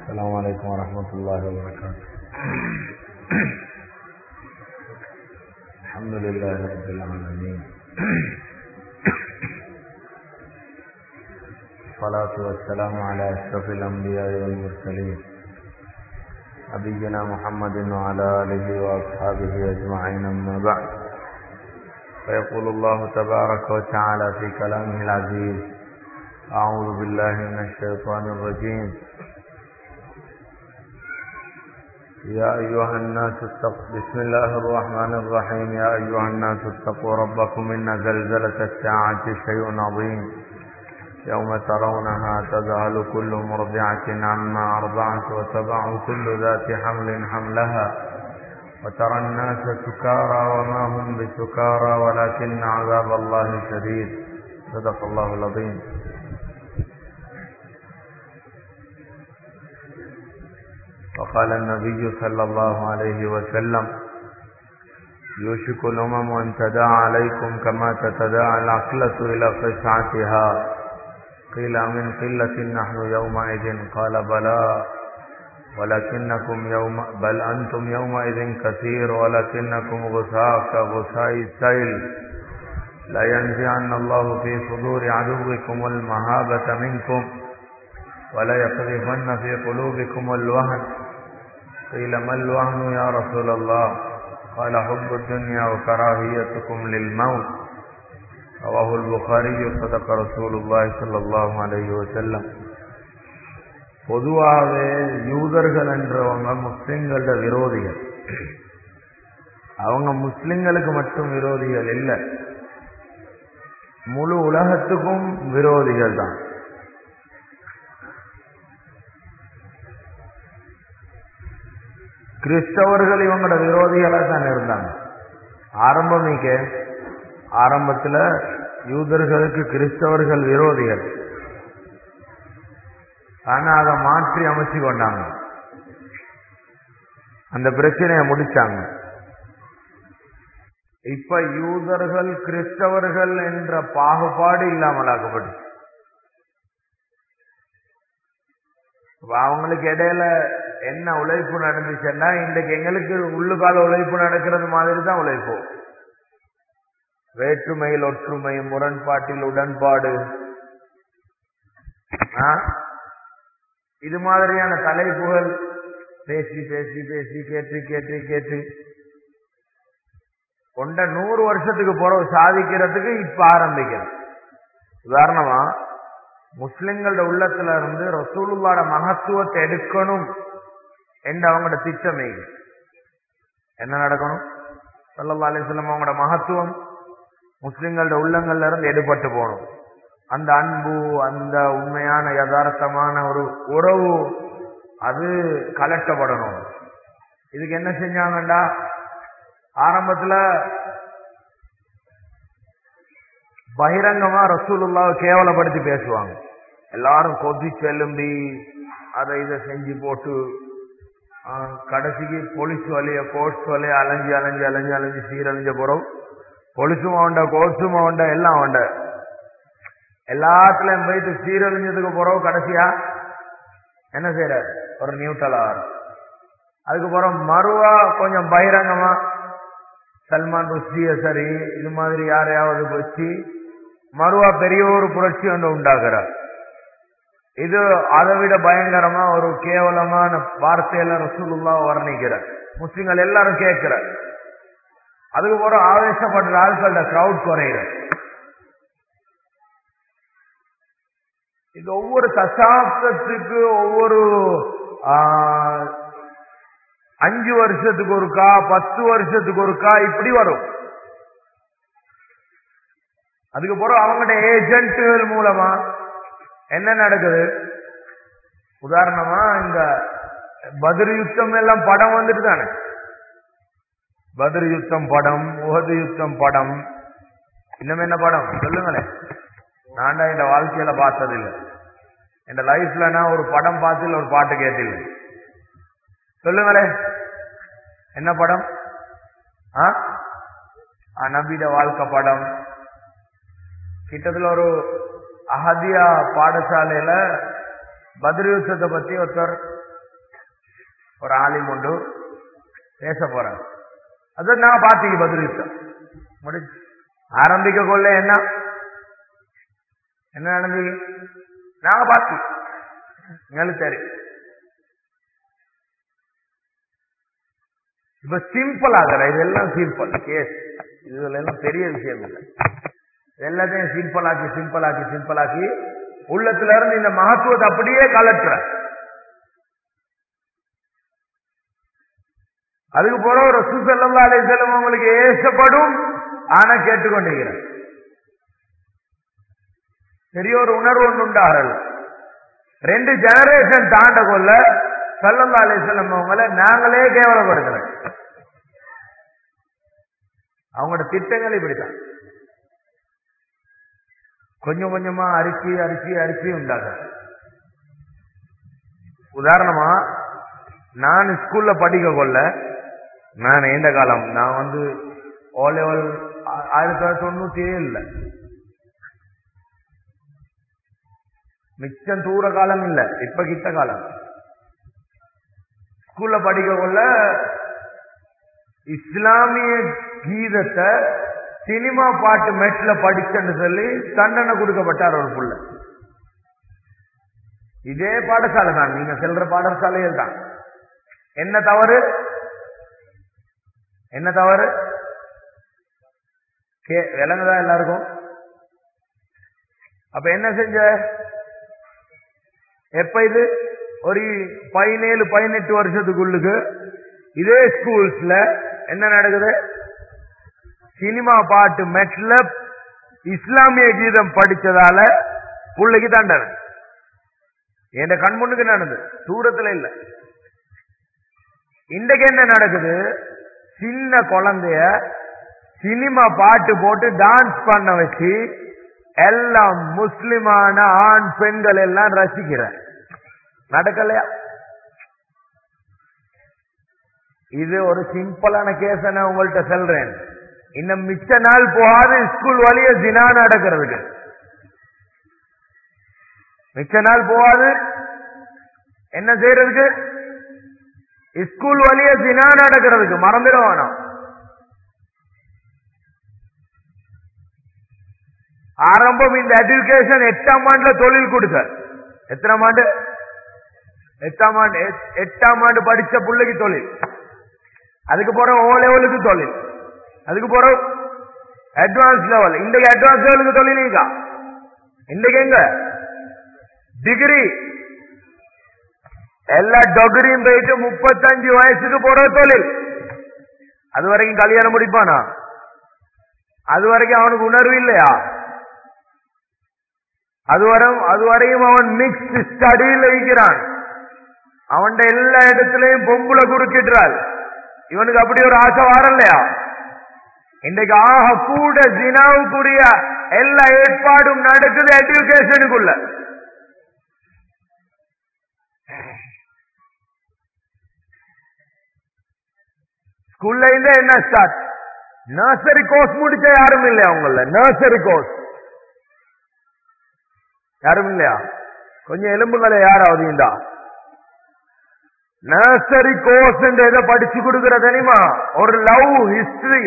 السلام عليكم ورحمة الله وبركاته الحمد لله رب العالمين الصلاة والسلام على أشرف الأنبياء والمرسلين نبينا محمد وعلى آله وأصحابه أجمعين أما بعد فيقول الله تبارك وتعالى في كلامه العزيز أعوذ بالله من الشيطان الرجيم يا أيها الناس اتقوا بسم الله الرحمن الرحيم يا أيها الناس اتقوا ربكم إن زلزلة الساعة شيء عظيم يوم ترونها تذهل كل مرضعة عما أرضعت وتضع كل ذات حمل حملها وترى الناس سكارى وما هم بسكارى ولكن عذاب الله شديد صدق الله العظيم وقال النبي صلى الله عليه وسلم يوشك الأمم أن تداعى عليكم كما تتداعى العقلة إلى قشعتها قيل من قلة نحن يومئذ قال بلى ولكنكم يوم بل أنتم يومئذ كثير ولكنكم غثاء كغثاء السيل لا ينزعن الله في صدور عدوكم المهابة منكم ولا يقذفن في قلوبكم الوهن قيل ما الوهن يا رسول الله قال حب الدنيا وكراهيتكم للموت رواه البخاري صدق رسول الله صلى الله عليه وسلم பொதுவாகவே யூதர்கள் என்றவங்க முஸ்லிம்கள விரோதிகள் அவங்க முஸ்லிம்களுக்கு மட்டும் விரோதிகள் இல்லை முழு உலகத்துக்கும் விரோதிகள் தான் கிறிஸ்தவர்கள் இவங்களோட விரோதிகளாக தான் இருந்தாங்க ஆரம்பமிக்க ஆரம்பத்தில் யூதர்களுக்கு கிறிஸ்தவர்கள் விரோதிகள் ஆனா அதை மாற்றி அமைச்சு கொண்டாங்க அந்த பிரச்சனையை முடிச்சாங்க இப்ப யூதர்கள் கிறிஸ்தவர்கள் என்ற பாகுபாடு இல்லாமலாக்கப்பட்டு அவங்களுக்கு இடையில என்ன உழைப்பு நடந்துச்சுன்னா இன்றைக்கு எங்களுக்கு உள்ளுகால உழைப்பு நடக்கிறது மாதிரி தான் உழைப்பு வேற்றுமையில் ஒற்றுமை முரண்பாட்டில் உடன்பாடு இது மாதிரியான தலைப்புகள் பேசி பேசி பேசி கேட்டு கேட்டு கேட்டு கொண்ட நூறு வருஷத்துக்கு பிறகு சாதிக்கிறதுக்கு இப்ப ஆரம்பிக்கிறது உதாரணமா முஸ்லிம்களோட உள்ளத்துல இருந்து ரசூலுல்லாட மகத்துவத்தை எடுக்கணும் என்று அவங்களோட திட்டமே என்ன நடக்கணும் சல்லா அலிஸ்லாம் அவங்களோட மகத்துவம் முஸ்லிம்களோட உள்ளங்கள்ல இருந்து எடுபட்டு போகணும் அந்த அன்பு அந்த உண்மையான யதார்த்தமான ஒரு உறவு அது கலட்டப்படணும் இதுக்கு என்ன செஞ்சாங்கண்டா ஆரம்பத்துல பகிரங்கமா ரசூலுல்லாவை கேவலப்படுத்தி பேசுவாங்க எல்லாரும் கொதி செலும்பி அதை இதை செஞ்சு போட்டு கடைசிக்கு போலீஸ் வலைய கோர்ட்ஸ் வலைய அலைஞ்சு அலைஞ்சு அலைஞ்சு அலைஞ்சு சீரழிஞ்ச போறோம் பொலிசும் அவண்ட கோர்ட்ஸும் அவண்ட எல்லாம் அவண்ட எல்லாத்துலயும் போயிட்டு சீரழிஞ்சதுக்கு பிறகு கடைசியா என்ன செய்யற ஒரு நியூட்டலார் அதுக்கப்புறம் மறுவா கொஞ்சம் பகிரங்கமா சல்மான் ருஷ்டிய சரி இது மாதிரி யாரையாவது வச்சு மறுவா பெரிய ஒரு புரட்சி ஒன்று உண்டாக்குறார் இது அதை விட பயங்கரமா ஒரு கேவலமான வார்த்தையில ரசூலுல்லா வர்ணிக்கிறார் முஸ்லிம்கள் எல்லாரும் கேட்கிறார் அதுக்கப்புறம் ஆவேசப்படுற ஆட்களோட கிரௌட் குறையிற இது ஒவ்வொரு தசாப்தத்துக்கு ஒவ்வொரு அஞ்சு வருஷத்துக்கு ஒருக்கா பத்து வருஷத்துக்கு ஒருக்கா இப்படி வரும் அதுக்கப்புறம் அவங்களோட ஏஜென்ட்டுகள் மூலமா என்ன நடக்குது உதாரணமா இந்த பதிர் யுத்தம் எல்லாம் படம் வந்துட்டு தானே பதிர் யுத்தம் படம் உகது யுத்தம் படம் இன்னும் என்ன படம் சொல்லுங்களேன் நான் இந்த வாழ்க்கையில பார்த்ததில்லை இந்த லைஃப்ல நான் ஒரு படம் பார்த்துல ஒரு பாட்டு கேட்டில்லை சொல்லுங்களே என்ன படம் நபிட வாழ்க்கை படம் கிட்டத்துல ஒரு அஹதியா பாடசாலையில பத்ர யுத்தத்தை பத்தி ஒருத்தர் ஒரு ஆலிம் உண்டு பேச போறாங்க அது நான் பாத்தீங்க பதிலிட்டோம் முடிஞ்சு ஆரம்பிக்க கொள்ள என்ன என்ன நடந்தது நாங்க பாத்தி எங்களுக்கு தெரியும் இப்ப சிம்பிள் ஆகிற இதெல்லாம் சிம்பிள் கேஸ் இதுல எல்லாம் பெரிய விஷயம் இல்லை எல்லாத்தையும் சிம்பிள் ஆக்கி சிம்பிள் ஆக்கி சிம்பிள் ஆக்கி உள்ளத்துல இருந்து இந்த மகத்துவத்தை அப்படியே கலட்டுற அதுக்கு போல ஒரு சுசல்லா அலை செல்லும் உங்களுக்கு ஏசப்படும் ஆனா கேட்டுக்கொண்டிருக்கிறேன் பெரிய ஒரு உணர்வு ஒன்று உண்டாகல ரெண்டு ஜெனரேஷன் தாண்ட கொள்ள சல்லல்லா அலை செல்லம் அவங்கள நாங்களே கேவலப்படுத்துறோம் அவங்களோட திட்டங்கள் இப்படித்தான் கொஞ்சம் கொஞ்சமா அரிசி அரிசி அரிசி உண்டாக உதாரணமா நான் ஸ்கூல்ல படிக்க கொள்ள நான் நீண்ட காலம் நான் வந்து ஓ லெவல் ஆயிரத்தி தொள்ளாயிரத்தி தொண்ணூத்தி ஏழுல மிச்சம் தூர காலம் இல்ல இப்ப கிட்ட காலம் ஸ்கூல்ல படிக்க கொள்ள இஸ்லாமிய கீதத்தை சினிமா பாட்டு மெட்ல படிச்சேன்னு சொல்லி தண்டனை கொடுக்கப்பட்டார் ஒரு புள்ள இதே பாடசாலை தான் நீங்க செல்ற பாடசாலையில் தான் என்ன தவறு என்ன தவறு கே விலங்குதா எல்லாருக்கும் அப்ப என்ன செஞ்ச எப்ப இது ஒரு பதினேழு பதினெட்டு வருஷத்துக்குள்ளுக்கு இதே ஸ்கூல்ஸ்ல என்ன நடக்குது சினிமா பாட்டு மெட்ல இஸ்லாமிய கீதம் படிச்சதால பிள்ளைக்கு தண்டனை என் கண் முன்னுக்கு நடந்தது தூரத்துல இல்ல இன்றைக்கு என்ன நடக்குது சின்ன குழந்தைய சினிமா பாட்டு போட்டு டான்ஸ் பண்ண வச்சு எல்லாம் முஸ்லிமான ஆண் பெண்கள் எல்லாம் ரசிக்கிற நடக்கலையா இது ஒரு சிம்பிளான கேஸ் நான் உங்கள்கிட்ட சொல்றேன் இன்னும் மிச்ச நாள் போகாது ஸ்கூல் வழிய தினா நடக்கிறதுக்கு மிச்ச நாள் போகாது என்ன செய்யறதுக்கு ஸ்கூல் வழிய தினா நடக்கிறதுக்கு மறந்துட வேணாம் ஆரம்பம் இந்த எஜுகேஷன் எட்டாம் ஆண்டுல தொழில் கொடுக்க எத்தனாம் ஆண்டு எட்டாம் ஆண்டு எட்டாம் ஆண்டு படிச்ச பிள்ளைக்கு தொழில் அதுக்கு போற ஓ லெவலுக்கு தொழில் அதுக்கு போற அட்வான்ஸ் லெவல் இன்றைக்கு அட்வான்ஸ் லெவலுக்கு தொழில் நீங்க இன்றைக்கு எங்க டிகிரி எல்லா டொகிரியும் போயிட்டு முப்பத்தஞ்சு வயசுக்கு போற தொழில் அது வரைக்கும் கல்யாணம் முடிப்பானா அது வரைக்கும் அவனுக்கு உணர்வு இல்லையா அதுவரும் அதுவரையும் அவன் மிக்ஸ்ட் ஸ்டடியில் இருக்கிறான் அவன் எல்லா இடத்துலயும் பொம்புல குறுக்கிடுறாள் இவனுக்கு அப்படி ஒரு ஆசை வரலையா இன்றைக்கு ஆக கூட ஜினாவுக்குரிய எல்லா ஏற்பாடும் நடக்குது எஜுகேஷனுக்குள்ள ஸ்கூல்ல இருந்து என்ன ஸ்டார்ட் நர்சரி கோர்ஸ் முடிச்ச யாரும் இல்லையா உங்கள நர்சரி கோர்ஸ் யாரும் இல்லையா கொஞ்சம் எலும்புகளை யாராவது இந்தா நர்சரி கோர்ஸ் எதை படிச்சு கொடுக்கிற தெரியுமா ஒரு லவ் ஹிஸ்டரி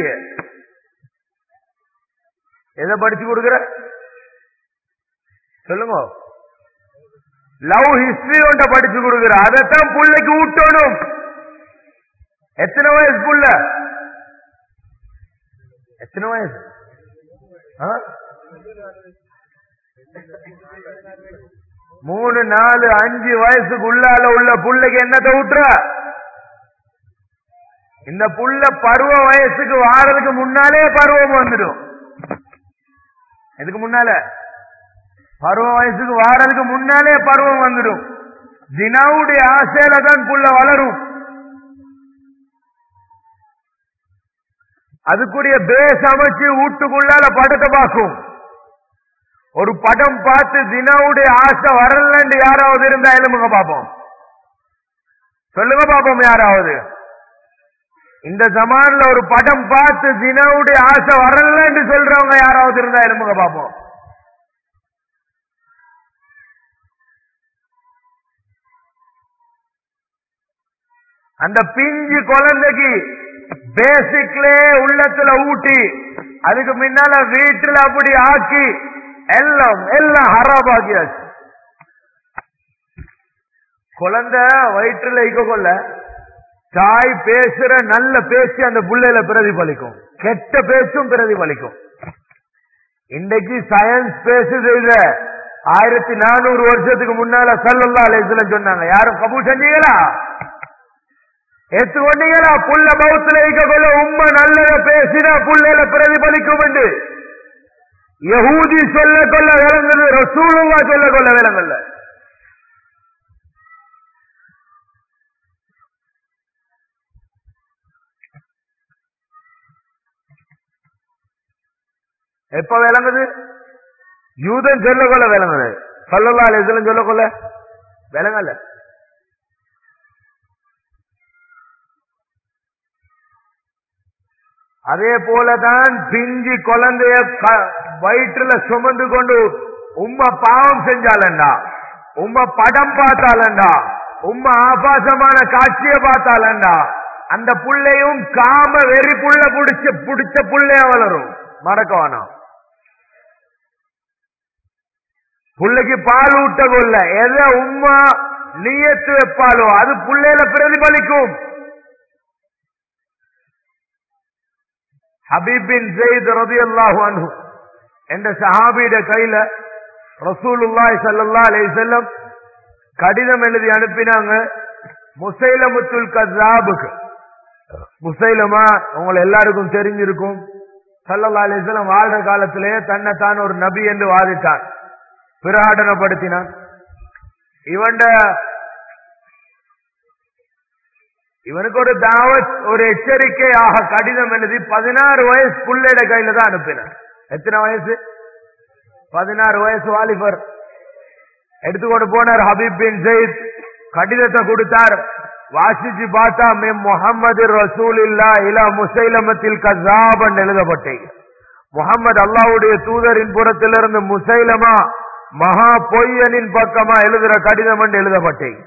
எதை படிச்சு கொடுக்கிற சொல்லுங்க லவ் ஹிஸ்டரி ஒன்றை படிச்சு கொடுக்கிற அதைத்தான் பிள்ளைக்கு ஊட்டணும் எத்தனை வயசு புள்ள எத்தனை வயசு ஆ? மூணு நாலு அஞ்சு வயசுக்குள்ளால உள்ள புள்ளைக்கு என்னத்தை விட்டுற இந்த புள்ள பருவ வயசுக்கு வாரதுக்கு முன்னாலே பருவம் வந்துடும் எதுக்கு முன்னால பருவ வயசுக்கு வாரதுக்கு முன்னாலே பருவம் வந்துடும் தினாவுடைய ஆசையில தான் புள்ள வளரும் அதுக்குரிய பேஸ் அமைச்சு வீட்டுக்குள்ளால படத்தை பார்க்கும் ஒரு படம் பார்த்து தினாவுடைய ஆசை வரலன்னு யாராவது இருந்தா எழுமுங்க பாப்போம் சொல்லுங்க பாப்போம் யாராவது இந்த ஜமான்ல ஒரு படம் பார்த்து தினாவுடைய ஆசை வரலன்னு சொல்றவங்க யாராவது இருந்தா எழுமுங்க பாப்போம் அந்த பிஞ்சு குழந்தைக்கு பேசிக்லே உள்ளத்துல ஊட்டி அதுக்கு முன்னால வீட்டுல அப்படி ஆக்கி எல்லாம் எல்லாம் ஹராபாக்கியாச்சு குழந்தை வயிற்றுல இக்க கொள்ள தாய் பேசுற நல்ல பேச்சு அந்த புள்ளையில பிரதிபலிக்கும் கெட்ட பேச்சும் பிரதிபலிக்கும் இன்றைக்கு சயின்ஸ் பேசுது இத ஆயிரத்தி நானூறு வருஷத்துக்கு முன்னால சல்லல்லா அலேஸ்ல சொன்னாங்க யாரும் கபூல் செஞ்சீங்களா ஏத்துக்கொண்டீங்களா புள்ள பௌத்துல இருக்க கொள்ள உண்மை நல்லத பேசினா புள்ளையில பிரதிபலிக்கும் என்று யகூதி சொல்ல கொள்ள விளங்குது ரசூலுவா சொல்ல கொள்ள விளங்கல்ல எப்ப விளங்குது யூதன் சொல்ல கொள்ள விளங்குது சொல்லலா இதுல சொல்ல கொள்ள விளங்கல அதே போலதான் பிஞ்சி குழந்தைய வயிற்றுல சுமந்து கொண்டு உம்ம பாவம் செஞ்சாலண்டா உம்ம படம் பார்த்தாலண்டா உம்ம ஆபாசமான காட்சிய பார்த்தாலண்டா அந்த புள்ளையும் காம வெறி புள்ள புடிச்ச புடிச்ச புள்ளைய வளரும் மறக்க வேணாம் புள்ளைக்கு பால் ஊட்ட கொள்ள எதை உம்மா நீயத்து வைப்பாலோ அது புள்ளையில பிரதிபலிக்கும் ஹபீபின் ஜெயித் ரதி அல்லாஹு அன்ஹு என்ற சஹாபியிட கையில ரசூலுல்லாய் சல்லா அலை செல்லம் கடிதம் எழுதி அனுப்பினாங்க முசைலமுத்துல் கசாபுக்கு முசைலமா உங்களை எல்லாருக்கும் தெரிஞ்சிருக்கும் சல்லல்லா அலிஸ்லாம் வாழ்ற காலத்திலேயே தன்னைத்தான் ஒரு நபி என்று வாதிட்டான் பிரகடனப்படுத்தினான் இவன் இவனுக்கு ஒரு தாவத் ஒரு எச்சரிக்கையாக கடிதம் எழுதி பதினாறு வயசு புள்ளைட கையில தான் அனுப்பினான் எத்தனை வயசு பதினாறு வயசு வாலிபர் எடுத்துக்கொண்டு போனார் ஹபீப் பின் ஜெயித் கடிதத்தை கொடுத்தார் வாசிச்சு பார்த்தா மேம் முகமது ரசூல் இல்லா இலா முசைலமத்தில் கசாபன் எழுதப்பட்டேன் முகமது அல்லாவுடைய தூதரின் புறத்திலிருந்து முசைலமா மகா பொய்யனின் பக்கமா எழுதுற கடிதம் என்று எழுதப்பட்டேன்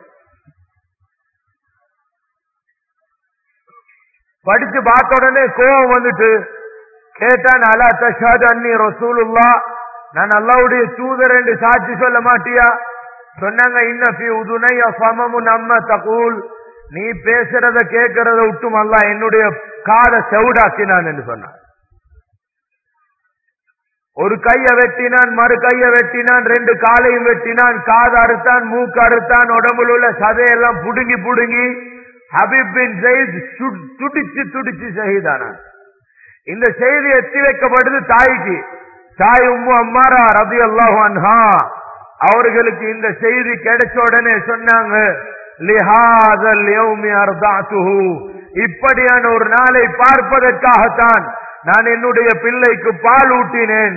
படிச்சு பார்த்த உடனே கோபம் வந்துட்டு கேட்டான் அலா தஷாத் அன்னி ரசூலுல்லா நான் அல்லாவுடைய தூதர் என்று சாட்சி சொல்ல மாட்டியா சொன்னாங்க இன்னபி உதுனைய சமமு நம்ம தகூல் நீ பேசுறத கேட்கறத விட்டும் அல்ல என்னுடைய காதை செவிடாக்கினான் என்று சொன்னான் ஒரு கைய வெட்டினான் மறு கைய வெட்டினான் ரெண்டு காலையும் வெட்டினான் காது அறுத்தான் மூக்கு அறுத்தான் உடம்புல உள்ள சதையெல்லாம் புடுங்கி புடுங்கி ஹபீப் பின் ஜெயித் துடிச்சு துடிச்சு ஷஹீதானான் இந்த செய்தி எத்தி வைக்கப்படுது தாய்க்கு தாய் உம்மு அம்மாரா ரபி அல்லாஹு அன்ஹா அவர்களுக்கு இந்த செய்தி கிடைச்ச உடனே சொன்னாங்க லிஹாதல் யௌமி அர்தாத்துஹு இப்படியான ஒரு நாளை பார்ப்பதற்காகத்தான் நான் என்னுடைய பிள்ளைக்கு பால் ஊட்டினேன்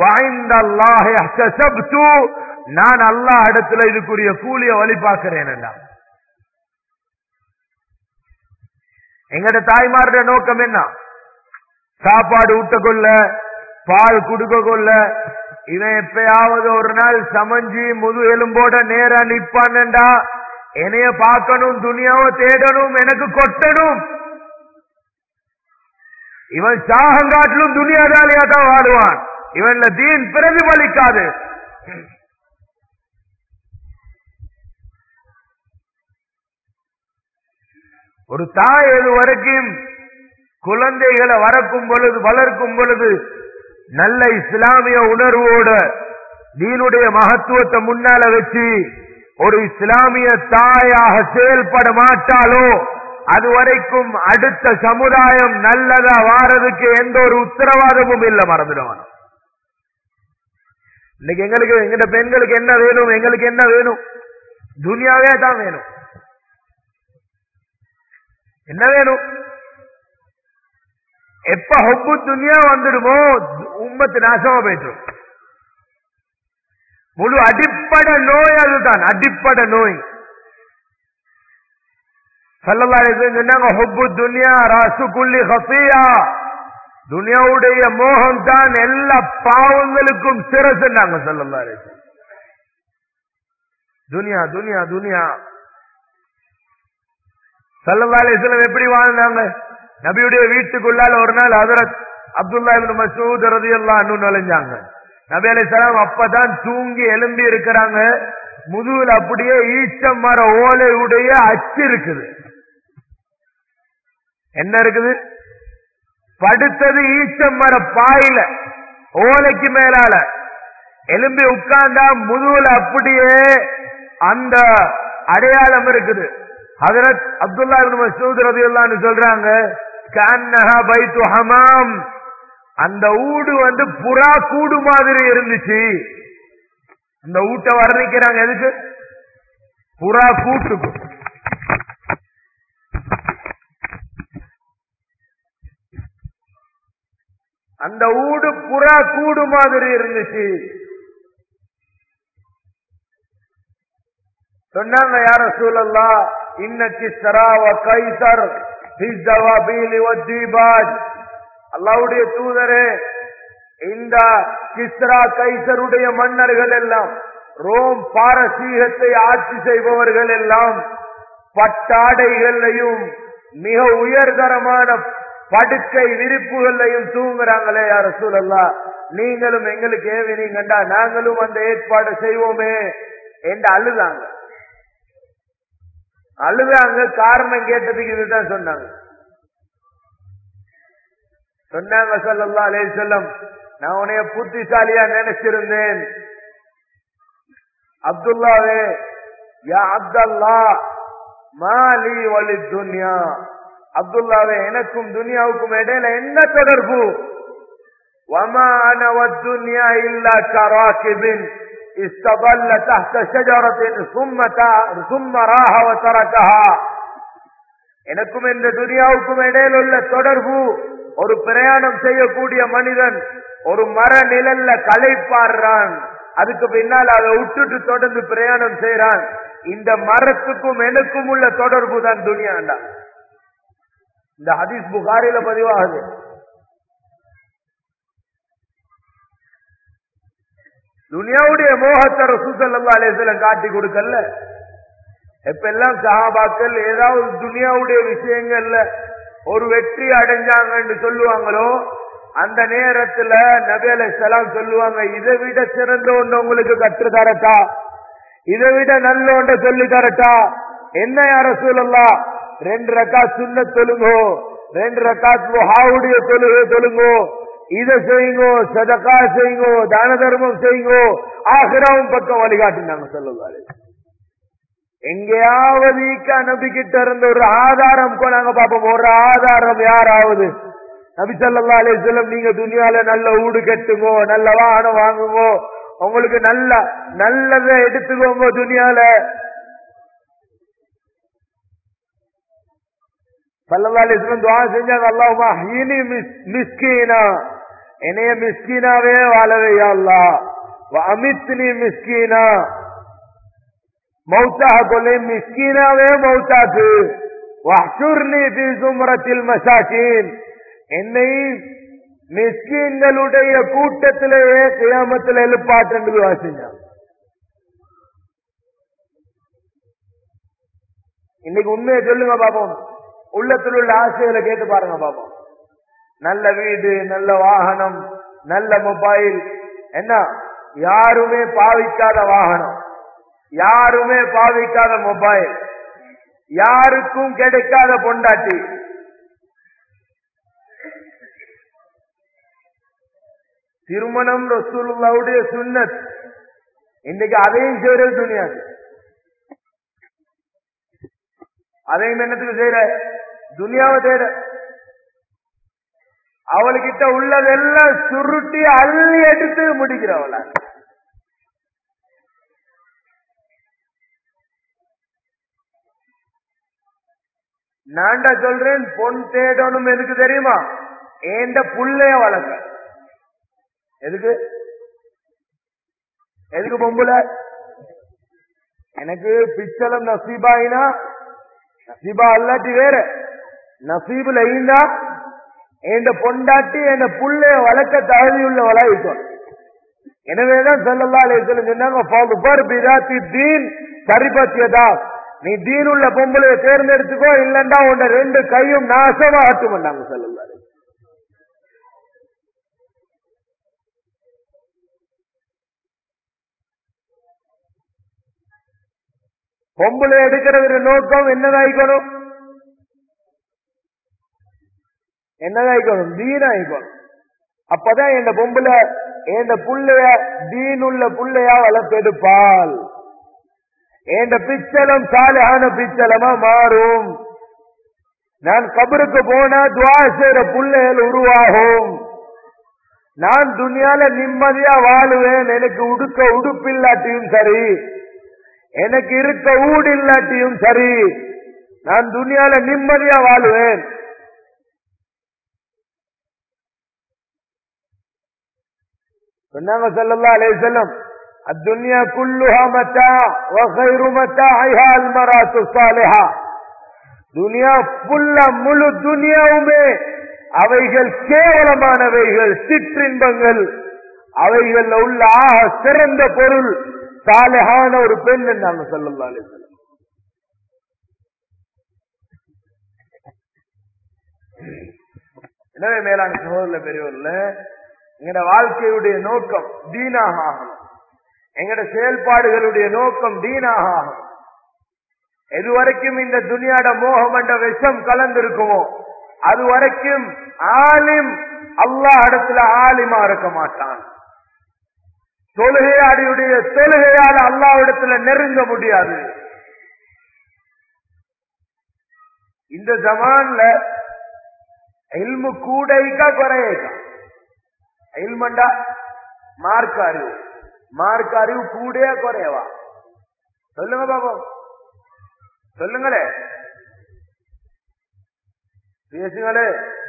நான் அல்லாஹ் இடத்துல இதுக்குரிய கூலிய வழி பார்க்கிறேன் எங்கட தாய்மாருடைய நோக்கம் என்ன சாப்பாடு ஊட்ட கொள்ள பால் குடுக்க கொள்ள இவன் எப்பயாவது ஒரு நாள் சமைஞ்சி முது எலும்போட நேரா நிப்பான்டா என்னைய பார்க்கணும் துணியாவை தேடணும் எனக்கு கொட்டணும் இவன் சாகங்காட்டிலும் துணியாதாலியா தான் வாடுவான் இவன்ல தீன் பிரதிபலிக்காது ஒரு தாய் இது வரைக்கும் குழந்தைகளை வளர்க்கும் பொழுது வளர்க்கும் பொழுது நல்ல இஸ்லாமிய உணர்வோட தீனுடைய மகத்துவத்தை முன்னால வச்சு ஒரு இஸ்லாமிய தாயாக செயல்பட மாட்டாலோ அது வரைக்கும் அடுத்த சமுதாயம் நல்லதா வாரதுக்கு எந்த ஒரு உத்தரவாதமும் இல்லை மறந்துடுவான் இன்னைக்கு எங்களுக்கு எங்க பெண்களுக்கு என்ன வேணும் எங்களுக்கு என்ன வேணும் துனியாவே தான் வேணும் என்ன வேணும் எப்ப ஹொப்பு துனியா வந்துடுமோ உம்மத்து நாசமா போயிட்டு முழு அடிப்படை நோய் அதுதான் அடிப்படை நோய் சொன்னாங்க ஹொப்பு துனியா ராசு குள்ளி ஹசியா துனியாவுடைய மோகம் தான் எல்லா பாவங்களுக்கும் சிறசுன்னாங்க சொல்லலாரு துனியா துனியா துனியா சல்லல்லா அலிஸ்லாம் எப்படி வாழ்ந்தாங்க நபியுடைய வீட்டுக்குள்ளால ஒரு நாள் ஹதரத் அப்துல்லா இப்னு மசூத் ரதியல்லாஹு அன்ஹு நுழைஞ்சாங்க நபி அலைஹிஸ்ஸலாம் அப்பதான் தூங்கி எழும்பி இருக்கிறாங்க முதுகுல அப்படியே ஈச்சம் மர ஓலையுடைய அச்சு இருக்குது என்ன இருக்குது படுத்தது ஈச்சம் மர பாயில ஓலைக்கு மேலால எலும்பி உட்கார்ந்தா முதுகுல அப்படியே அந்த அடையாளம் இருக்குது ஹதரத் அப்துல்லா இப்னு மசூத் ரலியல்லாஹு சொல்றாங்க கன்னஹா பைத்து ஹமாம் அந்த ஊடு வந்து புறா கூடு மாதிரி இருந்துச்சு அந்த ஊட்ட வர்ணிக்கிறாங்க எதுக்கு புறா கூட்டுக்கு அந்த ஊடு புறா கூடு மாதிரி இருந்துச்சு சொன்னாங்க யார சூழல்லா இன்னைக்கு சராவ கைசர் அல்லாவுடைய தூதரே இந்த கிஸ்ரா கைசருடைய மன்னர்கள் எல்லாம் ரோம் பாரசீகத்தை ஆட்சி செய்பவர்கள் எல்லாம் பட்டாடைகளையும் மிக உயர்தரமான படுக்கை விரிப்புகளையும் தூங்குறாங்களே யார சூழல்லா நீங்களும் எங்களுக்கு ஏவினீங்கண்டா நாங்களும் அந்த ஏற்பாடு செய்வோமே என்று அழுதாங்க அழுதாங்க காரணம் கேட்டதுக்கு இதுதான் சொன்னாங்க சொன்னாங்க சொல்லல்லா அலே செல்லம் நான் உனைய புத்திசாலியா நினைச்சிருந்தேன் அப்துல்லாவே யா அப்தல்லா மாலி வலி துன்யா அப்துல்லாவே எனக்கும் துனியாவுக்கும் இடையில என்ன தொடர்பு வமா அனவத்துன்யா இல்லா கராக்கிபின் استظل تحت شجرة ثم ثم راح وتركها எனக்கும் இந்த துனியாவுக்கும் இடையில் உள்ள தொடர்பு ஒரு பிரயாணம் செய்யக்கூடிய மனிதன் ஒரு மர நிழல்ல களைப்பாடுறான் அதுக்கு பின்னால் அதை விட்டுட்டு தொடர்ந்து பிரயாணம் செய்யறான் இந்த மரத்துக்கும் எனக்கும் உள்ள தொடர்பு தான் துனியாண்டா இந்த ஹதீஸ் புகாரில பதிவாகுது துனியாவுடைய மோகத்தை ரசூசல்லா அலேசலம் காட்டி கொடுக்கல எப்பெல்லாம் சஹாபாக்கள் ஏதாவது துனியாவுடைய விஷயங்கள்ல ஒரு வெற்றி அடைஞ்சாங்கன்னு சொல்லுவாங்களோ அந்த நேரத்துல நபி அலைசலாம் சொல்லுவாங்க இதை விட சிறந்த ஒன்று உங்களுக்கு கற்று தரட்டா இதை விட நல்ல ஒன்றை சொல்லி தரட்டா என்ன யார சூழல்லா ரெண்டு ரக்கா சுண்ண தொழுங்கோ ரெண்டு ரக்காத் ஹாவுடைய தொழுகை தொழுங்கோ இதை செய்யுங்கோ சதக்கா செய்யுங்கோ தான தர்மம் செய்யுங்கோ ஆகிராவும் பக்கம் வழிகாட்டினாங்க சொல்லுவாரு எங்கேயாவது நபிக்கிட்ட இருந்த ஒரு ஆதாரம் நாங்க பார்ப்போம் ஒரு ஆதாரம் யாராவது நபி சொல்லா அலே செல்லம் நீங்க துணியால நல்ல ஊடு கட்டுங்கோ நல்ல வாகனம் வாங்குங்கோ உங்களுக்கு நல்ல நல்லதை எடுத்துக்கோங்க துணியால சல்லா அலிஸ்லம் துவா செஞ்சாங்க அல்லாஹ்மா ஹீனி மிஸ்கீனா என்னைய மிஸ்கீனாவே வாழவையா அல்லா அமித்னி மிஸ்கீனா மௌத்தாக கொள்ளை மிஸ்கீனாவே மௌத்தாக்கு வஹ்சுர்னி ஃபி சும்ரத்தில் மசாக்கீன் என்னை மிஸ்கீன்களுடைய கூட்டத்திலேயே கியாமத்தில் எழுப்பாட்டு வாசிஞ்சாங்க இன்னைக்கு உண்மையை சொல்லுங்க பாப்போம் உள்ளத்தில் உள்ள ஆசைகளை கேட்டு பாருங்க பாப்போம் நல்ல வீடு நல்ல வாகனம் நல்ல மொபைல் என்ன யாருமே பாவிக்காத வாகனம் யாருமே பாவிக்காத மொபைல் யாருக்கும் கிடைக்காத பொண்டாட்டி திருமணம் ரசூலுல்லாவுடைய சுண்ணத் இன்னைக்கு அதையும் செய்யறது துணியாது அதையும் என்னத்துக்கு செய்யற துனியாவை தேட அவளுக்கிட்ட உள்ளதெல்லாம் சுருட்டி அள்ளி எடுத்து முடிக்கிறவள நான்டா சொல்றேன் பொன் தேடணும் எதுக்கு தெரியுமா ஏண்ட புள்ளைய வளர்க்க எதுக்கு எதுக்கு பொம்புல எனக்கு பிச்சலம் நசீபாயினா நசீபா அல்லாட்டி வேற நசீபுல ஈந்தா என் பொண்டாட்டி என் புள்ளைய வளர்க்க தகுதியுள்ளவளா இருக்கும் எனவேதான் சொல்லலா சொன்னாங்க தீன் சரிபத்தியதா நீ தீனுள்ள பொம்பளைய தேர்ந்தெடுத்துக்கோ இல்லண்டா உன்ட ரெண்டு கையும் நாசமாகட்டும் நாங்க சொல்லலாம் பொம்பளை எடுக்கிறது நோக்கம் என்னதாய்க்கணும் என்னதாய்க்கணும் தீனாய்க்கணும் அப்பதான் என் பொம்பளை என் புள்ளைய தீனுள்ள புள்ளையா வளர்த்தெடுப்பாள் என் பிச்சலம் சாலையான பிச்சலமா மாறும் நான் கபருக்கு போனா துவா செய்யற புள்ளைகள் உருவாகும் நான் துணியால நிம்மதியா வாழுவேன் எனக்கு உடுக்க உடுப்பு இல்லாட்டியும் சரி எனக்கு இருக்க ஊடு இல்லாட்டியும் சரி நான் துணியால நிம்மதியா வாழுவேன் சொன்னாங்க சல்லல்லா அலைஹி வஸல்லம் الدنيا كلها متاع وخير متاعها المرأة الصالحة துனியா புல்லா முழு துனியாவுமே அவைகள் கேவலமானவைகள் சிற்றின்பங்கள் அவைகள் உள்ள ஆக சிறந்த பொருள் சாலையான ஒரு பெண் நாங்க சொல்லலாம் அலைஹி எனவே மேலான சகோதர பெரியவர்ல எங்கட வாழ்க்கையுடைய நோக்கம் தீனாக ஆகணும் எங்கட செயல்பாடுகளுடைய நோக்கம் தீனாக ஆகணும் எது வரைக்கும் இந்த துனியாட மோகம் என்ற விஷம் கலந்திருக்குமோ அது வரைக்கும் ஆலிம் அல்லாஹ் இடத்துல ஆலிமா இருக்க மாட்டான் தொழுகையாடியுடைய தொழுகையால் அல்லாஹ் இடத்துல நெருங்க முடியாது இந்த ஜமான்ல இல்மு கூடைக்கா குறையக்கா இல்மண்டா மார்க் அறிவு மார்க் அறிவு கூடையா குறையவா சொல்லுங்க பாபா சொல்லுங்களே பேசுங்களே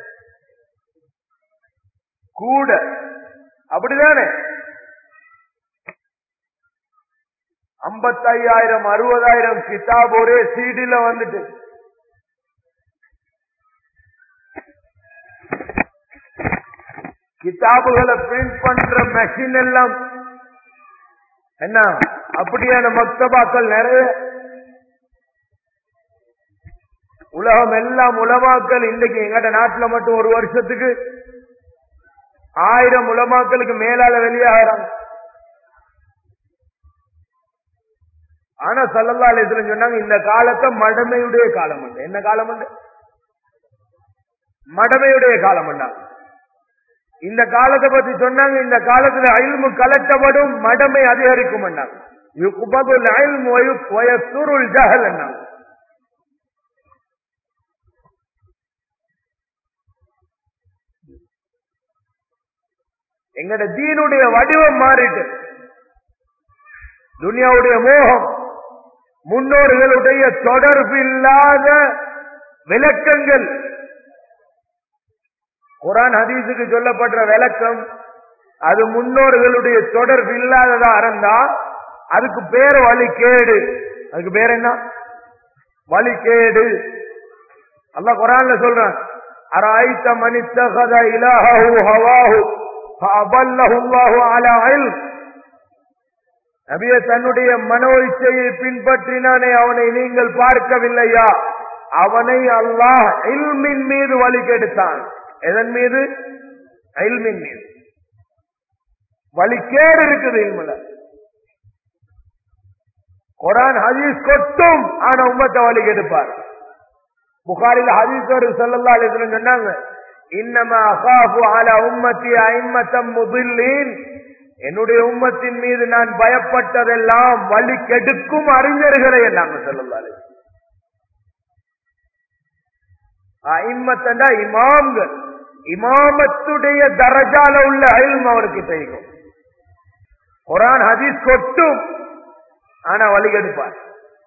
கூட அப்படிதானே ஐம்பத்தையாயிரம் அறுபதாயிரம் கிதாப் ஒரே சீடில வந்துட்டு கிதாபுகளை பிரிண்ட் பண்ற மெஷின் எல்லாம் என்ன அப்படியான மக்தபாக்கள் நிறைய உலகம் எல்லாம் உலமாக்கள் இன்றைக்கு எங்கட நாட்டுல மட்டும் ஒரு வருஷத்துக்கு ஆயிரம் உலமாக்களுக்கு மேலால வெளியாகிறாங்க ஆனா சல்லல்லா அலிஸ்ல சொன்னாங்க இந்த காலத்தை மடமையுடைய காலம் உண்டு என்ன காலம் உண்டு மடமையுடைய காலம் உண்டாங்க இந்த காலத்தை பத்தி சொன்னாங்க இந்த காலத்துல அயல்மு கலட்டப்படும் மடமை அதிகரிக்கும் சுருள் ஜஹல் என்னாங்க எங்கட தீனுடைய வடிவம் மாறிட்டு துனியாவுடைய மோகம் முன்னோர்களுடைய தொடர்பு இல்லாத விளக்கங்கள் குரான் ஹதீஸுக்கு சொல்லப்படுற விளக்கம் அது முன்னோர்களுடைய தொடர்பு இல்லாததா இருந்தா அதுக்கு பேர் வழிகேடு அதுக்கு பேர் என்ன வழிகேடு அல்லாஹ் குரான்ல சொல்றான் அராய்த்த மனித்தகத இலாஹு ஹவாஹு ஃபஅபல்லஹு அல்லாஹு அலா இல்ம் நபிய தன்னுடைய மனோ இச்சையை பின்பற்றினானே அவனை நீங்கள் பார்க்கவில்லையா அவனை அல்லாஹ் இல்மின் மீது வழிகெடுத்தான் எதன் மீது இல்மின் மீது வழிகேடு இருக்குது இல்முல குரான் ஹதீஸ் கொட்டும் ஆனா உம்மத்தை வழி கெடுப்பார் புகாரில் ஹதீஸ் ஒரு சொல்லல்லா அலிஸ்லம் சொன்னாங்க இன்னமா அகாஃபு அல உம்மத்தி ஐம்மத்தம் முதில்லீன் என்னுடைய உம்மத்தின் மீது நான் பயப்பட்டதெல்லாம் வழி கெடுக்கும் அறிஞர்களை நாங்க சொல்லலாரு ஐம்மத்தண்டா இமாம்கள் இமாமத்துடைய தரஜால உள்ள அயல்ம் அவருக்கு தெரியும் குரான் ஹதீஸ் கொட்டும் ஆனா வழி கெடுப்பார்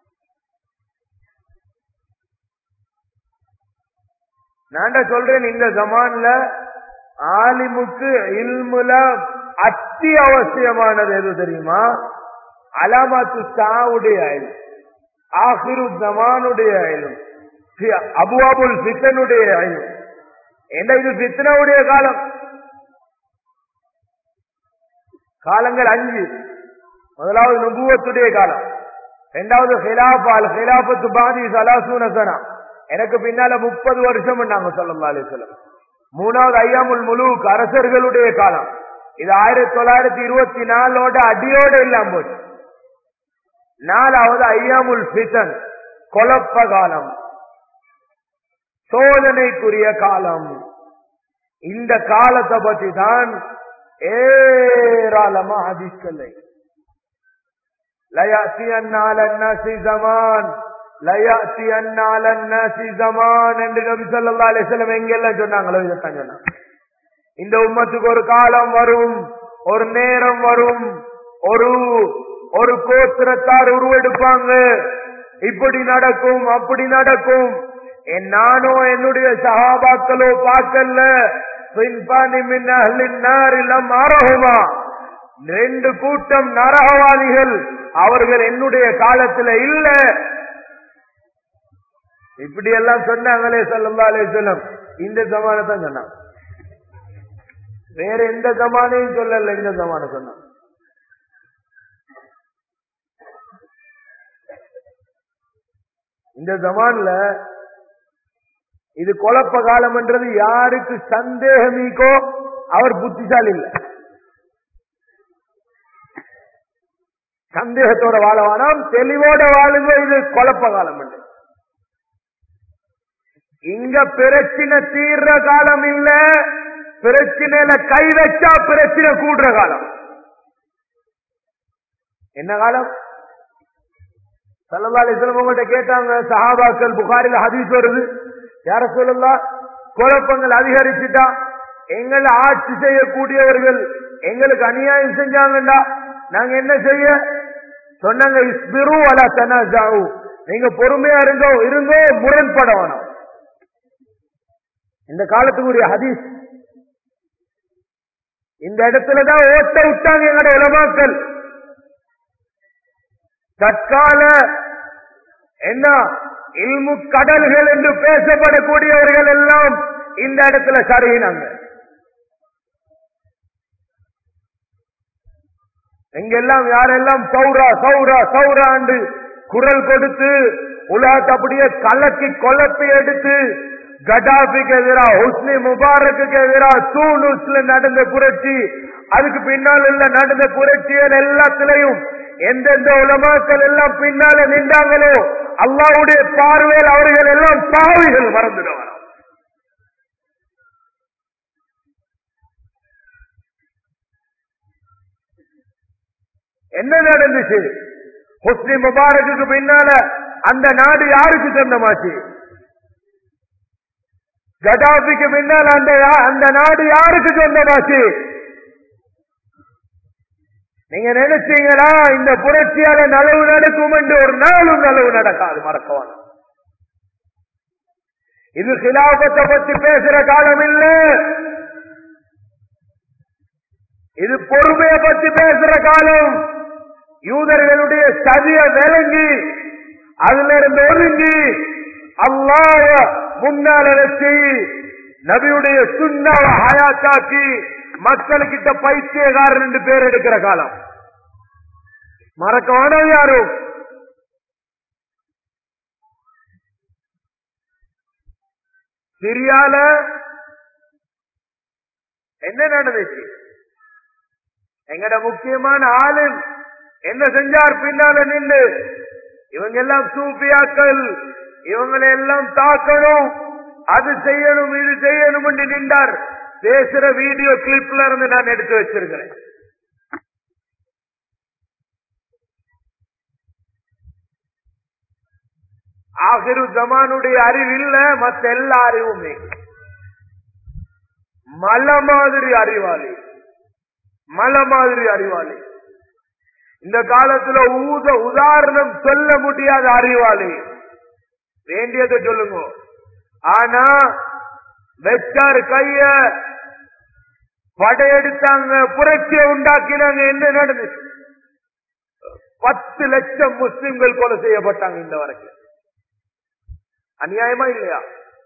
நான் சொல்றேன் இந்த ஜமான்ல ஆலிமுக்கு இல்முல அத்தியாவசியமானது எது தெரியுமா அலாமாத்து சாவுடைய அயலும் ஆஹிரு ஜமானுடைய அயலும் அபுவாபுல் பித்தனுடைய அயலும் என்ன இது பித்தனுடைய காலம் காலங்கள் அஞ்சு முதலாவது நுபுவத்துடைய காலம் ரெண்டாவது ஹிலாபால் ஹிலாபத்து பாதி சலாசூனசனா எனக்கு பின்னால முப்பது வருஷம் நாங்க சொல்லலாம் அலிசலம் மூணாவது ஐயாமுல் முழுக் அரசர்களுடைய காலம் இது ஆயிரத்தி தொள்ளாயிரத்தி இருபத்தி நாலோட அடியோட இல்லாம போச்சு நாலாவது ஐயாமுல் பிசன் குழப்ப காலம் சோதனைக்குரிய காலம் இந்த காலத்தை பற்றி தான் ஏராளமா ஹதீஸ்களை லயாசி அந்நாளி ஜமான் லயாசி அந்நாளி ஜமான் என்று நபி சொல்லா அலிஸ்லம் எங்கெல்லாம் சொன்னாங்களோ இதைத்தான் சொன்னாங்க இந்த உம்மத்துக்கு ஒரு காலம் வரும் ஒரு நேரம் வரும் ஒரு ஒரு கோத்திரத்தார் உருவெடுப்பாங்க இப்படி நடக்கும் அப்படி நடக்கும் நானோ என்னுடைய சகாபாக்களோ பார்க்கல மாறகுமா ரெண்டு கூட்டம் நரகவாதிகள் அவர்கள் என்னுடைய காலத்துல இல்ல இப்படி எல்லாம் சொன்னாங்களே சொல்லா அலே சொல்லம் இந்த ஜமானத்தான் சொன்னாங்க வேற எந்த ஜமானையும் சொல்லல இந்த ஜமான சொன்னாங்க இந்த ஜமான்ல இது குழப்ப காலம் என்றது யாருக்கு சந்தேகமீக்கோ அவர் புத்திசாலி இல்ல சந்தேகத்தோட வாழ வேணாம் தெளிவோட வாழுங்க இது குழப்ப காலம் என்று இங்க பிரச்சனை தீர்ற காலம் இல்ல பிரச்சனையில கை வச்சா பிரச்சனை கூடுற காலம் என்ன காலம் சல்லா அலிஸ்லம் உங்கள்கிட்ட கேட்டாங்க சஹாபாக்கள் புகாரில ஹதீஸ் வருது யார சொல்லலாம் குழப்பங்கள் அதிகரிச்சுட்டா எங்களை ஆட்சி செய்யக்கூடியவர்கள் எங்களுக்கு அநியாயம் செஞ்சாங்கண்டா நாங்க என்ன செய்ய சொன்னாங்க இஸ்பிரு அலா தனாஜாவு நீங்க பொறுமையா இருங்கோ இருங்கோ முரண்பட வேணும் இந்த காலத்துக்குரிய ஹதீஸ் இந்த இடத்துலதான் ஓட்ட விட்டாங்க எங்களுடைய உலமாக்கள் தற்கால என்ன இல்மு கடல்கள் என்று பேசப்படக்கூடியவர்கள் எல்லாம் இந்த இடத்துல சரியினாங்க எங்கெல்லாம் யாரெல்லாம் சௌரா சௌரா சௌரா என்று குரல் கொடுத்து உலகத்தை அப்படியே கலக்கி குழப்பி எடுத்து கடாபிக்கு எதிராக ஹுஸ்னி முபாரக்கு எதிராக தூணுஸ்ல நடந்த புரட்சி அதுக்கு பின்னால் உள்ள நடந்த புரட்சிகள் எல்லாத்திலையும் எந்தெந்த உலமாக்கள் எல்லாம் பின்னால நின்றாங்களோ அல்லாவுடைய பார்வையில் அவர்கள் எல்லாம் பாவிகள் மறந்துடுவார் என்ன நடந்துச்சு ஹுஸ்னி முபாரக்கு பின்னால அந்த நாடு யாருக்கு சொந்தமாச்சு கடாபிக்கு பின்னால் அந்த அந்த நாடு யாருக்கு சொந்தமாச்சு நீங்க நினைச்சீங்களா இந்த புரட்சியால நலவு நடக்கும் என்று ஒரு நாளும் நலவு நடக்காது மறக்கவான இது சிலாபத்தை பத்தி பேசுற காலம் இல்ல இது பொறுமையை பத்தி பேசுற காலம் யூதர்களுடைய சதிய விளங்கி அதுல இருந்து ஒதுங்கி அல்லாஹ முன்னால வச்சு நபியுடைய சுண்ணாவை ஹயாத்தாக்கி மக்களுக்கிட்ட பைத்தியகாரன் என்று பேர் எடுக்கிற காலம் மறக்கவான யாரும் சிரியால என்ன நடந்துச்சு எங்கட முக்கியமான ஆளு என்ன செஞ்சார் பின்னால நின்று இவங்க எல்லாம் சூப்பியாக்கள் இவங்களை எல்லாம் தாக்கணும் அது செய்யணும் இது செய்யணும் என்று நின்றார் பேசுற வீடியோ கிளிப்ல இருந்து நான் எடுத்து வச்சிருக்கிறேன் ஆகிரு ஜமானுடைய அறிவு இல்ல மத்த எல்லா அறிவுமே மலை மாதிரி அறிவாளி மலை மாதிரி அறிவாளி இந்த காலத்துல ஊத உதாரணம் சொல்ல முடியாத அறிவாளி வேண்டியதை சொல்லுங்க ஆனா வெச்சார் கைய படையெடுத்தாங்க புரட்சியை உண்டாக்கினாங்க என்ன நடந்துச்சு பத்து லட்சம் முஸ்லிம்கள் கொலை செய்யப்பட்டாங்க இந்த வரைக்கும் அநியாயமா இல்லையா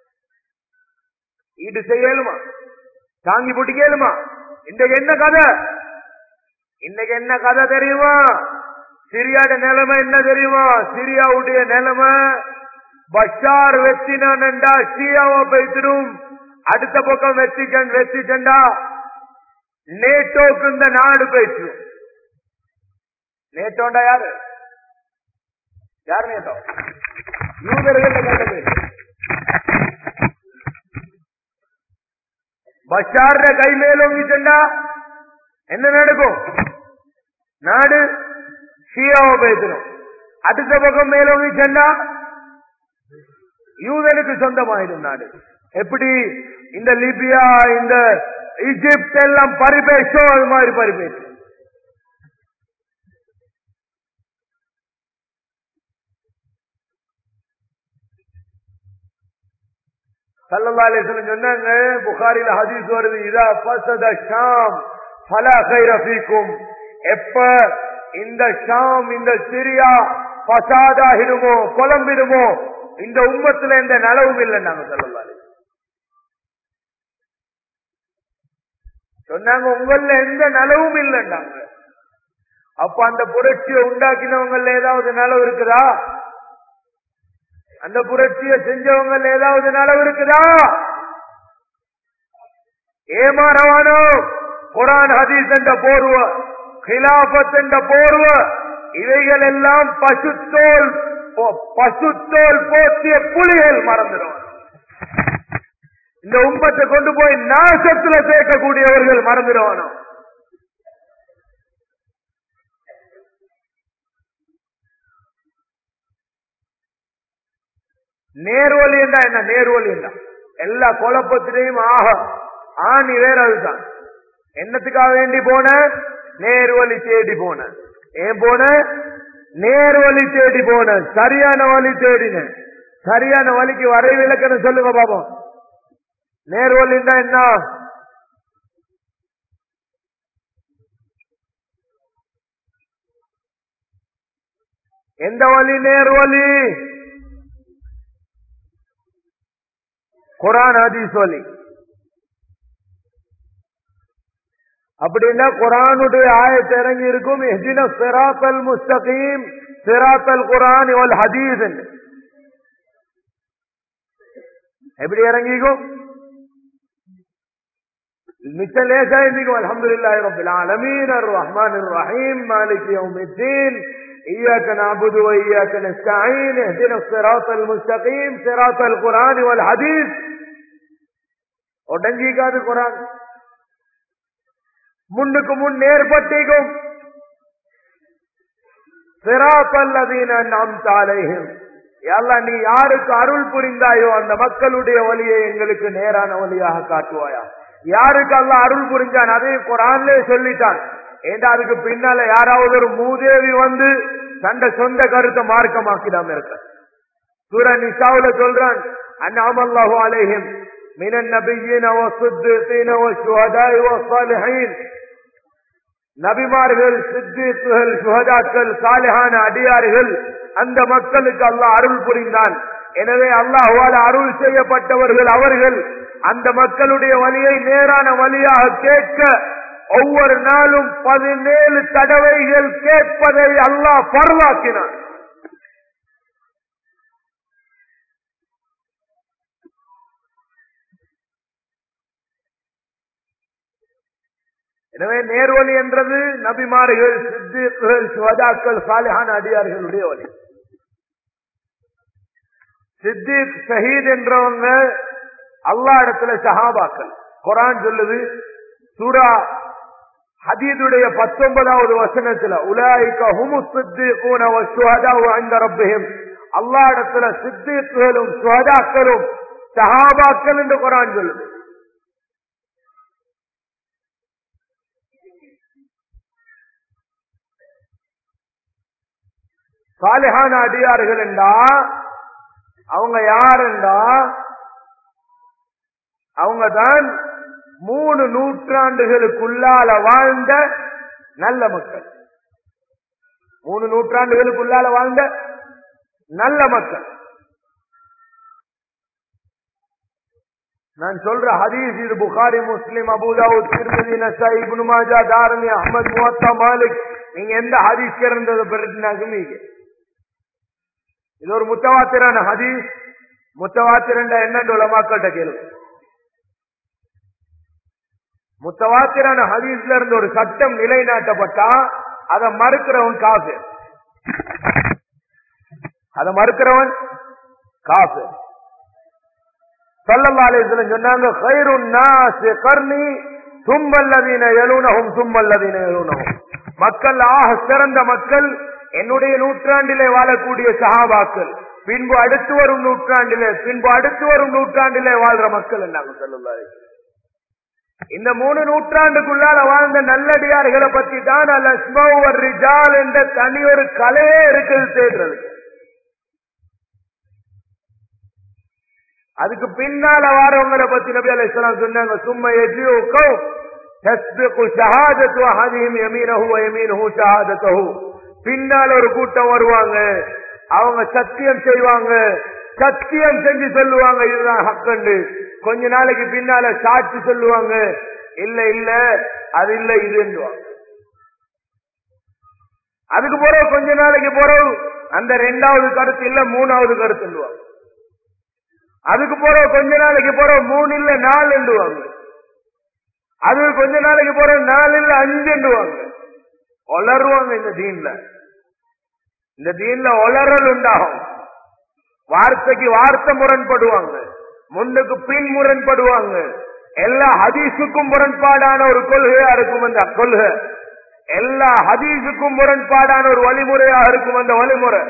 ஈடு செய்யலுமா தாங்கி பிடிக்கலுமா இன்றைக்கு என்ன கதை இன்னைக்கு என்ன கதை தெரியுமா சிரியாட நிலைமை என்ன தெரியுமா சிரியாவுடைய நிலைமை பஷார் வெத்தினான்டா ஷியாவை பேசிடும் அடுத்த பக்கம் வெத்திக்கன் வெத்திச்சண்டா நேட்டோக்கு இந்த நாடு பேசிடும் நேட்டோண்டா யாரு யார் நேட்டோ யூதர்கள் கண்டது பஷார கை மேலோங்கிச்சண்டா என்ன நடக்கும் நாடு ஷியாவை பேசிடும் அடுத்த பக்கம் மேலோங்கிச்சண்டா யூதனுக்கு சொந்தமாயிடும் நாடு எப்படி இந்த லிபியா இந்த ஈஜிப்ட் எல்லாம் பரிபேசோ அது மாதிரி பரிபேசும் சல்லல்லா அலிஸ்லம் சொன்னாங்க புகாரில ஹதீஸ் வருது இதா ஃபசத ஷாம் ஃபலா கைர ஃபீக்கும் எப்ப இந்த ஷாம் இந்த சிரியா பசாதாகிடுமோ குழம்பிடுமோ இந்த உம்மத்துல எந்த நலவும் இல்லை நாங்க சொல்லலாம் சொன்னாங்க உங்கள எந்த நலவும் இல்லைன்னாங்க அப்ப அந்த புரட்சியை உண்டாக்கினவங்கள ஏதாவது நலவு இருக்குதா அந்த புரட்சியை செஞ்சவங்க ஏதாவது நலவு இருக்குதா ஏமாறவானோ குரான் ஹதீஸ் என்ற போர்வ கிலாபத் என்ற போர்வ இவைகள் எல்லாம் பசுத்தோல் பசுத்தோல் போத்திய புலிகள் மறந்துடும் இந்த உம்பத்தை கொண்டு போய் நாசத்துல சேர்க்கக்கூடியவர்கள் மறந்துடுவானோ நேர்வழி என்றா என்ன நேர்வழி என்றா எல்லா குழப்பத்திலையும் ஆக ஆணி வேற அதுதான் என்னத்துக்காக வேண்டி போன நேர்வழி தேடி போன ஏன் போன நேர்வழி தேடி போன சரியான வழி தேடின சரியான வழிக்கு வரை விளக்கணும் சொல்லுங்க பாப்போம் நேர்வழின்னா என்ன எந்த வழி நேர்வழி குரான் ஹதீஸ் வழி அப்படின்னா குரானுடைய ஆயத்து இறங்கி இருக்கும் எஹ்தின சிராத்தல் முஸ்தகீம் சிராத்தல் குரான் இவள் ஹதீஸ் எப்படி இறங்கிக்கும் மிச்ச லேசா இருந்திக்கும் அல்ஹம்துலில்லாஹி ரப்பில் ஆலமீன் அர் ரஹ்மான் ரஹீம் மாலிக் யௌமித்தீன் إياك نعبد وإياك نستعين اهدنا الصراط المستقيم صراط القرآن والحديث உடஞ்சிக்காது குரான் முன்னுக்கு முன் நேர்பட்டிக்கும் சிராப்பல்லதீன நாம் தாலையும் எல்லாம் நீ யாருக்கு அருள் புரிந்தாயோ அந்த மக்களுடைய வழியை எங்களுக்கு நேரான வழியாக காட்டுவாயா யாருக்கு அல்ல அருள் புரிஞ்சான் அதே குரான்லே சொல்லிட்டான் ஏண்டா அதுக்கு பின்னால யாராவது ஒரு மூதேவி வந்து தண்ட சொந்த கருத்தை மார்க்கமாக்கிடாம இருக்க சூர நிசாவுல சொல்றான் அண்ணாமல்லாஹு அலைஹிம் من النبيين والصديقين والشهداء والصالحين நபிமார்கள் சித்திகள் சுகதாக்கள் சாலிஹான அடியார்கள் அந்த மக்களுக்கு அல்லாஹ் அருள் புரிந்தான் எனவே அல்லாஹுவால் அருள் செய்யப்பட்டவர்கள் அவர்கள் அந்த மக்களுடைய வழியை நேரான வழியாக கேட்க ஒவ்வொரு நாளும் பதினேழு தடவைகள் கேட்பதை அல்லாஹ் பரவாக்கினான் எனவே நேர்வழி என்றது நபிமார்கள் சித்திகள் சுவதாக்கள் சாலிஹான அடியார்களுடைய வழி சித்திக் ஷஹீத் என்றவங்க அல்லா இடத்துல சஹாபாக்கள் குரான் சொல்லுது சூரா ஹதீதுடைய பத்தொன்பதாவது வசனத்துல உலாய்க ஹுமு சித்திகூன சுஹதாவு அந்த ரப்பிஹிம் அல்லா இடத்துல சித்திகளும் சுஹதாக்களும் சஹாபாக்கள் என்று குரான் சொல்லுது சாலிஹான அடியார்கள் என்றா அவங்க யார் என்றா அவங்க தான் மூணு நூற்றாண்டுகளுக்குள்ளால வாழ்ந்த நல்ல மக்கள் மூணு நூற்றாண்டுகளுக்குள்ளால வாழ்ந்த நல்ல மக்கள் நான் சொல்ற ஹதீஸ் இது புகாரி முஸ்லிம் அபுதாவுத் திருமதி நசாய் இப்னு மாஜா தாரமி அஹமது முவத்தா மாலிக் நீங்க எந்த ஹதீஸ் இருந்ததை பெருட்டினாக்கும் நீங்க இது ஒரு முத்தவாத்திரான ஹதீஸ் முத்தவாத்திரண்ட என்னன்னு உலமாக்கள்கிட்ட கேளுங்க முத்தவாத்திரான ஹதீஸ்ல இருந்து ஒரு சட்டம் நிலைநாட்டப்பட்டா அதை மறுக்கிறவன் காசு அதை மறுக்கிறவன் காசு சல்லல்லா அலைஹிஸ்ஸலாம் சொன்னாங்க கைருன் நாஸ் கர்னி சும்மல்லதீன யலூனஹும் சும்மல்லதீன யலூனஹும் மக்கள் ஆக சிறந்த மக்கள் என்னுடைய நூற்றாண்டிலே வாழக்கூடிய சஹாபாக்கள் பின்பு அடுத்து வரும் நூற்றாண்டிலே பின்பு அடுத்து வரும் நூற்றாண்டிலே வாழ்ற மக்கள் என்னாங்க சல்லல்லா அலைஹிஸ்ஸலாம் இந்த மூணு நூற்றாண்டுக்குள்ளால வாழ்ந்த நல்லடியார்களை பத்தி தான் அல் அஸ்மௌவர் ரிஜால் என்ற தனி ஒரு கலையே இருக்குது தேடுறது அதுக்கு பின்னால வாரவங்களை பத்தி நபி அலைஹிஸ்ஸலாம் சொன்னாங்க சும்மா எஜியோக்கோ தஸ்பிகு ஷஹாதத்து அஹதிஹிம் யமீனஹு வ யமீனுஹு ஷஹாதத்துஹு பின்னால ஒரு கூட்டம் வருவாங்க அவங்க சத்தியம் செய்வாங்க சத்தியம் செஞ்சு சொல்லுவாங்க இதுதான் ஹக்கண்டு கொஞ்ச நாளைக்கு பின்னால சாட்சி சொல்லுவாங்க இல்ல இல்ல அது இல்ல இதுன்னுவாங்க அதுக்கு பிறகு கொஞ்ச நாளைக்கு பிறகு அந்த ரெண்டாவது கருத்து இல்ல மூணாவது கருத்துன்னுவாங்க அதுக்கு பிறகு கொஞ்ச நாளைக்கு பிறகு மூணு இல்ல நாலுன்னுவாங்க அது கொஞ்ச நாளைக்கு பிறகு நாலு இல்ல அஞ்சுன்னுவாங்க ஒளருவாங்க இந்த தீன்ல இந்த தீன்ல ஒளறல் உண்டாகும் வார்த்தைக்கு வார்த்தை முரண்படுவாங்க முன்னுக்கு பின் முரண்படுவாங்க எல்லா ஹதீஸுக்கும் முரண்பாடான ஒரு கொள்கையா இருக்கும் அந்த கொள்கை எல்லா ஹதீஸுக்கும் முரண்பாடான ஒரு வழிமுறையா இருக்கும் அந்த வழிமுறை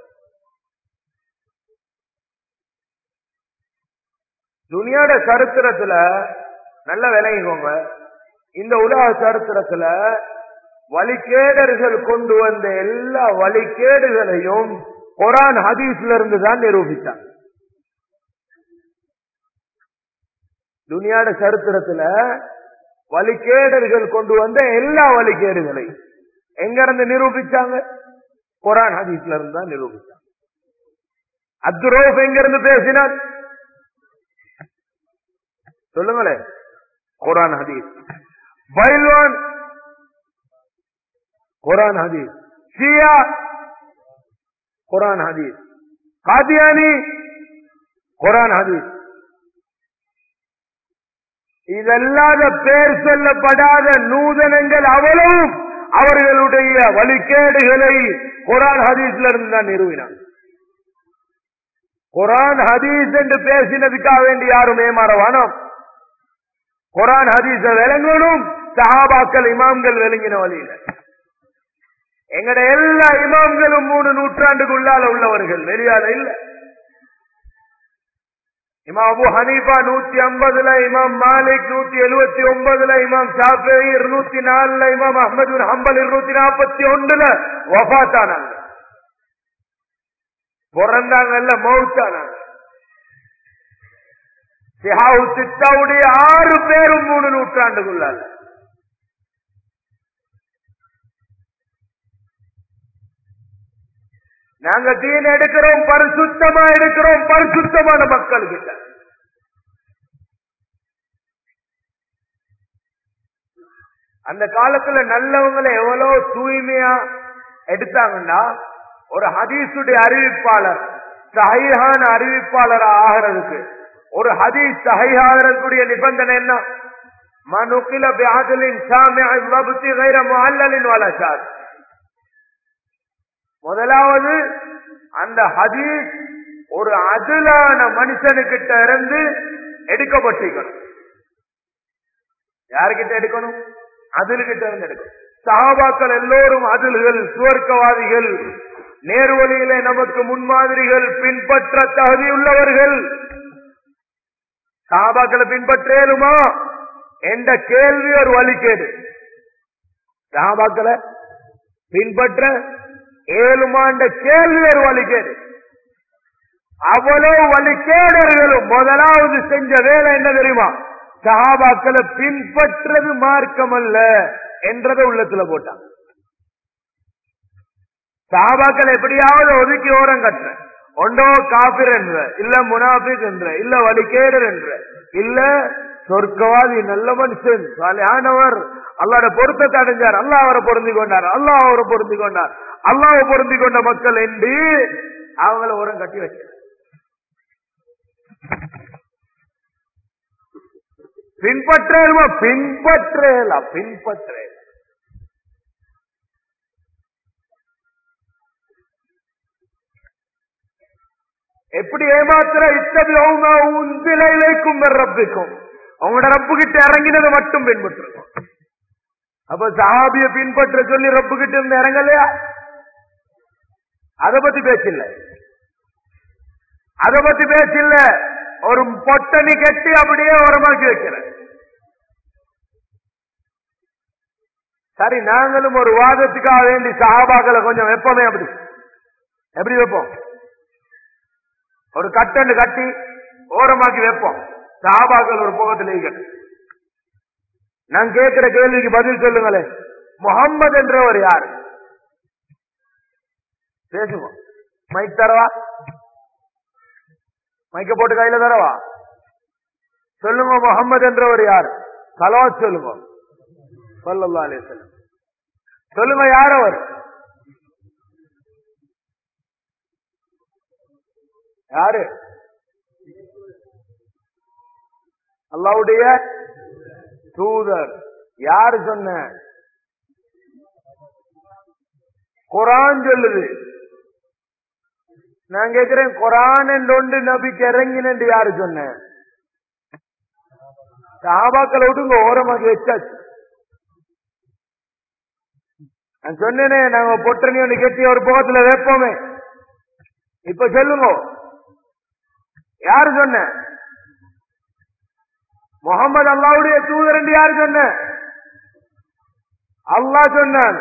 துனியாட சரித்திரத்துல நல்ல விளங்கிக்கோங்க இந்த உலக சரித்திரத்துல வழிகேடர்கள் கொண்டு வந்த எல்லா வழிகேடுகளையும் குரான் ஹதீஸ்ல இருந்து தான் நிரூபித்தாங்க துனியாட சரித்திரத்துல வழிகேடர்கள் கொண்டு வந்த எல்லா வழிகேடுகளை எங்க இருந்து நிரூபிச்சாங்க குரான் ஹதீஸ்ல இருந்து தான் நிரூபிச்சாங்க அப்துரோப் எங்க இருந்து பேசினார் சொல்லுங்களேன் குரான் ஹதீஸ் பைல்வான் குரான் ஹதீஸ் ஷியா குரான் ஹதீஸ் காதியானி குரான் ஹதீஸ் இதல்லாத பேர் சொல்லப்படாத நூதனங்கள் அவ்வளவும் அவர்களுடைய வழிகேடுகளை குரான் ஹதீஸ்ல இருந்து தான் நிறுவினார் குரான் ஹதீஸ் என்று பேசினதுக்காக வேண்டி யாரும் ஏமாறவானோம் குரான் ஹதீஸ விளங்கணும் சஹாபாக்கள் இமாம்கள் விளங்கின வழியில எங்கட எல்லா இமாம்களும் மூணு நூற்றாண்டுக்குள்ளால உள்ளவர்கள் வெளியால இல்ல இமாம் அபு ஹனீஃபா நூத்தி ஐம்பதுல இமாம் மாலிக் நூத்தி எழுபத்தி ஒன்பதுல இமாம் ஷாஃபி இருநூத்தி நாலுல இமாம் அஹமது ஹம்பல் இருநூத்தி நாற்பத்தி ஒன்றுல வஃபாத்தானாங்க பிறந்தாங்கல்ல மௌத்தானாங்க சிஹாவு சித்தாவுடைய ஆறு பேரும் மூணு நூற்றாண்டுக்குள்ளால நாங்க தீன் எடுக்கிறோம் பரிசுத்தமா எடுக்கிறோம் பரிசுத்தமான மக்கள் கிட்ட அந்த காலத்துல நல்லவங்களை எவ்வளவு தூய்மையா எடுத்தாங்கன்னா ஒரு ஹதீஸுடைய அறிவிப்பாளர் சஹைஹான அறிவிப்பாளர் ஆகிறதுக்கு ஒரு ஹதீஸ் சஹைஹாகிறதுக்குரிய நிபந்தனை என்ன மனுக்கில பியாதலின் சாமியின் வபுத்தி கைர முல்லலின் வளசார் முதலாவது அந்த ஹதீஸ் ஒரு அதுலான மனுஷனுக்கிட்ட இருந்து எடுக்கப்பட்டிருக்கணும் யாருக்கிட்ட எடுக்கணும் அதில்கிட்ட இருந்து எடுக்கணும் சகாபாக்கள் எல்லோரும் அதில்கள் சுவர்க்கவாதிகள் நேர்வழியிலே நமக்கு முன்மாதிரிகள் பின்பற்ற தகுதியுள்ளவர்கள் சகாபாக்களை பின்பற்றேலுமா என்ற கேள்வி ஒரு வழிகேடு சகாபாக்களை பின்பற்ற ஏழுமாண்ட கேள்வி ஒரு வழிகேடு அவ்வளவு வழிகேடர்களும் முதலாவது செஞ்ச வேலை என்ன தெரியுமா சஹாபாக்களை பின்பற்றது மார்க்கம் அல்ல என்றதை உள்ளத்துல போட்டாங்க சஹாபாக்கள் எப்படியாவது ஒதுக்கி ஓரம் கட்டுற ஒன்றோ காபிர் என்ற இல்ல முனாபிக் என்ற இல்ல வழிகேடர் என்ற இல்ல சொர்க்கவாதி நல்ல மனுஷன் சாலியானவர் அல்லாட பொருத்தத்தை அடைஞ்சார் அல்லாஹ் அவரை பொருந்தி கொண்டார் அல்லாஹ் அவரை பொருந்தி கொண்டார் அல்லாஹ் பொருந்தி கொண்ட மக்கள் என்று அவங்கள உரம் கட்டி வச்சார் பின்பற்றேலுமா பின்பற்றேலாம் பின்பற்றேன் எப்படி ஏமாத்துற இத்தகைய இலைக்கும் ரப்பிக்கும் அவங்களோட ரப்பு கிட்ட இறங்கினதை மட்டும் பின்பற்றுக்கும் அப்ப சஹாபிய பின்பற்ற சொல்லி ரப்பு கிட்ட இருந்து இறங்கலையா அத பத்தி பேச்சில்ல அத பத்தி பேச்சில்ல ஒரு பொட்டணி கட்டி அப்படியே உரமாக்கி வைக்கிற சரி நாங்களும் ஒரு வாதத்துக்காக வேண்டி சஹாபாக்களை கொஞ்சம் வைப்போமே அப்படி எப்படி வைப்போம் ஒரு கட்டண்டு கட்டி ஓரமாக்கி வைப்போம் சாபாக்கள் ஒரு புகத்தில் நான் கேட்கிற கேள்விக்கு பதில் சொல்லுங்களேன் முகம்மது என்றவர் யார் பேசுவோம் மைக் தரவா மைக்க போட்டு கையில தரவா சொல்லுங்க முகம்மது என்றவர் யார் கலவா சொல்லுங்க சொல்லல்லா அலிஸ்லாம் சொல்லுங்க யார் அவர் யாரு அல்லாவுடைய தூதர் யாரு சொன்ன குரான் சொல்லுது நான் கேட்கிறேன் குரான் என்று நபிக்கு இறங்கினு யாரு சொன்ன சாபாக்களை விட்டுங்க ஓரமாக வச்சாச்சு நான் சொன்னேனே நாங்க பொட்டணி ஒன்று கட்டி ஒரு போகத்துல வைப்போமே இப்ப சொல்லுங்க யாரு சொன்ன முகமது அல்லாவுடைய தூதர் என்று யாரு சொன்ன அல்லாஹ் சொன்னான்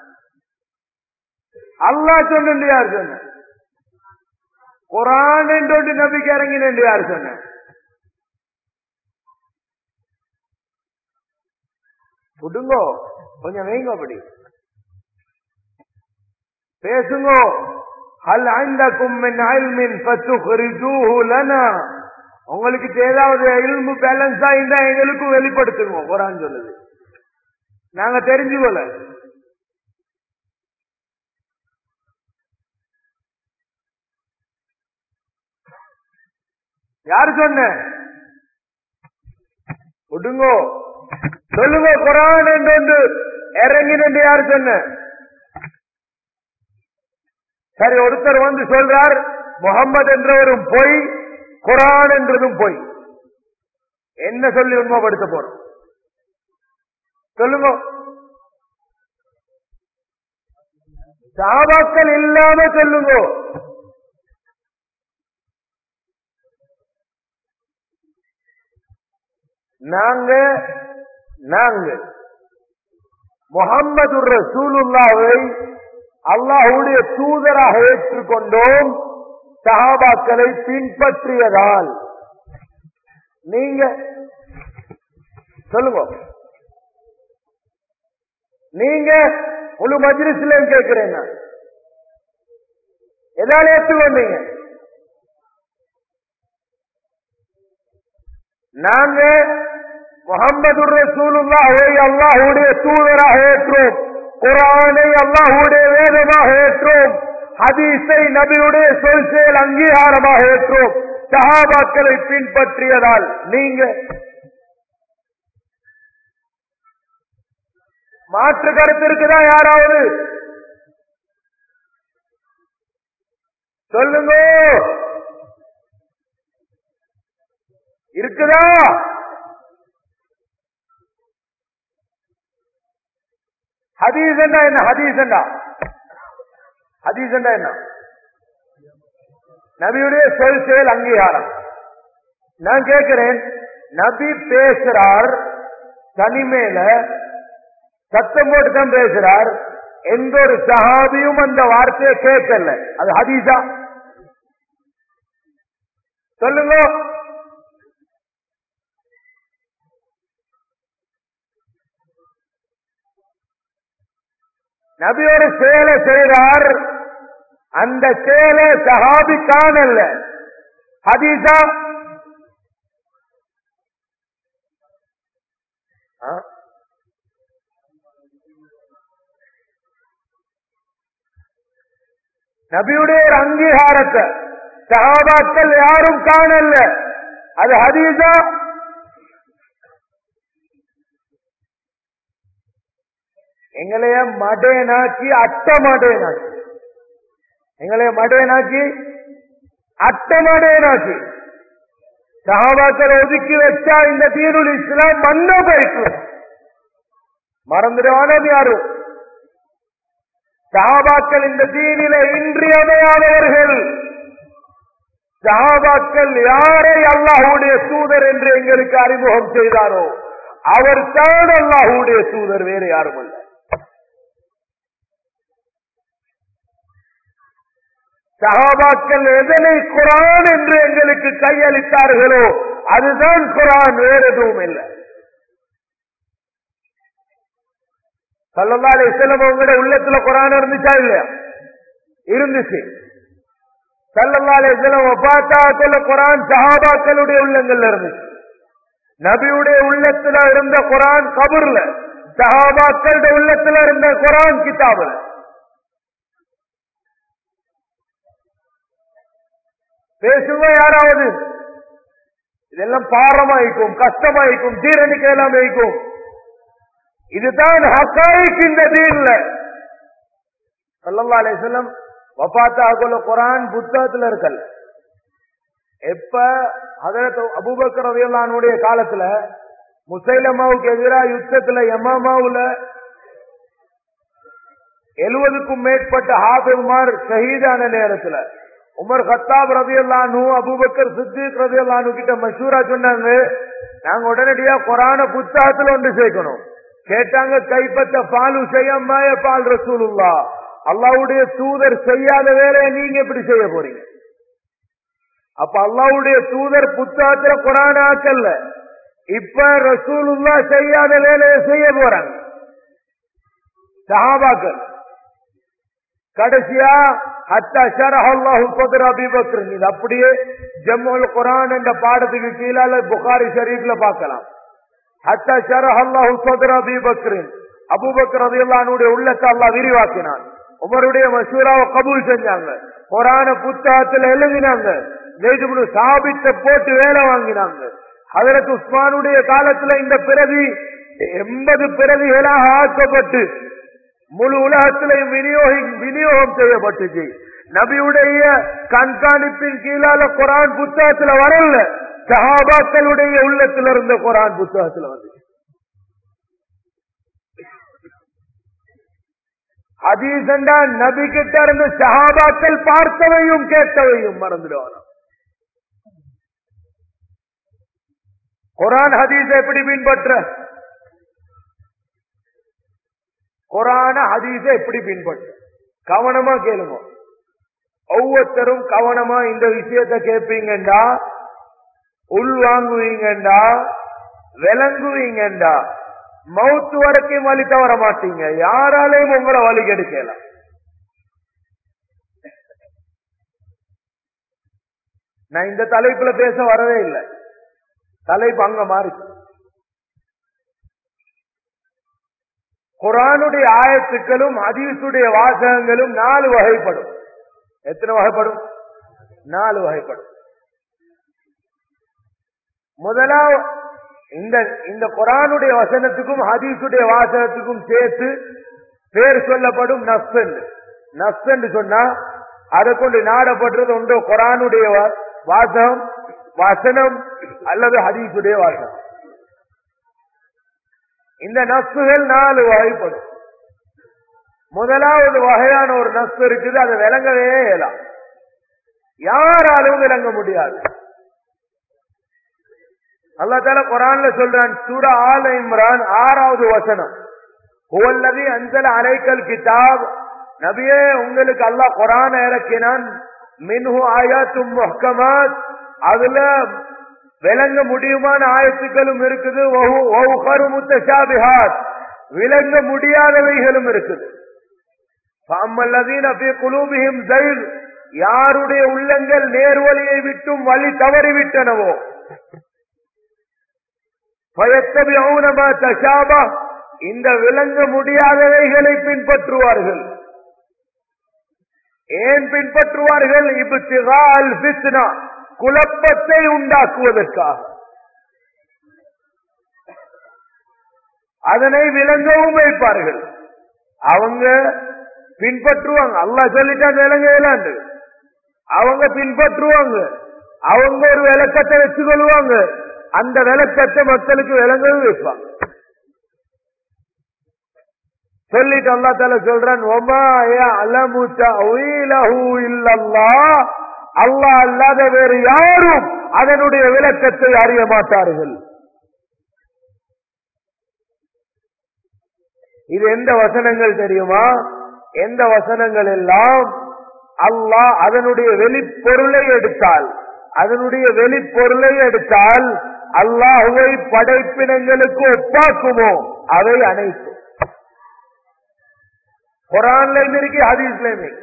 அல்லாஹ் சொன்ன யார் சொன்ன குரான் என்று நபிக்கு இறங்கின என்று யார் சொன்ன விடுங்கோ கொஞ்சம் வைங்க அப்படி பேசுங்கோ ஹல் ஐந்தக்கும் மின் இல்மின் ஃபத்துஹ்ரிஜூஹு லனா உங்களுக்கு ஏதாவது இல்மு பேலன்ஸ் ஆயிருந்தா எங்களுக்கும் வெளிப்படுத்துங்க குரான் சொல்லுது நாங்க தெரிஞ்சுக்கோல யாரு சொன்ன விடுங்கோ சொல்லுங்க குரான் என்று இறங்கினு யாரு சொன்ன சரி ஒருத்தர் வந்து சொல்றார் முகம்மது என்றவரும் பொய் குரான் என்றதும் பொய் என்ன சொல்லி உண்மைப்படுத்த போறோம் சொல்லுங்க சாபாக்கள் இல்லாம சொல்லுங்க நாங்க நாங்க முகம்மது ரசூலுல்லாவை அல்லாஹுடைய தூதராக ஏற்றுக்கொண்டோம் சஹாபாக்களை பின்பற்றியதால் நீங்க சொல்லுங்க நீங்க முழு மஜ்லிஸ்ல கேட்கிறேன் நான் எதால ஏற்றுக்கொண்டீங்க நாங்க முகமது ரசூலுல்லாஹை அல்லாஹுடைய தூதராக ஏற்றோம் குரானை அல்லாஹுடைய வேதமாக ஏற்றோம் ஹதீஸை நபியுடைய சொல் செயல் அங்கீகாரமாக ஏற்றோம் சஹாபாக்களை பின்பற்றியதால் நீங்க மாற்று கருத்து இருக்குதா யாராவது சொல்லுங்க இருக்குதா ஹதீஸ் என்ன ஹதீஸ் என்ன ஹதீஸ் என்ன நபியுடைய சொல் செயல் அங்கீகாரம் நான் கேட்கிறேன் நபி பேசுறார் தனிமேல சத்தம் போட்டு தான் பேசுறார் எந்த ஒரு சஹாபியும் அந்த வார்த்தையை கேட்கல அது ஹதீஸா சொல்லுங்க நபி ஒரு செயலை செய்கிறார் அந்த சேலை சஹாபி காணல ஹதீஸா ஆ? நபியுடைய ஒரு அங்கீகாரத்தை சஹாபாக்கள் யாரும் காணல அது ஹதீஸா எங்களைய மடேனாக்கி அட்ட மடேனாக்கி எங்களைய மடேனாக்கி அட்ட மடேனாக்கி சஹாபாக்கள் ஒதுக்கி வச்சா இந்த தீனுல் இஸ்லாம் மண்ண போயிட்டு மறந்துடுவானோ யாரும் சஹாபாக்கள் இந்த தீனில இன்றியமையாதவர்கள் சஹாபாக்கள் யாரை அல்லாஹுடைய தூதர் என்று எங்களுக்கு அறிமுகம் செய்தாரோ அவர் தான் அல்லாஹுடைய தூதர் வேறு யாரும் அல்ல சஹாபாக்கள் எதனை குரான் என்று எங்களுக்கு கையளித்தார்களோ அதுதான் குரான் வேற எதுவும் இல்லை சல்லல்லா அலிஸ்லம் உங்களோட உள்ளத்துல குரான் இருந்துச்சா இல்லையா இருந்துச்சு சல்லல்லா அலிஸ்லம் ஒப்பாத்தாத்துல குரான் சஹாபாக்களுடைய உள்ளங்கள்ல இருந்துச்சு நபியுடைய உள்ளத்துல இருந்த குரான் கபூர்ல சஹாபாக்களுடைய உள்ளத்துல இருந்த குரான் கிதாபுல பேசுங்க யாராவது இதெல்லாம் பாரமாயிக்கும் கஷ்டமாயிக்கும் ஜீரணிக்க எல்லாம் வைக்கும் இதுதான் ஹக்காய்க்கு இந்த தீன்ல சல்லல்லா அலிஸ்லம் வபாத்தாக்குள்ள குரான் புத்தகத்துல இருக்கல்ல எப்ப அதற்கு அபூபக்கர் ரவியல்லானுடைய காலத்துல முசைலமாவுக்கு எதிராக யுத்தத்துல எமாமாவுல எழுபதுக்கும் மேற்பட்ட ஹாபிமார் ஷஹீதான நேரத்துல உமர் கத்தாப் ரதியல்லானு அபூபக்கர் சித்திக் ரதியல்லானு கிட்ட மஷூரா சொன்னாங்க நாங்க உடனடியா குரான புத்தகத்துல ஒன்று சேர்க்கணும் கேட்டாங்க கைப்பற்ற பாலு செய்யம்மாய பால் ரசூலுல்லா அல்லாவுடைய தூதர் செய்யாத வேலையை நீங்க எப்படி செய்ய போறீங்க அப்ப அல்லாவுடைய தூதர் புத்தகத்துல குரான் ஆக்கல்ல இப்ப ரசூலுல்லா செய்யாத வேலையை செய்ய போறாங்க சஹாபாக்கள் கடைசியா ஹத்தா ஷரஹ் அல்லாஹு சதுர அபிபக்ர் இது அப்படியே ஜம்முல் குரான் என்ற பாடத்துக்கு கீழால புகாரி ஷரீஃப்ல பார்க்கலாம் ஹத்தா ஷரஹ் அல்லாஹு சதுர அபிபக்ர் அபூபக்கர் ரலியல்லாஹுடைய உள்ளத்தை அல்லாஹ் விரிவாக்கினான் உமருடைய மசூராவை கபூல் செஞ்சாங்க குரான புத்தகத்துல எழுதினாங்க ஜெய்துபுரு சாபித்த போட்டு வேலை வாங்கினாங்க அதற்கு உஸ்மானுடைய காலத்துல இந்த பிறவி எண்பது பிறவிகளாக ஆக்கப்பட்டு முழு உலகத்திலையும் விநியோகி விநியோகம் செய்யப்பட்டுச்சு நபியுடைய கண்காணிப்பின் கீழால குரான் புத்தகத்துல வரல சஹாபாக்களுடைய உள்ளத்துல இருந்த குரான் புத்தகத்துல வந்து ஹதீசண்டா நபி கிட்ட இருந்து சஹாபாக்கள் பார்த்தவையும் கேட்டவையும் மறந்துடுவாங்க குரான் ஹதீஸ் எப்படி பின்பற்ற குரான ஹதீஸ எப்படி பின்பற்ற கவனமா கேளுங்க ஒவ்வொருத்தரும் கவனமா இந்த விஷயத்த கேட்பீங்கண்டா உள் வாங்குவீங்கண்டா விளங்குவீங்கண்டா மவுத்து வரைக்கும் வழி தவற மாட்டீங்க யாராலையும் உங்களை வழி கெடுக்கலாம் நான் இந்த தலைப்புல பேச வரவே இல்லை தலைப்பு அங்க மாறி குரானுடைய ஆயத்துக்களும் ஹதீஸுடைய வாசகங்களும் நாலு வகைப்படும் எத்தனை வகைப்படும் நாலு வகைப்படும் முதலாவது இந்த இந்த குரானுடைய வசனத்துக்கும் ஹதீஸுடைய வாசகத்துக்கும் சேர்த்து பேர் சொல்லப்படும் நஸ்பெண்ட் நஸ்பெண்ட் சொன்னா அதை கொண்டு நாடப்படுறது ஒன்று குரானுடைய வா- வாசகம் வசனம் அல்லது ஹதீஸுடைய வாசகம் இந்த நஸ்புகள் நாலு வகைப்படும் முதலாவது வகையான ஒரு நஸ்பு இருக்குது அதை விளங்கவே இயலாம் யாராலும் விளங்க முடியாது அல்லா தால குரான்ல சொல்றான் சூரா ஆல இம்ரான் ஆறாவது வசனம் ஹுவல்லதி அன்சல அலைக்கல் கிதாப் நபியே உங்களுக்கு அல்லாஹ் குரான் இறக்கினான் மின்ஹு ஆயாத்தும் முஹ்கமாத் அதுல விளங்க முடியுமான ஆயத்துக்களும் இருக்குது வஹு- வஹுகரு முத்தஷாபிஹாத் விளங்க முடியாதவைகளும் இருக்குது فَأَمَّا فِي قُلُوبِهِمْ زَيْغٌ யாருடைய உள்ளங்கள் நேர்வழியை விட்டும் வழி தவறிவிட்டனவோ فَيَتَّبِعُونَ مَا تَشَابَهَ இந்த விளங்க முடியாதவைகளை பின்பற்றுவார்கள் ஏன் பின்பற்றுவார்கள் இப்திகால் ஃபித்னா குழப்பத்தை உண்டாக்குவதற்காக அதனை விளங்கவும் வைப்பார்கள் அவங்க பின்பற்றுவாங்க அல்லாஹ் சொல்லிட்டா விளங்க இயலாண்டு அவங்க பின்பற்றுவாங்க அவங்க ஒரு விளக்கத்தை வச்சு கொள்வாங்க அந்த விளக்கத்தை மக்களுக்கு விளங்கவும் வைப்பாங்க சொல்லிட்டு அல்லா தால சொல்றான் ஒமா அலமு தஅவீலஹு இல்லல்லாஹ் அல்லாஹ் அல்லாத வேறு யாரும் அதனுடைய விளக்கத்தை அறிய மாட்டார்கள் இது எந்த வசனங்கள் தெரியுமா எந்த வசனங்கள் எல்லாம் அல்லாஹ் அதனுடைய வெளிப்பொருளை எடுத்தால் அதனுடைய வெளிப்பொருளை எடுத்தால் அல்லாஹுவை படைப்பினங்களுக்கு ஒப்பாக்குமோ அவை அனைத்தும் குரான்லயும் இருக்கு ஹதீஸ்லயும் இருக்கு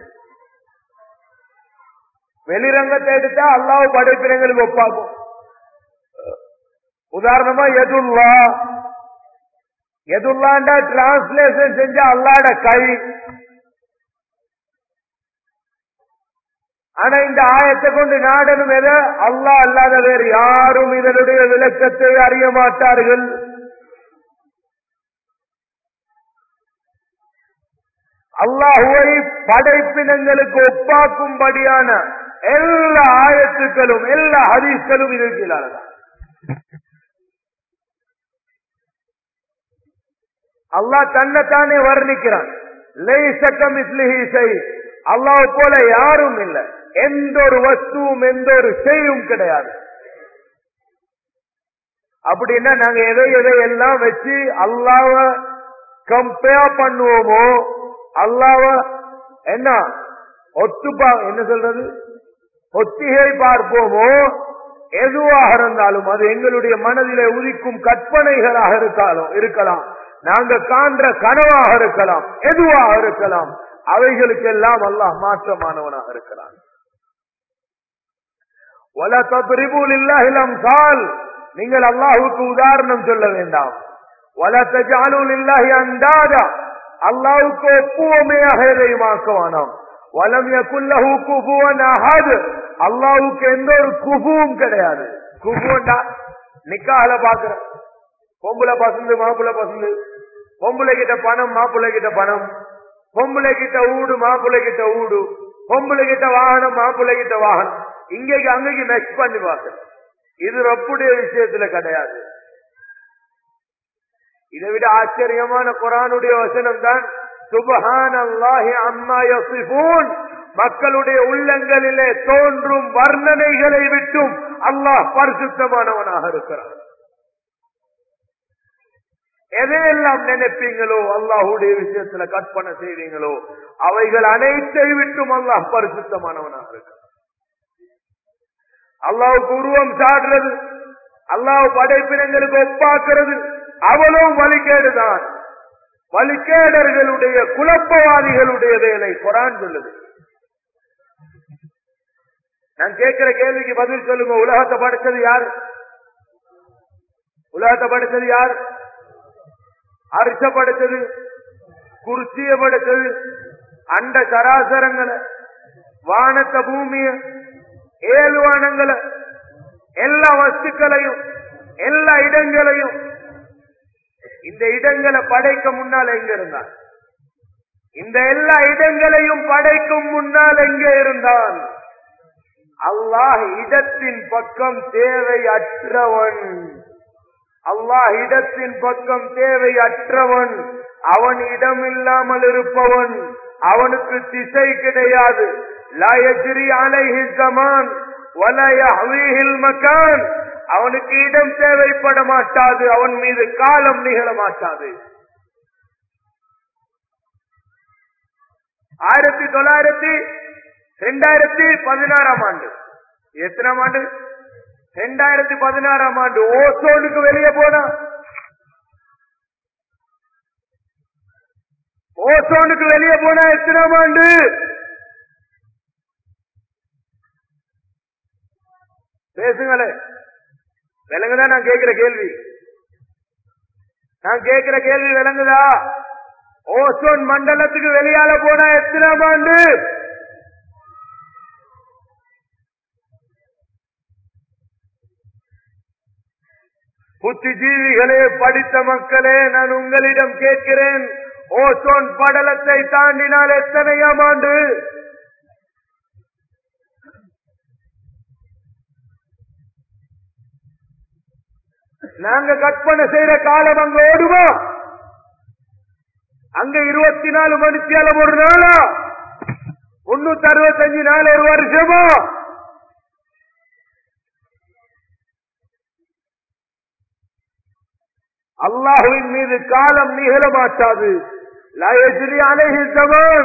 வெளிரங்கத்தை எடுத்தா அல்லாஹ் படைப்பினங்களுக்கு ஒப்பாக்கும் உதாரணமா எதுல்லா எதுல்லாண்டா டிரான்ஸ்லேஷன் செஞ்ச அல்லாட கை ஆனா இந்த ஆயத்தை கொண்டு நாடனும் எதை அல்லாஹ் அல்லாத வேறு யாரும் இதனுடைய விளக்கத்தை அறிய மாட்டார்கள் அல்லாஹுவை படைப்பினங்களுக்கு ஒப்பாக்கும்படியான எல்லா ஆயத்துக்களும் எல்லா ஹதீஸ்களும் இருக்கிறார்கள் அல்லாஹ் தன்னைத்தானே வர்ணிக்கிறான் அல்லாஹ் போல யாரும் இல்லை எந்த ஒரு வஸ்துவும் எந்த ஒரு செய்யும் கிடையாது அப்படின்னா நாங்க எதை எதை எல்லாம் வச்சு அல்லாவ கம்பேர் பண்ணுவோமோ அல்லாவ என்ன ஒத்துப்பா என்ன சொல்றது ஒத்திகை பார்ப்போமோ எதுவாக இருந்தாலும் அது எங்களுடைய மனதிலே உதிக்கும் கற்பனைகளாக இருக்காலும் இருக்கலாம் நாங்க காண்ற கனவாக இருக்கலாம் எதுவாக இருக்கலாம் அவைகளுக்கெல்லாம் அல்லாஹ் மாற்றமானவனாக இருக்கிறான் நீங்கள் அல்லாஹுக்கு உதாரணம் சொல்ல வேண்டாம் அந்தாதா அல்லாவுக்கு ஒப்புவமையாக எதையும் ஆக்கவானாம் வலம் யகுல்லஹு குஃபுவன் அஹத் அல்லாஹ்வுக்கு எந்த ஒரு குஃபுவும் கிடையாது குஃபுவன்டா நிக்காஹல பாக்குறேன் பொம்பளை பசந்து மாப்பிள்ளை பசந்து பொம்பளை கிட்ட பணம் மாப்பிள்ளை கிட்ட பணம் பொம்பளை கிட்ட ஊடு மாப்பிள்ளை கிட்ட ஊடு பொம்பளை கிட்ட வாகனம் மாப்பிள்ளை கிட்ட வாகனம் இங்கேக்கு அங்கேக்கு மெக்ஸ் பண்ணி பார்க்க இது ரப்புடைய விஷயத்துல கிடையாது இதை விட ஆச்சரியமான குரானுடைய வசனம் தான் சுபஹான் அல்லாஹி அம்மா யசிபூன் மக்களுடைய உள்ளங்களிலே தோன்றும் வர்ணனைகளை விட்டும் அல்லாஹ் பரிசுத்தமானவனாக இருக்கிறான் எதையெல்லாம் நினைப்பீங்களோ அல்லாஹுடைய விஷயத்துல கற்பனை செய்வீங்களோ அவைகள் அனைத்தை விட்டும் அல்லாஹ் பரிசுத்தமானவனாக இருக்கிறான் அல்லாவுக்கு உருவம் சாடுறது அல்லாஹ் படைப்பினங்களுக்கு ஒப்பாக்குறது அவளும் வழிகேடுதான் வழிகேடர்களுடைய குழப்பவாதிகளுடைய வேலை குரான் சொல்லுது நான் கேட்கிற கேள்விக்கு பதில் சொல்லுங்க உலகத்தை படைச்சது யார் உலகத்தை படைச்சது யார் அரிச படைச்சது குர்சிய படைச்சது அண்ட சராசரங்களை வானத்த பூமிய ஏழு வானங்களை எல்லா வஸ்துக்களையும் எல்லா இடங்களையும் இந்த இடங்களை படைக்க முன்னால் எங்க இருந்தான் இந்த எல்லா இடங்களையும் படைக்கும் முன்னால் எங்கே இருந்தான் அல்லாஹ் இடத்தின் பக்கம் தேவை அற்றவன் அல்லாஹ் இடத்தின் பக்கம் தேவை அற்றவன் அவன் இடம் இல்லாமல் இருப்பவன் அவனுக்கு திசை கிடையாது லாயஜிரி அலைஹி ஜமான் வலயஹ்வீஹில் மகான் அவனுக்கு இடம் தேவைப்பட மாட்டாது அவன் மீது காலம் நிகழ மாட்டாது ஆயிரத்தி தொள்ளாயிரத்தி ரெண்டாயிரத்தி பதினாறாம் ஆண்டு எத்தனாம் ஆண்டு ரெண்டாயிரத்தி பதினாறாம் ஆண்டு ஓசோனுக்கு வெளியே போனா ஓசோனுக்கு வெளியே போனா எத்தனாம் ஆண்டு பேசுங்களே விளங்குதா நான் கேட்கிற கேள்வி நான் கேட்கிற கேள்வி விளங்குதா ஓசோன் மண்டலத்துக்கு வெளியால போனா எத்தனாம் ஆண்டு புத்திஜீவிகளே படித்த மக்களே நான் உங்களிடம் கேட்கிறேன் ஓசோன் படலத்தை தாண்டினால் எத்தனையாம் ஆண்டு நாங்க கற்பனை செய்யற காலம் அங்க ஓடுமா அங்க இருபத்தி நாலு மணித்தியாலம் ஒரு நாளா முன்னூத்தி அறுபத்தஞ்சு நாள் ஒரு வருஷமா அல்லாஹுவின் மீது காலம் நிகழ மாட்டாது லயஜிரி அலைஹில் ஜமான்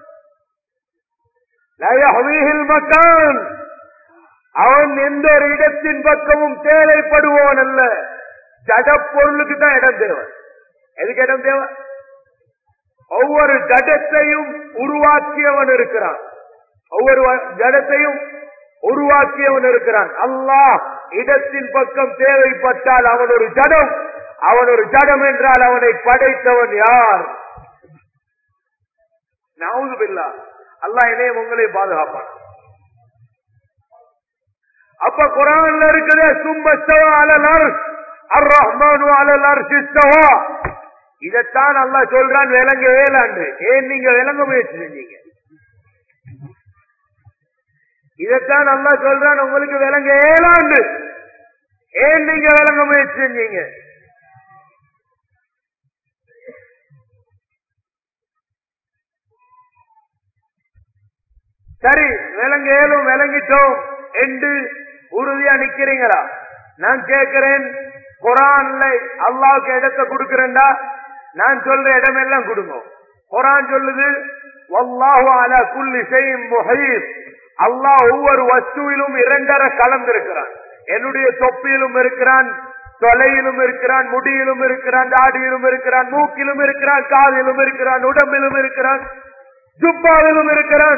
லயஹ்வீஹில் மக்கான் அவன் எந்த ஒரு இடத்தின் பக்கமும் தேவைப்படுவோன் அல்ல ஜட பொருளுக்கு தான் இடம் தேவை எதுக்கு இடம் தேவை ஒவ்வொரு ஜடத்தையும் உருவாக்கியவன் இருக்கிறான் ஒவ்வொரு வ- ஜடத்தையும் உருவாக்கியவன் இருக்கிறான் அல்லாஹ் இடத்தின் பக்கம் தேவைப்பட்டால் அவன் ஒரு ஜடம் அவன் ஒரு ஜடம் என்றால் அவனை படைத்தவன் யார் நாவுது பில்லா அல்லாஹ் இணையம் உங்களை பாதுகாப்பான் அப்ப குரான்ல இருக்குது சும்மஸ்தவா அலல் அர்ஷ் அர் ரஹ்மானு அலல் அர்ஷ் இஸ்தவா இதைத்தான் அல்லாஹ் சொல்றான் விலங்கு ஏழாண்டு ஏன் நீங்க விலங்க முயற்சி செஞ்சீங்க இதைத்தான் அல்லாஹ் சொல்றான் உங்களுக்கு விலங்கு ஏழாண்டு ஏன் நீங்க விலங்க முயற்சி செஞ்சீங்க சரி விலங்கு ஏழும் விளங்கிட்டோம் என்று உறுதியா நிக்கிறீங்களா நான் கேட்கிறேன் குரான்ல அல்லாவுக்கு இடத்தை கொடுக்கிறேன்டா நான் சொல்ற இடம் எல்லாம் கொடுங்க குரான் சொல்லுது வல்லாஹு அலா குல்லி ஷைஇன் முஹீத் அல்லாஹ் ஒவ்வொரு வஸ்துவிலும் இரண்டரை கலந்திருக்கிறான் என்னுடைய தொப்பியிலும் இருக்கிறான் தொலையிலும் இருக்கிறான் முடியிலும் இருக்கிறான் தாடியிலும் இருக்கிறான் மூக்கிலும் இருக்கிறான் காதிலும் இருக்கிறான் உடம்பிலும் இருக்கிறான் ஜுப்பாவிலும் இருக்கிறான்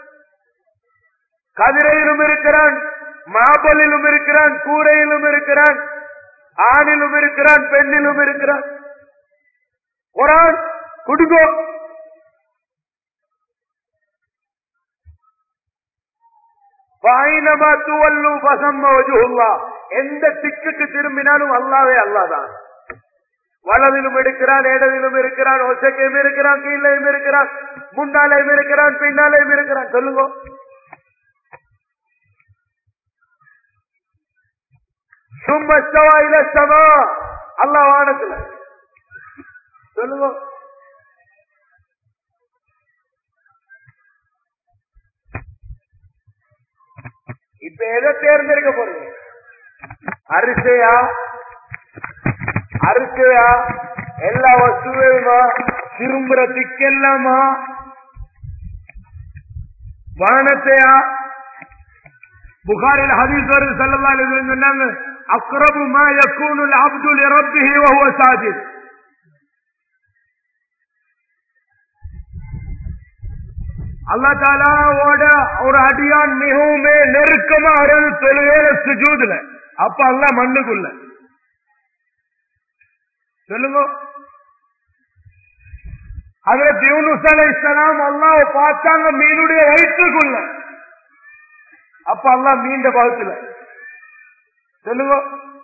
கதிரையிலும் இருக்கிறான் மாபலிலும் இருக்கிறான் கூரையிலும் இருக்கிறான் ஆணிலும் இருக்கிறான் பெண்ணிலும் இருக்கிறான் குரான் குடுங்கோ பாயினமா துவல்லு பசம்ம வஜுல்லா எந்த திக்குக்கு திரும்பினாலும் அல்லாவே அல்லாதான் வலதிலும் இருக்கிறான் இடதிலும் இருக்கிறான் ஒசக்கையும் இருக்கிறான் கீழையும் இருக்கிறான் முன்னாலையும் இருக்கிறான் பின்னாலையும் இருக்கிறான் சொல்லுங்க சும்மஸ்தவா இலஸ்தவா அல்லாஹ் வானத்துல சொல்லுங்க இப்ப எதை தேர்ந்தெடுக்க போறீங்க அரிசையா அரிசையா எல்லா வஸ்துவையுமா திரும்புற திக்கெல்லாமா வானத்தையா புகாரில் ஹதீஸ் வருது ஸல்லல்லாஹு அலைஹி வஸல்லம் சொன்னாங்க அக்ரபு மா யகூனு அல்-அப்து லிரப்பிஹி வ ஹுவ சாஜித் அல்லாஹ் தாலாவோட ஒரு அடியான் மிகவும் நெருக்கமா அறது தொழுகையில சுஜூதுல அப்ப அல்லாஹ் மண்ணுக்குள்ள சொல்லுங்க அதற்கு யூனுஸ் அலைஹிஸ்ஸலாம் அல்லாஹ் பார்த்தாங்க மீனுடைய வயிற்றுக்குள்ள அப்ப அல்லாஹ் மீண்ட பாகத்துல சொல்லுங்க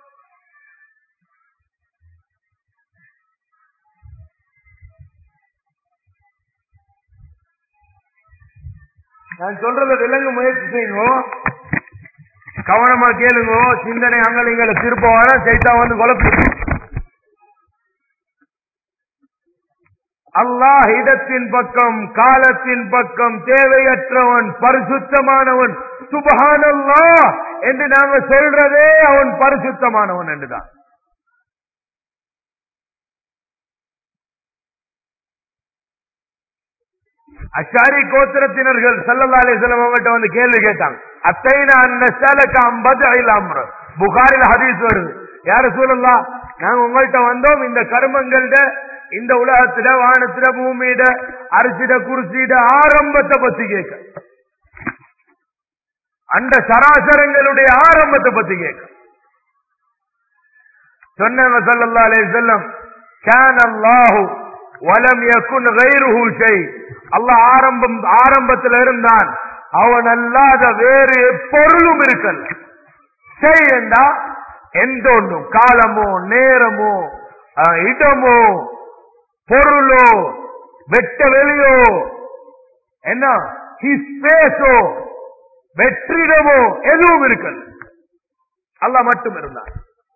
நான் சொல்றத விலங்கு முயற்சி செய்யணும் கவனமா கேளுங்க சிந்தனை அங்கலிங்களை திருப்பவான சைத்தா வந்து குழப்பி அல்லாஹ் இடத்தின் பக்கம் காலத்தின் பக்கம் தேவையற்றவன் பரிசுத்தமானவன் சுபஹானல்லா என்று நாங்க சொல்றதே அவன் பரிசுத்தமானவன் என்றுதான் அச்சாரி கோத்திரத்தினர்கள் சல்லல்லா அலிஸ்லாம் அவங்ககிட்ட வந்து கேள்வி கேட்டாங்க அத்தைனா அந்த ஐம்பது ஐலாம்ர புகாரில் ஹதீஸ் வருது யார சூழல்லா நாங்க உங்கள்கிட்ட வந்தோம் இந்த கர்மங்கள்ட இந்த உலகத்திட வானத்திட பூமியிட அரிசிட குருசியிட ஆரம்பத்தை பத்தி கேட்க அந்த சராசரங்களுடைய ஆரம்பத்தை பத்தி கேட்க சொன்னாங்க சல்லல்லா அலைஹி வஸல்லம் கான அல்லாஹு வலம் யகுன் கைருஹு ஷை அல்லாஹ் ஆரம்பம் ஆரம்பத்தில் இருந்தான் அவன் அல்லாத வேறு எப்பொருளும் இருக்கல்ல செய் என்றா எந்த ஒன்றும் காலமோ நேரமோ அஹ், இடமோ பொருளோ வெட்ட வெளியோ என்ன ஸ்பேஸோ வெற்றிடமோ எதுவும் இருக்கல்ல அல்லாஹ் மட்டும் இருந்தான்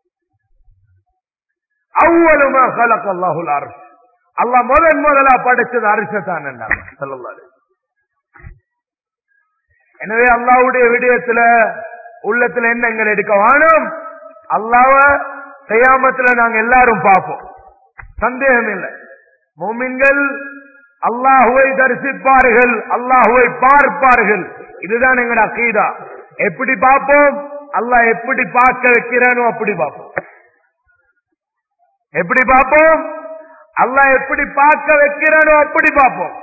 அவ்வளவுமா கலக்க அல்லாஹுல் அரசு அல்லாஹ் முதன் முதலா படைச்சது அரசத்தான் என்றாங்க ஸல்லல்லாஹு அலைஹி வஸல்லம். எனவே அல்லாஹ்வுடைய விடயத்துல உள்ளத்துல எண்ணங்கள் எடுக்க வேணும் அல்லாஹ்வ செய்யாமத்துல நாங்க எல்லாரும் பார்ப்போம் சந்தேகம் இல்லை மோமின்கள் அல்லாஹுவை தரிசிப்பார்கள் அல்லாஹுவை பார்ப்பார்கள் இதுதான் எங்கட அக்கீதா எப்படி பார்ப்போம் அல்லாஹ் எப்படி பார்க்க வைக்கிறானோ அப்படி பார்ப்போம் எப்படி பார்ப்போம் அல்லாஹ் எப்படி பார்க்க வைக்கிறானோ அப்படி பார்ப்போம்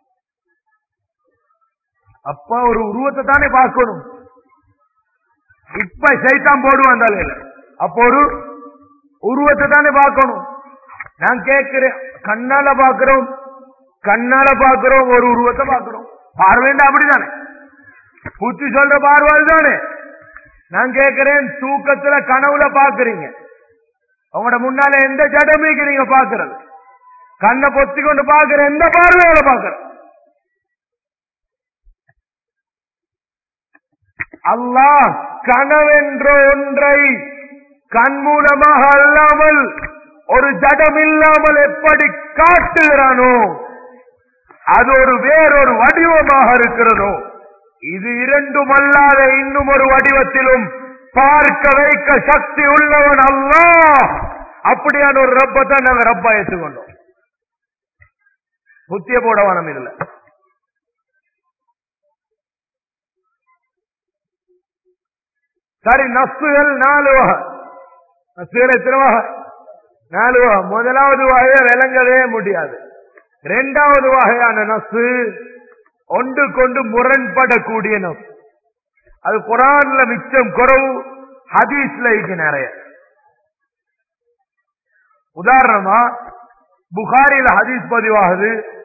அப்பா ஒரு உருவத்தை தானே பார்க்கணும் இப்ப சைத்தான் போடுவான் தலையில அப்போ ஒரு உருவத்தை தானே பார்க்கணும் நான் கேட்கிறேன் கண்ணால பார்க்கிறோம் கண்ணால பார்க்கிறோம் ஒரு உருவத்தை பார்க்கிறோம் பார்வைண்டா அப்படிதானே புத்தி சொல்ற பார்வை தானே நான் கேட்கிறேன் தூக்கத்துல கனவுல பாக்குறீங்க உங்களோட முன்னால எந்த ஜடமைக்கு நீங்க பாக்குறது கண்ணை பொத்தி கொண்டு பாக்குற எந்த பார்வையோட பாக்குற அல்லாஹ் கனவென்ற ஒன்றை கண்மூலமாக அல்லாமல் ஒரு ஜடம் இல்லாமல் எப்படி காட்டுகிறானோ அது ஒரு வேறொரு வடிவமாக இருக்கிறதோ இது இரண்டும் அல்லாத இன்னும் ஒரு வடிவத்திலும் பார்க்க வைக்க சக்தி உள்ளவன் அல்லாஹ் அப்படியான ஒரு ரப்பத்தை நாங்க ரப்பா ஏற்றுக்கொண்டோம் புத்திய போட வேணும் இதுல சரி நஸ்துகள் நாலு வகை நஸ்துகள் எத்தனை வகை நாலு வகை முதலாவது வகையை விளங்கவே முடியாது இரண்டாவது வகையான நசு ஒன்று கொண்டு முரண்படக்கூடிய நசு அது குரான்ல மிச்சம் குறவு ஹதீஸ்ல இருக்கு நிறைய உதாரணமா புகாரில ஹதீஸ் பதிவாகுது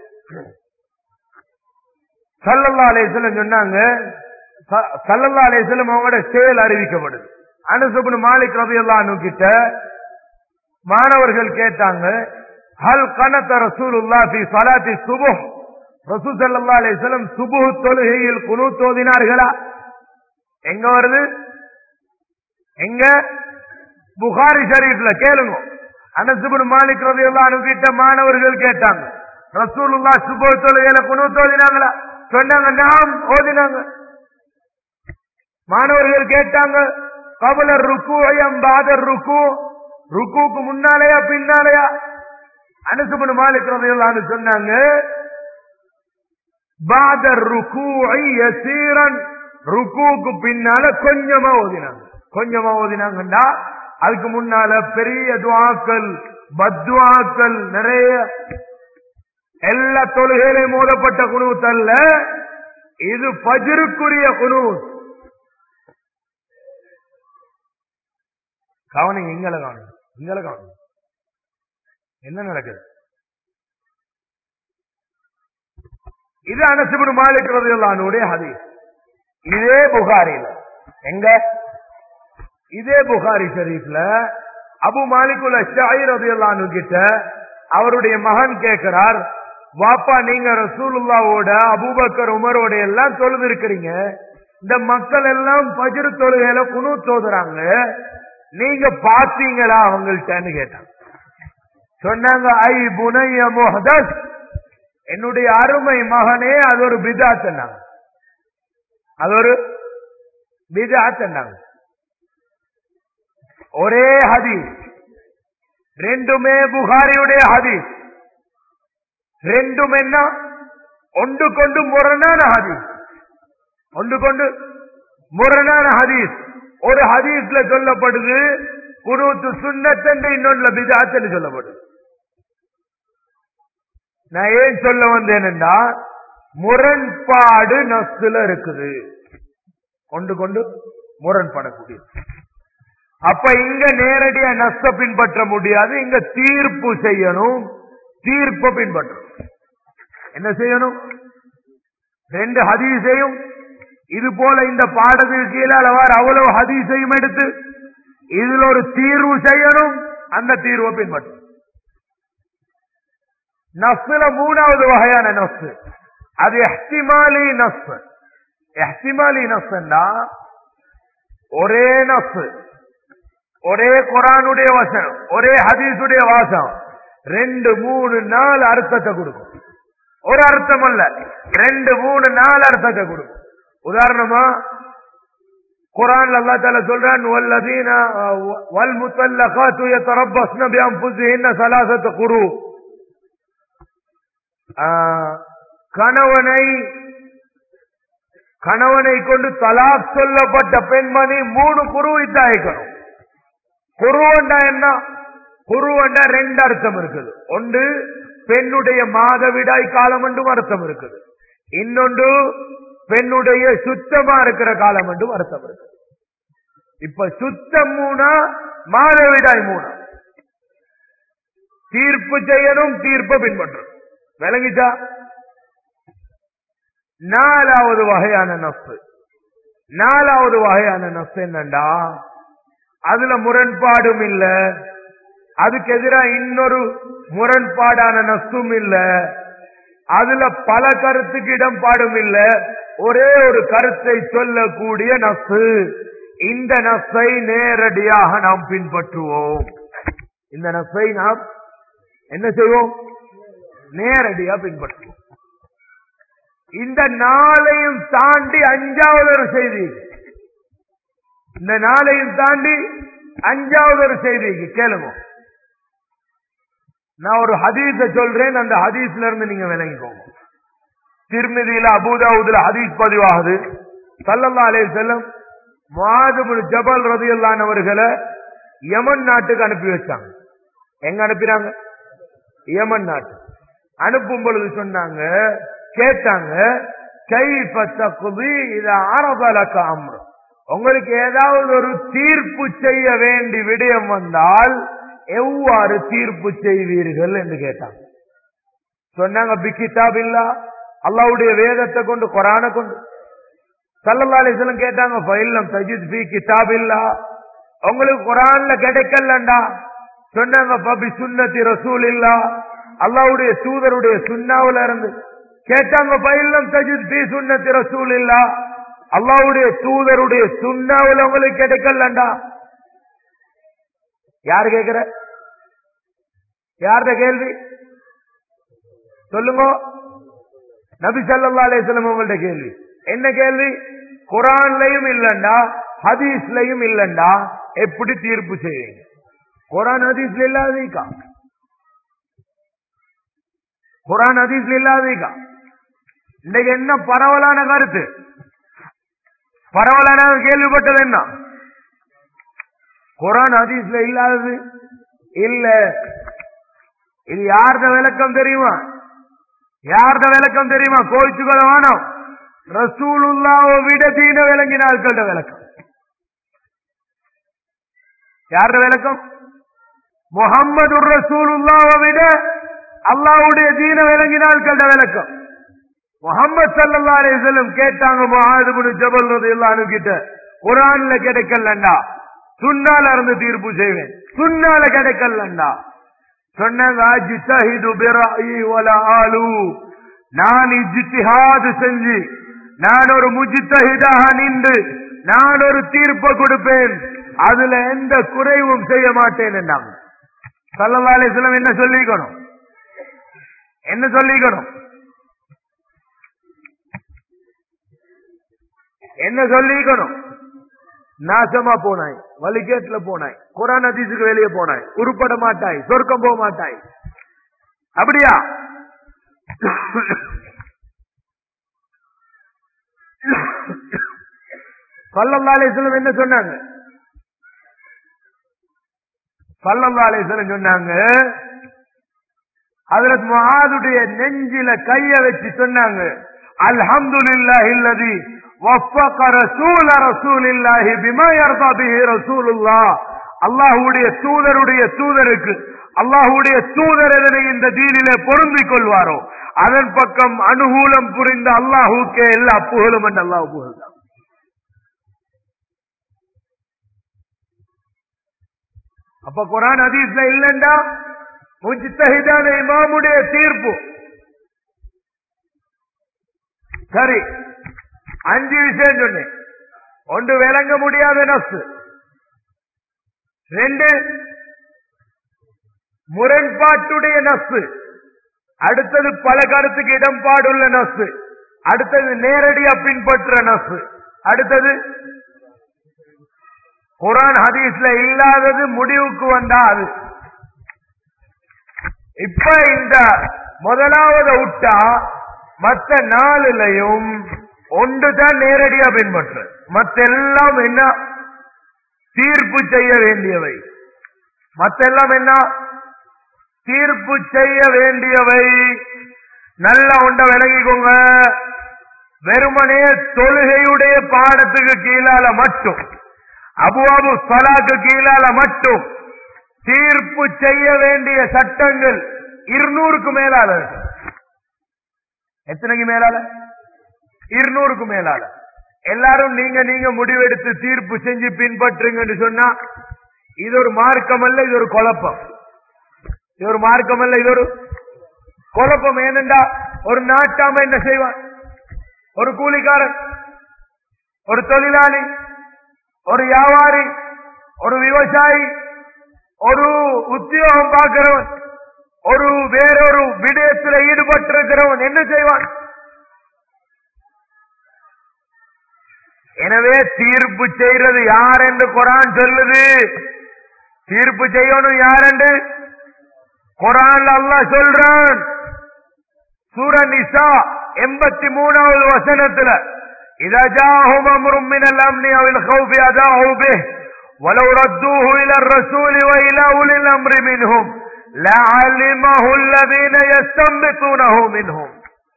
சல்லல்லா அலேசலம் சொன்னாங்க ச- சல்லல்லா அலேசலம் அவங்களோட செயல் அறிவிக்கப்படுது அனுசபுன் மாலிக் ரபியல்லானு கிட்ட மாணவர்கள் கேட்டாங்க ஹல் கனத்த ரசூலுல்லா ஃபி ஸலாத்தி சுபுஹ் ரசூல் ஸல்லல்லாஹு அலைஹி வஸல்லம் சுபுஹ் தொழுகையில் குனூத் ஓதினார்களா எங்க வருது எங்க புகாரி ஷரீஃப்ல கேளுங்க அனசுபுன் மாலிக் ரலியல்லாஹு அன்ஹு கிட்ட மாணவர்கள் கேட்டாங்க ரசூலுல்லா சுபுஹ் தொழுகையில குனூத் ஓதினாங்களா சொன்னாங்க நாம் ஓதினாங்க மாணவர்கள் கேட்டாங்க கபலர் ருக்கு பாதர் ருக்கு ருக்குக்கு முன்னாலேயா பின்னாலேயா அனுசுபன் மாலிக் ரலியல்லாஹு சொன்னாங்க பாதர் ருக்கு யசீரன் ருக்குக்கு பின்னால கொஞ்சமா ஓதினாங்க கொஞ்சமா ஓதினாங்கண்டா அதுக்கு முன்னால பெரிய துவாக்கள் பத்வாக்கள் நிறைய எல்லா தொழுகையிலையும் மோதப்பட்ட குனூத் அல்ல இது பஜருக்குரிய குனூத் கவனிங்க இங்கல கவனிங்க இங்கல கவனிங்க என்ன நடக்குது இது அனசுபுன் மாலிக் ரதியுல்லானுடைய ஹதீஸ் இதே புகாரில எங்க இதே புகாரி ஷரீஃப்ல அபு மாலிகுல் அஷ்ஷாயி ரதியுல்லானு கிட்ட அவருடைய மகன் கேட்கிறார் வாப்பா நீங்க ரசூலுல்லாவோட அபூபக்கர் உமரோட எல்லாம் தொழுது இருக்கிறீங்க இந்த மக்கள் எல்லாம் பஜ்ரு தொழுகையில குனு தோதுறாங்க நீங்க பாத்தீங்களா அவங்கள்ட்டன்னு கேட்டாங்க சொன்னாங்க ஐ புனைய முஹதஸ் என்னுடைய அருமை மகனே அது ஒரு பிதாத்தன்னாங்க அது ஒரு பிதாத்தன்னாங்க ஒரே ஹதீஸ் ரெண்டுமே புகாரியுடைய ஹதீஸ் ரெண்டும் என்ன ஒன்று கொண்டு முரணான ஹதீஸ் ஒன்று கொண்டு முரணான ஹதீஸ் ஒரு ஹதீஸ்ல சொல்லப்படுது குருத்து சுண்ணத்தண்டு இன்னொன்றுல பிதாத்துன்னு சொல்லப்படுது நான் ஏன் சொல்ல வந்தேன்டா முரண்பாடு நஸ்துல இருக்குது கொண்டு கொண்டு முரண்படக்கூடிய அப்ப இங்க நேரடியா நஷ்ட பின்பற்ற முடியாது இங்க தீர்ப்பு செய்யணும் தீர்ப்பை பின்பற்றணும் என்ன செய்யணும் ரெண்டு ஹதீஸையும் இது போல இந்த பாடத்துக்கு கீழே அளவார் அவ்வளவு ஹதீஸையும் எடுத்து இதுல ஒரு தீர்வு செய்யணும் அந்த தீர்வை பின்பற்றும் நஸ்ல மூணாவது வகையான நஸ் அது எஹ்திமாலி நஸ் எஹ்திமாலி நஸ்னா ஒரே நஸ் ஒரே குரானுடைய வசனம் ஒரே ஹதீஸுடைய வாசம் ரெண்டு மூணு நாலு அர்த்தத்தை கொடுக்கும் ஒரு அர்த்தம் அல்ல ரெண்டு மூணு நாலு அர்த்தத்தை கொடுக்கும் உதாரணமா குரான் அல்லா தால சொல்றான் வல்லதீன வல் முத்தல்லகாத்து யதரப்பஸ்ன பிஅன்ஃபுஸிஹின்ன ஸலாஸத குரு கணவனை கணவனை கொண்டு தலாக் சொல்லப்பட்ட பெண்மணி மூணு குருவித்தாய்க்கணும் குருவண்டா என்ன குருவண்டா ரெண்டு அர்த்தம் இருக்குது ஒன்று பெண்ணுடைய மாதவிடாய் காலம் என்றும் அர்த்தம் இருக்குது இன்னொன்று பெண்ணுடைய சுத்தமா இருக்கிற காலம் என்றும் அர்த்தம் இருக்குது இப்ப சுத்தம் மூணா மாதவிடாய் மூணா தீர்ப்பு செய்யணும் தீர்ப்பை பின்பற்றணும் விளங்கிட்டா நாலாவது வகையான நப்பு நாலாவது வகையான நப்பு என்னண்டா அதுல முரண்பாடும் இல்ல அதுக்கு எதிராக இன்னொரு முரண்பாடான நசும் இல்ல அதுல பல கருத்துக்கு இடம்பாடும் இல்ல ஒரே ஒரு கருத்தை சொல்லக்கூடிய நசு இந்த நசை நேரடியாக நாம் பின்பற்றுவோம் இந்த நசை நாம் என்ன செய்வோம் நேரடியா பின்பற்றுவோம் இந்த நாளையும் தாண்டி அஞ்சாவது ஒரு செய்தி இந்த நாளையும் தாண்டி அஞ்சாவது ஒரு செய்திக்கு கேளுங்க நான் ஒரு ஹதீஸ சொல்றேன் அந்த ஹதீஸ்ல இருந்து நீங்க விளங்கிக்கோங்க திருமதியில அபூதாவுதுல ஹதீஸ் பதிவாகுது சல்லல்லா அலே செல்லம் மாதுபுல் ஜபல் ரதியல்லானவர்களை யமன் நாட்டுக்கு அனுப்பி வச்சாங்க எங்க அனுப்பினாங்க யமன் நாட்டு அனுப்பும் பொழுது சொன்னாங்க கேட்டாங்க கைஃப தக்குதி இத ஆரபலக்க அம்ரம் உங்களுக்கு ஏதாவது ஒரு தீர்ப்பு செய்ய வேண்டி விடயம் வந்தால் எவ்வாறு தீர்ப்பு செய்வீர்கள் என்று கேட்டாங்க சொன்னாங்க பி கிதாப் இல்லா அல்லாவுடைய வேதத்தை கொண்டு குரான கொண்டு சல்லல்லா அலிஸ்லம் கேட்டாங்க ஃபைல்லம் தஜித் பி கிதாப் இல்லா உங்களுக்கு குரான்ல கிடைக்கலண்டா சொன்னாங்க பபி சுன்னதி ரசூல் இல்லா அல்லாவுடைய தூதருடைய சுண்ணாவுல இருந்து கேட்டாங்க பயிலம் தஜித் பி சுன்னதி ரசூல் இல்லா அல்லாவுடைய தூதருடைய சுண்ணாவில் உங்களுக்கு கிடைக்கலண்டா யாரு கேக்குற யார்த கேள்வி சொல்லுங்க நபி சல்லா அலிஸ்லம் உங்கள்ட்ட கேள்வி என்ன கேள்வி குரான்லயும் இல்லண்டா ஹதீஸ்லயும் இல்லண்டா எப்படி தீர்ப்பு செய்வீங்க குரான் ஹதீஸ்ல இல்லாதீக்கா குரான் ஹதீஸ்ல இல்லாதீக்கா இன்னைக்கு என்ன பரவலான கருத்து பரவலான கேள்விப்பட்டது என்ன குரான் ஹதீஸ்ல இல்லாதது இல்ல இது யார்த விளக்கம் தெரியுமா யார்த விளக்கம் தெரியுமா கோவிச்சுக்கொள்ள வேணும் ரசூலுல்லாவை விட தீன விளங்கினார்கள்ட விளக்கம் யார்த விளக்கம் முகம்மது ரசூலுல்லாவை விட அல்லாவுடைய தீன விளங்கினார்கள்ட விளக்கம் முகமது சல்லா அலிசல்லம் கேட்டாங்க மகாதுபுடு ஜபல் எல்லாம் கிட்ட குரான்ல கிடைக்கலண்டா சுண்ணால இருந்து தீர்ப்பு செய்வேன் சுண்ணால கிடைக்கலண்டா சொன்னாங்க நான் இஜித்திஹாது செஞ்சு நான் ஒரு முஜித்தஹிதாக நின்று நான் ஒரு தீர்ப்பை கொடுப்பேன் அதுல எந்த குறைவும் செய்ய மாட்டேன் என்றாங்க சல்லா அலிஸ்லம் என்ன சொல்லிக்கணும் என்ன சொல்லிக்கணும் என்ன சொல்லிக்கணும் நாசமா போனாய் வலிகேட்ல போனாய் குரான் அதிசுக்கு வெளியே போனாய் உருப்பட மாட்டாய் சொர்க்கம் போக மாட்டாய் அப்படியா சல்லல்லா அலிஸ்லம் என்ன சொன்னாங்க சல்லல்லா அலிஸ்லம் சொன்னாங்க ஹதரத் முஆதுடைய நெஞ்சில கைய வச்சு சொன்னாங்க அல்ஹம்துலில்லாஹி அல்லதி வஃபக ரசூல ரசூலில்லாஹி பிமா யர்தா பிஹி ரசூலுல்லாஹ் அல்லாஹ்வுடைய தூதருடைய தூதருக்கு அல்லாஹ்வுடைய தூதர் எதனை இந்த தீனிலே பொருந்திக் கொள்வாரோ அதன் பக்கம் அனுகூலம் புரிந்த அல்லாஹுக்கே எல்லா புகழும் என்று அல்லாஹ் புகழ்ந்தான் அப்ப குரான் ஹதீஸ்ல இல்லண்டா முஜ்தஹிதான இமாமுடைய தீர்ப்பு சரி அஞ்சு விஷயம் சொன்னேன் ஒன்று விளங்க முடியாத நசு ரெண்டு முரண்பாட்டுடைய நசு அடுத்தது பல கருத்துக்கு இடம்பாடுள்ள நசு அடுத்தது நேரடியா பின்பற்ற நசு அடுத்தது குரான் ஹதீஸ்ல இல்லாதது முடிவுக்கு வந்தா அது இப்ப இந்த முதலாவது விட்டா மற்ற நாலுலையும் ஒன்றுதான் நேரடியா பின்பற்ற மத்தெல்லாம் என்ன தீர்ப்பு செய்ய வேண்டியவை மத்தெல்லாம் என்ன தீர்ப்பு செய்ய வேண்டியவை நல்ல ஒன்றை விளங்கிக்கோங்க வெறுமனே தொழுகையுடைய பாடத்துக்கு கீழால மட்டும் அபுவாபு சலாக்கு கீழால மட்டும் தீர்ப்பு செய்ய வேண்டிய சட்டங்கள் இருநூறுக்கு மேலால இருக்கு. எத்தனைக்கு மேலால இருநூறுக்கு மேலால எல்லாரும் நீங்க நீங்க முடிவெடுத்து தீர்ப்பு செஞ்சு பின்பற்றுங்கன்னு சொன்னா இது ஒரு மார்க்கம் அல்ல இது ஒரு குழப்பம் இது ஒரு மார்க்கம் அல்ல இது ஒரு குழப்பம் ஏனென்றா ஒரு நாட்டாம என்ன செய்வான் ஒரு கூலிக்காரன் ஒரு தொழிலாளி ஒரு வியாபாரி ஒரு விவசாயி ஒரு உத்தியோகம் பார்க்கிறவன் ஒரு வேறொரு விடயத்தில் ஈடுபட்டிருக்கிறவன் என்ன செய்வான் எனவே தீர்ப்பு செய்யறது யார் என்று குரான் சொல்லுது தீர்ப்பு செய்யணும் யார் என்று குரான் அல்லாஹ் சொல்றான் சூர நிசா எண்பத்தி மூணாவது வசனத்துல إذا جاءهم أمر من الأمن أو الخوف أذاعوا به ولو ردوه إلى الرسول وإلى أولي الأمر منهم لعلمه الذين يستنبطونه منهم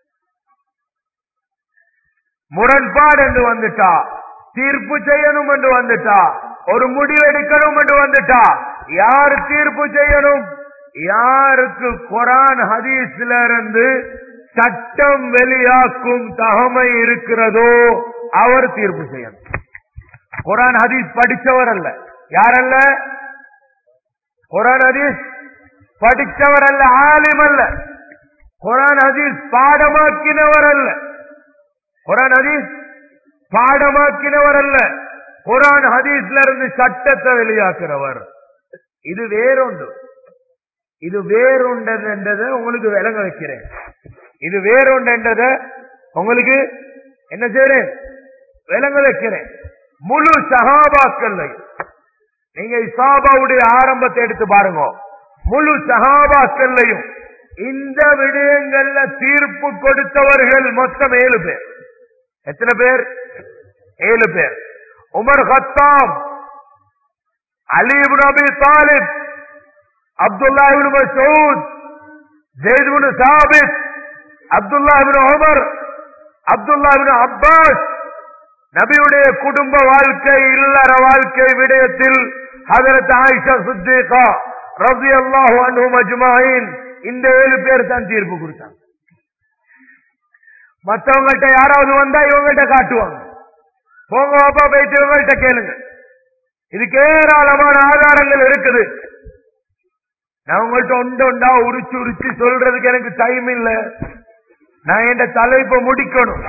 முரண்பாடு என்று வந்துட்டா தீர்ப்பு செய்யணும் என்று வந்துட்டா ஒரு முடிவு எடுக்கணும் என்று வந்துட்டா யார் தீர்ப்பு செய்யணும் யாருக்கு குரான் ஹதீஸ்ல இருந்து சட்டம் வெளியாக்கும் தகமை இருக்கிறதோ அவர் தீர்ப்பு செய்யணும் குரான் ஹதீஸ் படிச்சவர் அல்ல யாரல்ல குரான் ஹதீஸ் படிச்சவர் அல்ல ஆலிம் அல்ல குரான் ஹதீஸ் பாடமாக்கினவர் அல்ல குரான் ஹதீஸ் பாடமாக்கினவர் அல்ல குரான் ஹதீஸ்ல இருந்து சட்டத்தை வெளியாக்குறவர் இது வேறொன்று இது வேறொன்றதை உங்களுக்கு விளங்க வைக்கிறேன் இது வேறொன்றதை உங்களுக்கு என்ன செய்றேன் விளங்க வைக்கிறேன் முழு சகாபாக்கள் நீங்க இசாபாவுடைய ஆரம்பத்தை எடுத்து பாருங்க முழு சகாபாக்கள்லையும் இந்த விடயங்கள்ல தீர்ப்பு கொடுத்தவர்கள் மொத்தம் ஏழு பேர் எத்தனை பேர் ஏழு பேர் உமர் ஹத்தாம் அலீபு நபி Talib Abdullah ibn Masud Zaid ibn Thabit Abdullah ibn Umar Abdullah ibn Abbas நபியுடைய குடும்ப வாழ்க்கை இல்லற வாழ்க்கை விடயத்தில் ஹதரத் ஆயிஷா சித்திகா ரபி அல்லாஹு அன்ஹும் அஜ்மாயின் இந்த ஏழு பேர் தான் தீர்ப்பு கொடுத்தாங்க மற்றவங்கள்ட்ட யாராவது வந்தா இவங்கள்ட்ட காட்டுவாங்க போங்க வாப்பா போயிட்டு இவங்கள்ட்ட கேளுங்க இதுக்கு ஏராளமான ஆதாரங்கள் இருக்குது நான் உங்கள்ட்ட ஒன்று ஒண்டா உரிச்சு உரிச்சு சொல்றதுக்கு எனக்கு டைம் இல்ல நான் என் தலைப்பை முடிக்கணும்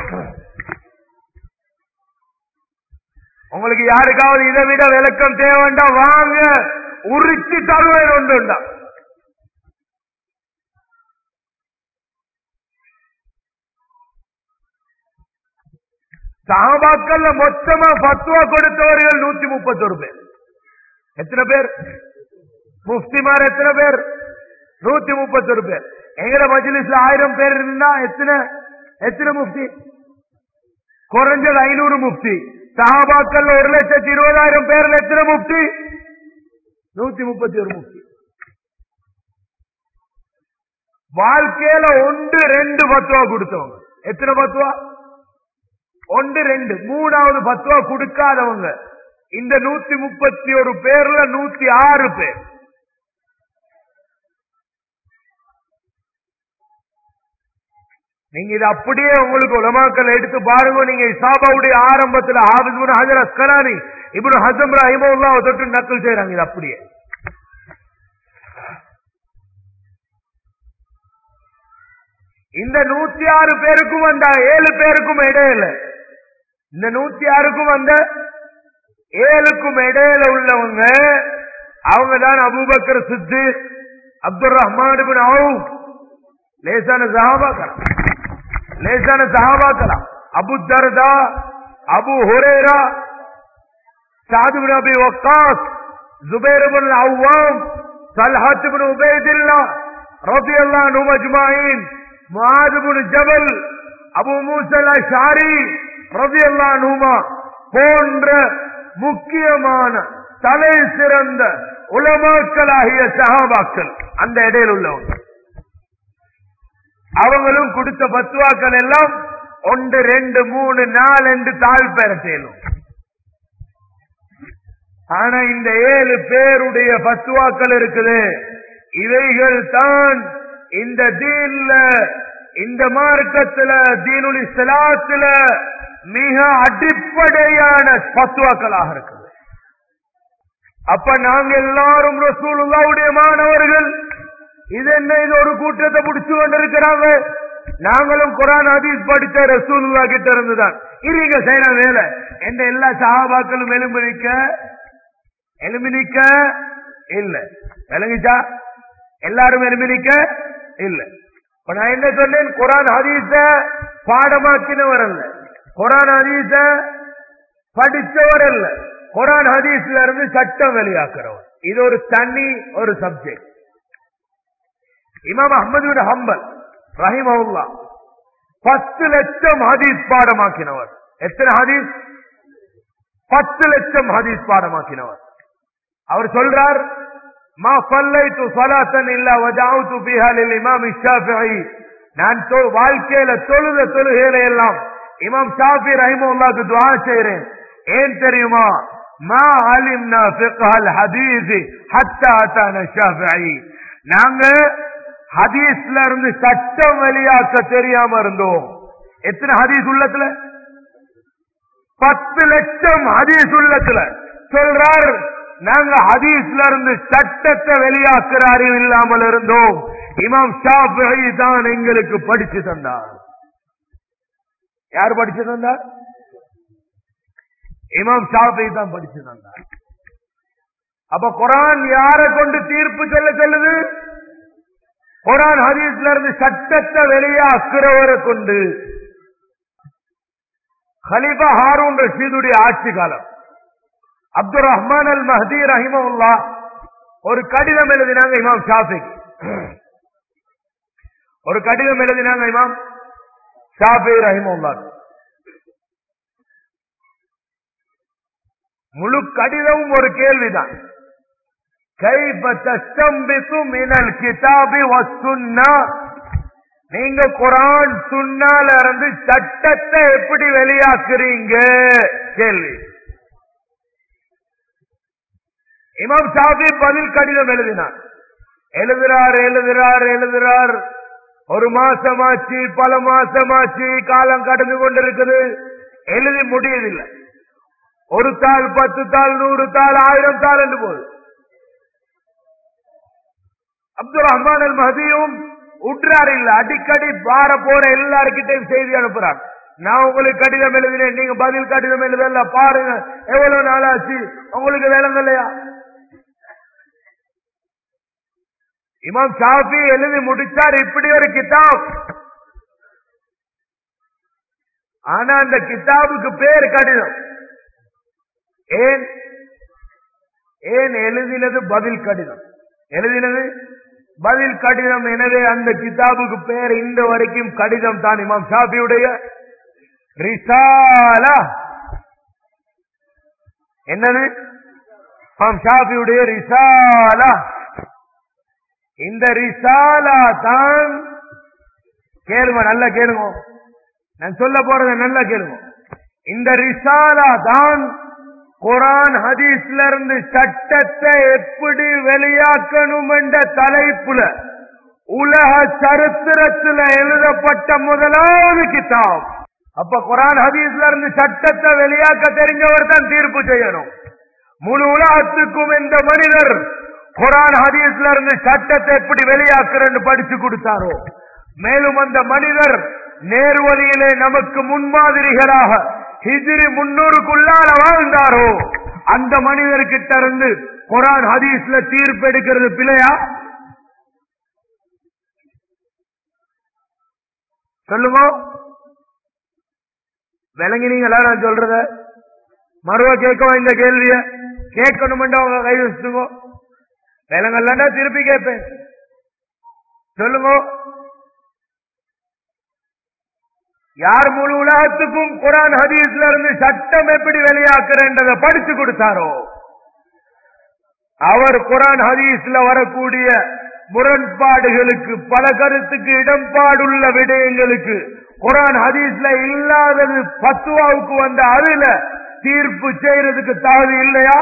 உங்களுக்கு யாருக்காவது இதை விட விளக்கம் தேவைண்டா வாங்க உரிச்சு தருவேன் ஒன்று உண்டா சாபாக்கள்ல மொத்தமா பத்துவா கொடுத்தவர்கள் நூத்தி முப்பத்தொரு பேர் எத்தனை பேர் முஃப்திமார் எத்தனை பேர் நூத்தி முப்பத்தொரு பேர் எங்கட மஜ்லிஸ்ல ஆயிரம் பேர் இருந்தா எத்தனை எத்தனை முஃப்தி குறைஞ்சது ஐநூறு முஃப்தி சஹாபாக்கள்ல ஒரு லட்சத்தி இருபதாயிரம் பேர்ல எத்தனை முஃப்தி நூத்தி முப்பத்தி ஒரு முஃப்தி வாழ்க்கையில ஒன்று ரெண்டு பத்துவா கொடுத்தவங்க எத்தனை பத்துவா ஒன்று ரெண்டு மூணாவது பத்துவா கொடுக்காதவங்க இந்த நூத்தி முப்பத்தி ஒரு பேர்ல நூத்தி ஆறு பேர் நீங்க இது அப்படியே உங்களுக்கு உலமாக்கள் எடுத்து பாருங்க நீங்க இசாபாவுடைய ஆரம்பத்துல ஹாபிஸ் ஹஜர் அஸ்கலானி இப்படி ஹசம் ரஹிமுல்லா தொட்டு நக்கல் செய்யறாங்க இது அப்படியே இந்த நூத்தி ஆறு பேருக்கும் அந்த ஏழு பேருக்கும் இடையில இந்த நூத்தி ஆறுக்கும் அந்த ஏழுக்கும் இடையில உள்ளவங்க அவங்க தான் அபூபக்கர் சித்து அப்துல் ரஹ்மான் பின் அவுப் லேசான சஹாபாக்கலாம் லேசான சஹாபாக்கலாம் அபு தர்தா அபு ஹுரேரா சாது பின் அபி வக்காஸ் ஜுபைர் பின் அவ்வாம் சல்ஹத் பின் உபைதில்லா ரலியல்லாஹு அன்ஹு அஜ்மாயின் முஆத் பின் ஜபல் அபு மூசல் அஷாரி ரலியல்லாஹு அன்ஹுமா போன்ற முக்கியமான தலை சிறந்த உலமாக்களாகிய சஹாபாக்கள் அந்த இடையில் உள்ளவங்க அவங்களும் கொடுத்த பத்துவாக்கள் எல்லாம் ஒன்று ரெண்டு மூணு நாலு என்று தாழ் பெற செய்யணும் ஆனா இந்த ஏழு பேருடைய பத்துவாக்கள் இருக்குது இவைகள் தான் இந்த தீன்ல இந்த மார்க்கத்துல தீனுல் இஸ்லாத்துல மிக அடிப்படையான பத்துவாக்களாக இருக்குது அப்ப நாங்க எல்லாரும் ரசூலுல்லாவுடைய மாணவர்கள் இது என்ன இது ஒரு கூட்டத்தை பிடிச்சு கொண்டிருக்கிறாங்க நாங்களும் குரான் ஹதீஸ் படித்த ரசூலுல்லா கிட்ட இருந்துதான் இருங்க செய்யற வேலை எந்த எல்லா சஹாபாக்களும் எலும்பு நிக்க எலும்பி நிக்க இல்ல விளங்குச்சா எல்லாரும் எலும்பி நிக்க இல்ல இப்ப நான் என்ன சொன்னேன் குரான் ஹதீஸ பாடமாக்கினவர் அல்ல குரான் ஹதீஸ படிச்சவர் அல்ல குரான் ஹதீஸ்ல இருந்து சட்டம் வெளியாக்குறவர் இது ஒரு தனி ஒரு சப்ஜெக்ட் இமாம் அஹமது ஹம்பல் ரஹிமவுல்லா பத்து லட்சம் ஹதீஸ் பாடமாக்கினவர் எத்தனை ஹதீஸ் பத்து லட்சம் ஹதீஸ் பாடமாக்கினவர் அவர் சொல்றார் மா சல்லைத்து சலாத்தன் இல்ல வஜாவுத்து பிஹா லில் இமாம் ஷாஃபிஈ நான் தொ- வாழ்க்கையில தொழுத தொழுகையில எல்லாம் இமாம் ஷாஃபி ரஹிமவுல்லாக்கு துஆ செய்றேன் ஏன் தெரியுமா மா அலிம்னா ஃபிக்ஹல் ஹதீஸ் ஹத்தா அதான ஷாஃபிஈ நாங்க ஹதீஸ்ல இருந்து சட்டம் வெளியாக்க தெரியாம இருந்தோம் எத்தனை ஹதீஸ் உள்ளத்துல பத்து லட்சம் ஹதீஸ் உள்ளத்துல சொல்றார் நாங்க ஹதீஸ்ல இருந்து சட்டத்தை வெளியாக்குற அறிவு இல்லாமல் இருந்தோம் இமாம் ஷாஃபிஈ தான் எங்களுக்கு படிச்சு தந்தார் யார் படிச்சு தந்தார் இமாம் ஷாஃபிஈ தான் படிச்சு தந்தார் அப்ப குரான் யாரை கொண்டு தீர்ப்பு சொல்ல சொல்லுது குரான் ஹதீஸ்ல இருந்து சட்டத்தை வெளியாக்குறவரை கொண்டு ஹலிஃபா ஹாரூன் ரஷீதுடைய ஆட்சி காலம் அப்துல் ரஹ்மான் அல் மஹதி ரஹிமவுல்லா ஒரு கடிதம் எழுதினாங்க இமாம் ஷாஃபி ஒரு கடிதம் எழுதினாங்க இமாம் ஷாஃபி ரஹிமவுல்லா முழு கடிதமும் ஒரு கேள்விதான் கைப தஸ்தம்பித்து மினல் கிதாபி வசுன்னா நீங்க குரான் சுன்னால இருந்து சட்டத்தை எப்படி வெளியாக்குறீங்க கேள்வி இமாம் ஷாஃபி பதில் கடிதம் எழுதினார் எழுதுறார் எழுதுறார் எழுதுறார் ஒரு மாசமாச்சு பல மாசமாச்சு காலம் கடந்து கொண்டிருக்குது எழுதி முடியதில்லை ஒரு தாள் பத்து தாள் நூறு தாள் ஆயிரம் தாள் என்று போகுது அப்துல் ரஹ்மான் அல் மஹதியும் உற்றார் இல்ல அடிக்கடி பார போற எல்லாருக்கிட்டையும் செய்தி அனுப்புறார் நான் உங்களுக்கு கடிதம் எழுதினேன் நீங்க பதில் கடிதம் எழுதல பாருங்க எவ்வளவு நாளாச்சு உங்களுக்கு விளங்கலையா இமாம் ஷாஃபி எழுதி முடிச்சார் இப்படி ஒரு கிதாப் ஆனா அந்த கிதாபுக்கு பேர் கடிதம் ஏன் ஏன் எழுதினது பதில் கடிதம் எழுதினது பதில் கடிதம் எனவே அந்த கிதாபுக்கு பேர் இந்த வரைக்கும் கடிதம் தான் இமாம் ஷாஃபியுடைய ரிசாலா என்னது இமாம் ஷாஃபியுடைய ரிசாலா இந்த ரிசாலா தான் கேளுங்க நல்லா கேளுங்க நான் சொல்ல போறத நல்லா கேளுங்க இந்த ரிசாலா தான் குரான் ஹதீஸ்ல இருந்து சட்டத்தை எப்படி வெளியாக்கணும் என்ற தலைப்புல உலக சரித்திரத்துல எழுதப்பட்ட முதலாவது கிதாப் அப்ப குரான் ஹதீஸ்ல இருந்து சட்டத்தை வெளியாக்க தெரிஞ்சவர் தான் தீர்ப்பு செய்யணும் முழு உலகத்துக்கும் இந்த மனிதர் குரான் ஹதீஸ்ல இருந்து சட்டத்தை எப்படி வெளியாக்குறன்னு படிச்சு கொடுத்தாரோ மேலும் அந்த மனிதர் நேர்வழியிலே நமக்கு முன்மாதிரிகளாக ஹிஜிரி முன்னூறுக்குள்ளால வாழ்ந்தாரோ அந்த மனிதர்கிட்ட இருந்து குரான் ஹதீஸ்ல தீர்ப்பு எடுக்கிறது பிழையா சொல்லுங்க விளங்கினீங்களா நான் சொல்றத மறுவ கேட்கவா இந்த கேள்விய கேட்கணும்டா உங்க கை வச்சுங்க விலங்கல்லண்டா திருப்பி கேட்பேன் சொல்லுங்க யார் முழு உலகத்துக்கும் குரான் ஹதீஸ்ல இருந்து சட்டம் எப்படி வெளியாக்குறன்றத படிச்சு கொடுத்தாரோ அவர் குரான் ஹதீஸ்ல வரக்கூடிய முரண்பாடுகளுக்கு பல கருத்துக்கு இடம்பாடுள்ள விடயங்களுக்கு குரான் ஹதீஸ்ல இல்லாதது பத்துவாவுக்கு வந்த அதுல தீர்ப்பு செய்யறதுக்கு தகுதி இல்லையா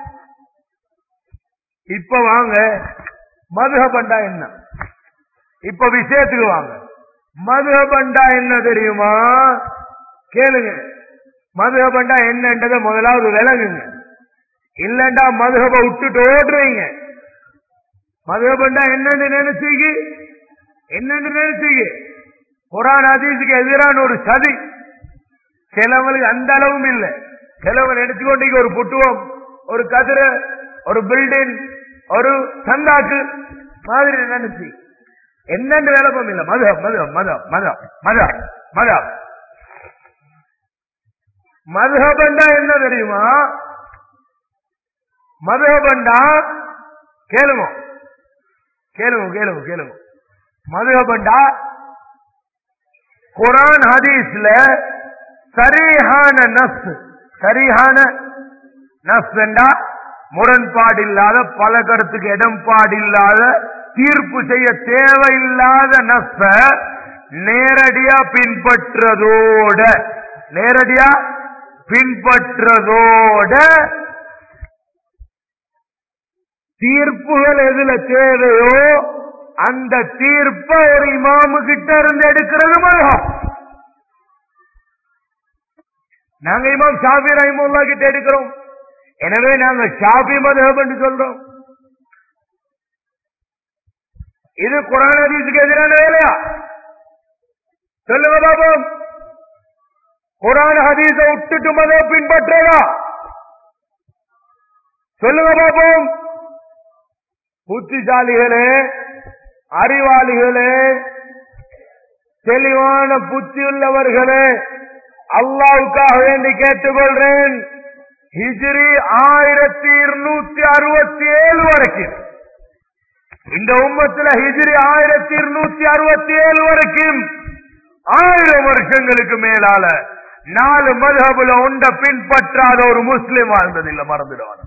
இப்ப வாங்க மதுகபண்டா என்ன இப்ப விஷயத்துக்கு வாங்க மதுகபண்டா என்ன தெரியுமா கேளுங்க மதுகபண்டா என்னன்றதை முதலாவது விளங்குங்க இல்லண்டா மதுகப விட்டுட்டு ஓடுறீங்க மதுகபண்டா என்னன்னு நினைச்சீங்க என்னன்னு நினைச்சீங்க குரான் ஹதீஸுக்கு எதிரான ஒரு சதி சிலவங்களுக்கு அந்த அளவும் இல்லை சிலவங்க நினைச்சுக்கொண்டீங்க ஒரு புட்டுவம் ஒரு கதிரை ஒரு பில்டிங் ஒரு சந்தாக்கு மாதிரி நினைச்சு என்னென்று விளப்பம் இல்லை மத மத மத மத மத மத மதுகபண்டா என்ன தெரியுமா மதுகபண்டா கேளுங்க கேளுங்க கேளுங்க கேளுங்க மதுகபண்டா குரான் ஹதீஸ்ல சரியான நஸ் சரியான நஸ் என்றா முரண்பாடு இல்லாத பல கருத்துக்கு இடம்பாடு இல்லாத தீர்ப்பு செய்ய தேவையில்லாத நஸ்ஸ நேரடியா பின்பற்றதோட நேரடியா பின்பற்றதோட தீர்ப்புகள் எதுல தேவையோ அந்த தீர்ப்பை ஒரு இமாமு கிட்ட இருந்து எடுக்கிறது மதம் நாங்க இமாம் ஷாபி ரஹிமுல்லா கிட்ட எடுக்கிறோம் எனவே நாங்க ஷாபி மதம் என்று சொல்றோம் இது குரான் ஹதீஸுக்கு எதிரான வேலையா சொல்லுங்க பாபம் குரான் ஹதீஸ விட்டுட்டு மதம் பின்பற்றதா சொல்லுங்க பாபம் புத்திசாலிகளே அறிவாளிகளே தெளிவான புத்தியுள்ளவர்களே அல்லாவுக்காக வேண்டி கேட்டுக்கொள்றேன் ஹிஜ்ரி ஆயிரத்தி இருநூத்தி அறுபத்தி ஏழு வரைக்கும் இந்த உம்மத்துல ஹிஜ்ரி ஆயிரத்தி இருநூத்தி அறுபத்தி ஏழு வரைக்கும் ஆயிரம் வருஷங்களுக்கு மேலால நாலு மதுஹபுல ஒன்ற பின்பற்றாத ஒரு முஸ்லிம் வாழ்ந்ததில்லை மறந்துடுவாங்க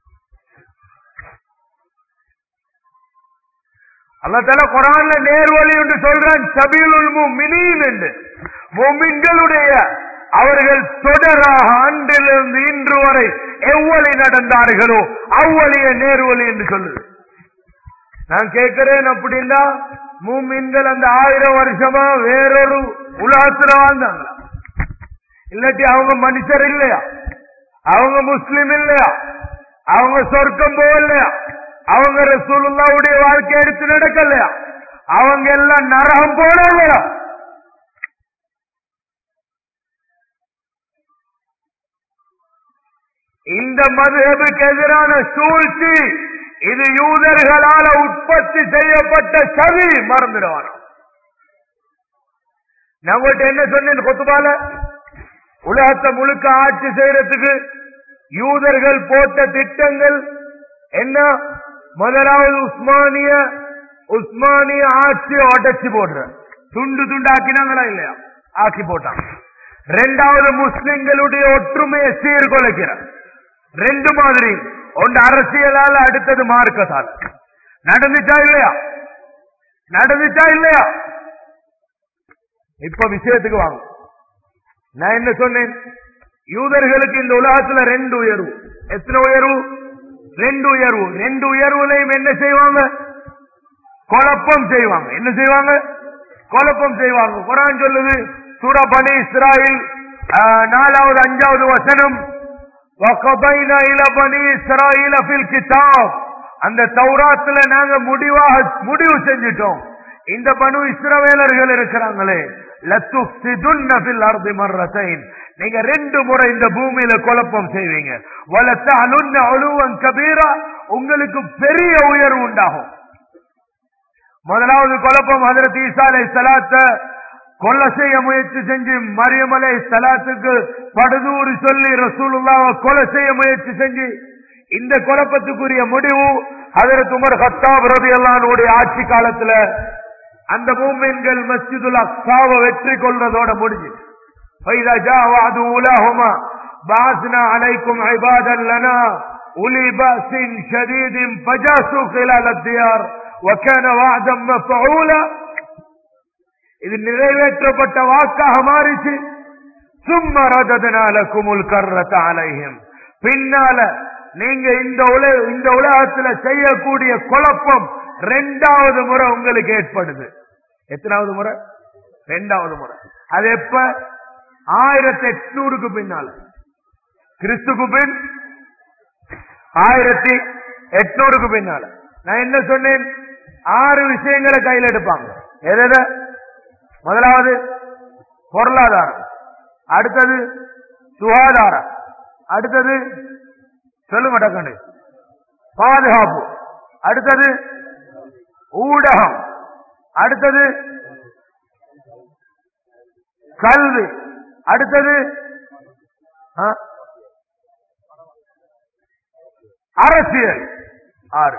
அல்லத்தால குரான்ல நேர்வழி என்று சொல்றான் சபீலுல் முமினீன் என்று முமின்களுடைய அவர்கள் தொடராக அன்றிலிருந்து இன்று வரை எவ்வளி நடந்தார்களோ அவ்வளிய நேர்வழி என்று சொல்லுது நான் கேட்கிறேன் அப்படின்னா மூமின்கள் அந்த ஆயிரம் வருஷமா வேறொரு உலகத்துல வாழ்ந்தாங்களா இல்லாட்டி அவங்க மனுஷர் இல்லையா அவங்க முஸ்லிம் இல்லையா அவங்க சொர்க்கம் போகலையா அவங்க ரசூலுல்லாவுடைய வாழ்க்கை எடுத்து நடக்கலையா அவங்க எல்லாம் நரகம் போனவங்களா இந்த மதுஹபுக்கு எதிரான சூழ்ச்சி இது யூதர்களால உற்பத்தி செய்யப்பட்ட சதி மறந்துடுவான நான் உங்கள்கிட்ட என்ன சொன்னேன் கொத்துபால உலகத்தை முழுக்க ஆட்சி செய்யறதுக்கு யூதர்கள் போட்ட திட்டங்கள் என்ன முதலாவது உஸ்மானிய உஸ்மானிய ஆட்சியை உடச்சி போடுற துண்டு துண்டு ஆக்கினாங்களா இல்லையா ஆக்கி போட்டாங்க ரெண்டாவது முஸ்லிம்களுடைய ஒற்றுமையை சீர்குலைக்கிற ரெண்டு மாதிரி ஒன்று அரசியலால அடுத்தது மார்க்கத்தால் நடந்துச்சா இல்லையா நடந்துச்சா இல்லையா இப்ப விஷயத்துக்கு வாங்க நான் என்ன சொன்னேன் யூதர்களுக்கு இந்த உலகத்துல ரெண்டு உயர்வு எத்தனை உயர்வு ரெண்டு உயர்வு ரெண்டு உயர்வுலையும் என்ன செய்வாங்க குழப்பம் செய்வாங்க என்ன செய்வாங்க குழப்பம் செய்வாங்க குரான் சொல்லுது சூரா பனி இஸ்ராயில் ஆஹ், நாலாவது அஞ்சாவது வசனம் وَقَضَيْنَا إِلَى بَنِي إِسْرَائِيلَ فِي الْكِتَابِ அந்த தௌராத்துல நாங்க முடிவாக முடிவு செஞ்சிட்டோம் இந்த பனு இஸ்ரவேலர்கள் இருக்கிறாங்களே லத்துஃப்சிதுன்ன ஃபில் அர்தி மர்ரத்தைன் நீங்க ரெண்டு முறை இந்த பூமியில குழப்பம் செய்வீங்க வலத்தஅலுன்ன உலுவன் கபீரா உங்களுக்கு பெரிய உயர்வு உண்டாகும் முதலாவது குழப்பம் ஹதரத் ஈசா அலை சலாத்த கொல்ல செய்ய முயற்சி செஞ்சு மரியம் அலை சலாத்துக்கு படுதூறு சொல்லி ரசூலுல்லாவை கொலை செய்ய முயற்சி செஞ்சு இந்த குழப்பத்துக்குரிய முடிவு ஹதரத் உமர் ஹத்தாப் ரதியல்லானுடைய ஆட்சி காலத்துல அந்த மூமின்கள் மஸ்ஜிதுல் அக்ஸாவை வெற்றி கொள்றதோட முடிஞ்சு فإذا جاء وعد أولاهما بعثنا عليكم عبادا لنا أولي بأس شديد فجاسوا خلال الديار وكان وعدا مفعولا இது நிறைவேற்றப்பட்ட வாக்காக மாறிச்சு சும்மா ரதனாலக்குமுல் கர்ரத அலைஹிம் பின்னால நீங்க இந்த உல இந்த உலகத்துல செய்யக்கூடிய குழப்பம் ரெண்டாவது முறை உங்களுக்கு ஏற்படுது எத்தனாவது முறை ரெண்டாவது முறை அது எப்ப ஆயிரத்தி எட்நூறுக்கு பின்னால கிறிஸ்துக்கு பின் ஆயிரத்தி எட்நூறுக்கு பின்னால நான் என்ன சொன்னேன் ஆறு விஷயங்களை கையில் எடுப்பாங்க எதை முதலாவது பொருளாதாரம் அடுத்தது சுகாதாரம் அடுத்தது சொல்லுங்க டக்கண்டு பாதுகாப்பு அடுத்தது ஊடகம் அடுத்தது கல்வி அடுத்தது ஆ? அரசியல் ஆறு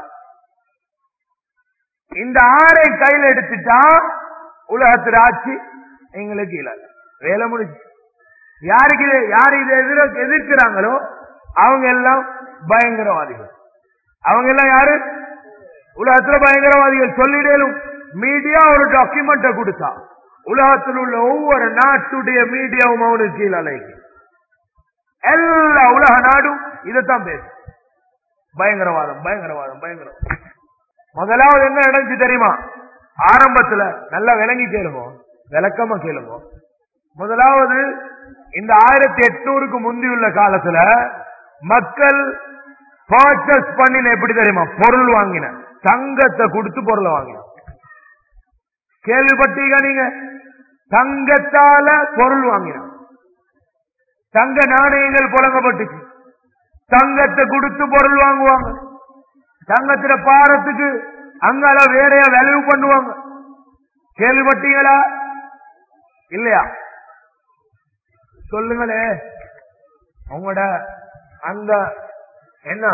இந்த ஆறை கையில் எடுத்துட்டா உலகத்தில் ஆட்சி எங்களுக்கு இல்ல வேலை முடிச்சு யாருக்கு இது யார் இதை எதிர எதிர்க்கிறாங்களோ அவங்க எல்லாம் பயங்கரவாதிகள் அவங்க எல்லாம் யாரு உலகத்துல பயங்கரவாதிகள் சொல்லிடலும் மீடியா ஒரு டாக்குமெண்ட்டை கொடுத்தா உலகத்தில் உள்ள ஒவ்வொரு நாட்டுடைய மீடியாவும் அவனுக்கு கீழே அலைக்கு எல்லா உலக நாடும் இதைத்தான் பேசும் பயங்கரவாதம் பயங்கரவாதம் பயங்கரவாதம் முதலாவது என்ன நடந்துச்சு தெரியுமா ஆரம்பத்துல நல்லா விளங்கி கேளுங்க விளக்கமா கேளுங்க முதலாவது இந்த ஆயிரத்தி எட்நூறுக்கு முந்தியுள்ள காலத்துல மக்கள் பர்ச்சேஸ் பண்ணின எப்படி தெரியுமா பொருள் வாங்கின தங்கத்தை கொடுத்து பொருளை வாங்கின கேள்விப்பட்டீங்க நீங்க தங்கத்தால பொருள் வாங்கின தங்க நாணயங்கள் புழங்கப்பட்டுச்சு தங்கத்தை கொடுத்து பொருள் வாங்குவாங்க தங்கத்துல பாரத்துக்கு அங்கால வேறையா விளைவு பண்ணுவாங்க கேள்விப்பட்டீங்களா இல்லையா சொல்லுங்களே உங்களோட அந்த என்ன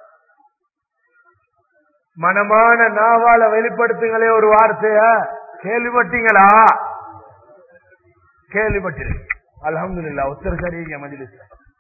மனமான நாவால வெளிப்படுத்துங்களே ஒரு வார்த்தைய கேள்விப்பட்டீங்களா கேள்விப்பட்டிருக்கேன் அல்ஹம்துலில்லாஹ் உத்தர சரிங்க மஜ்லிஸ்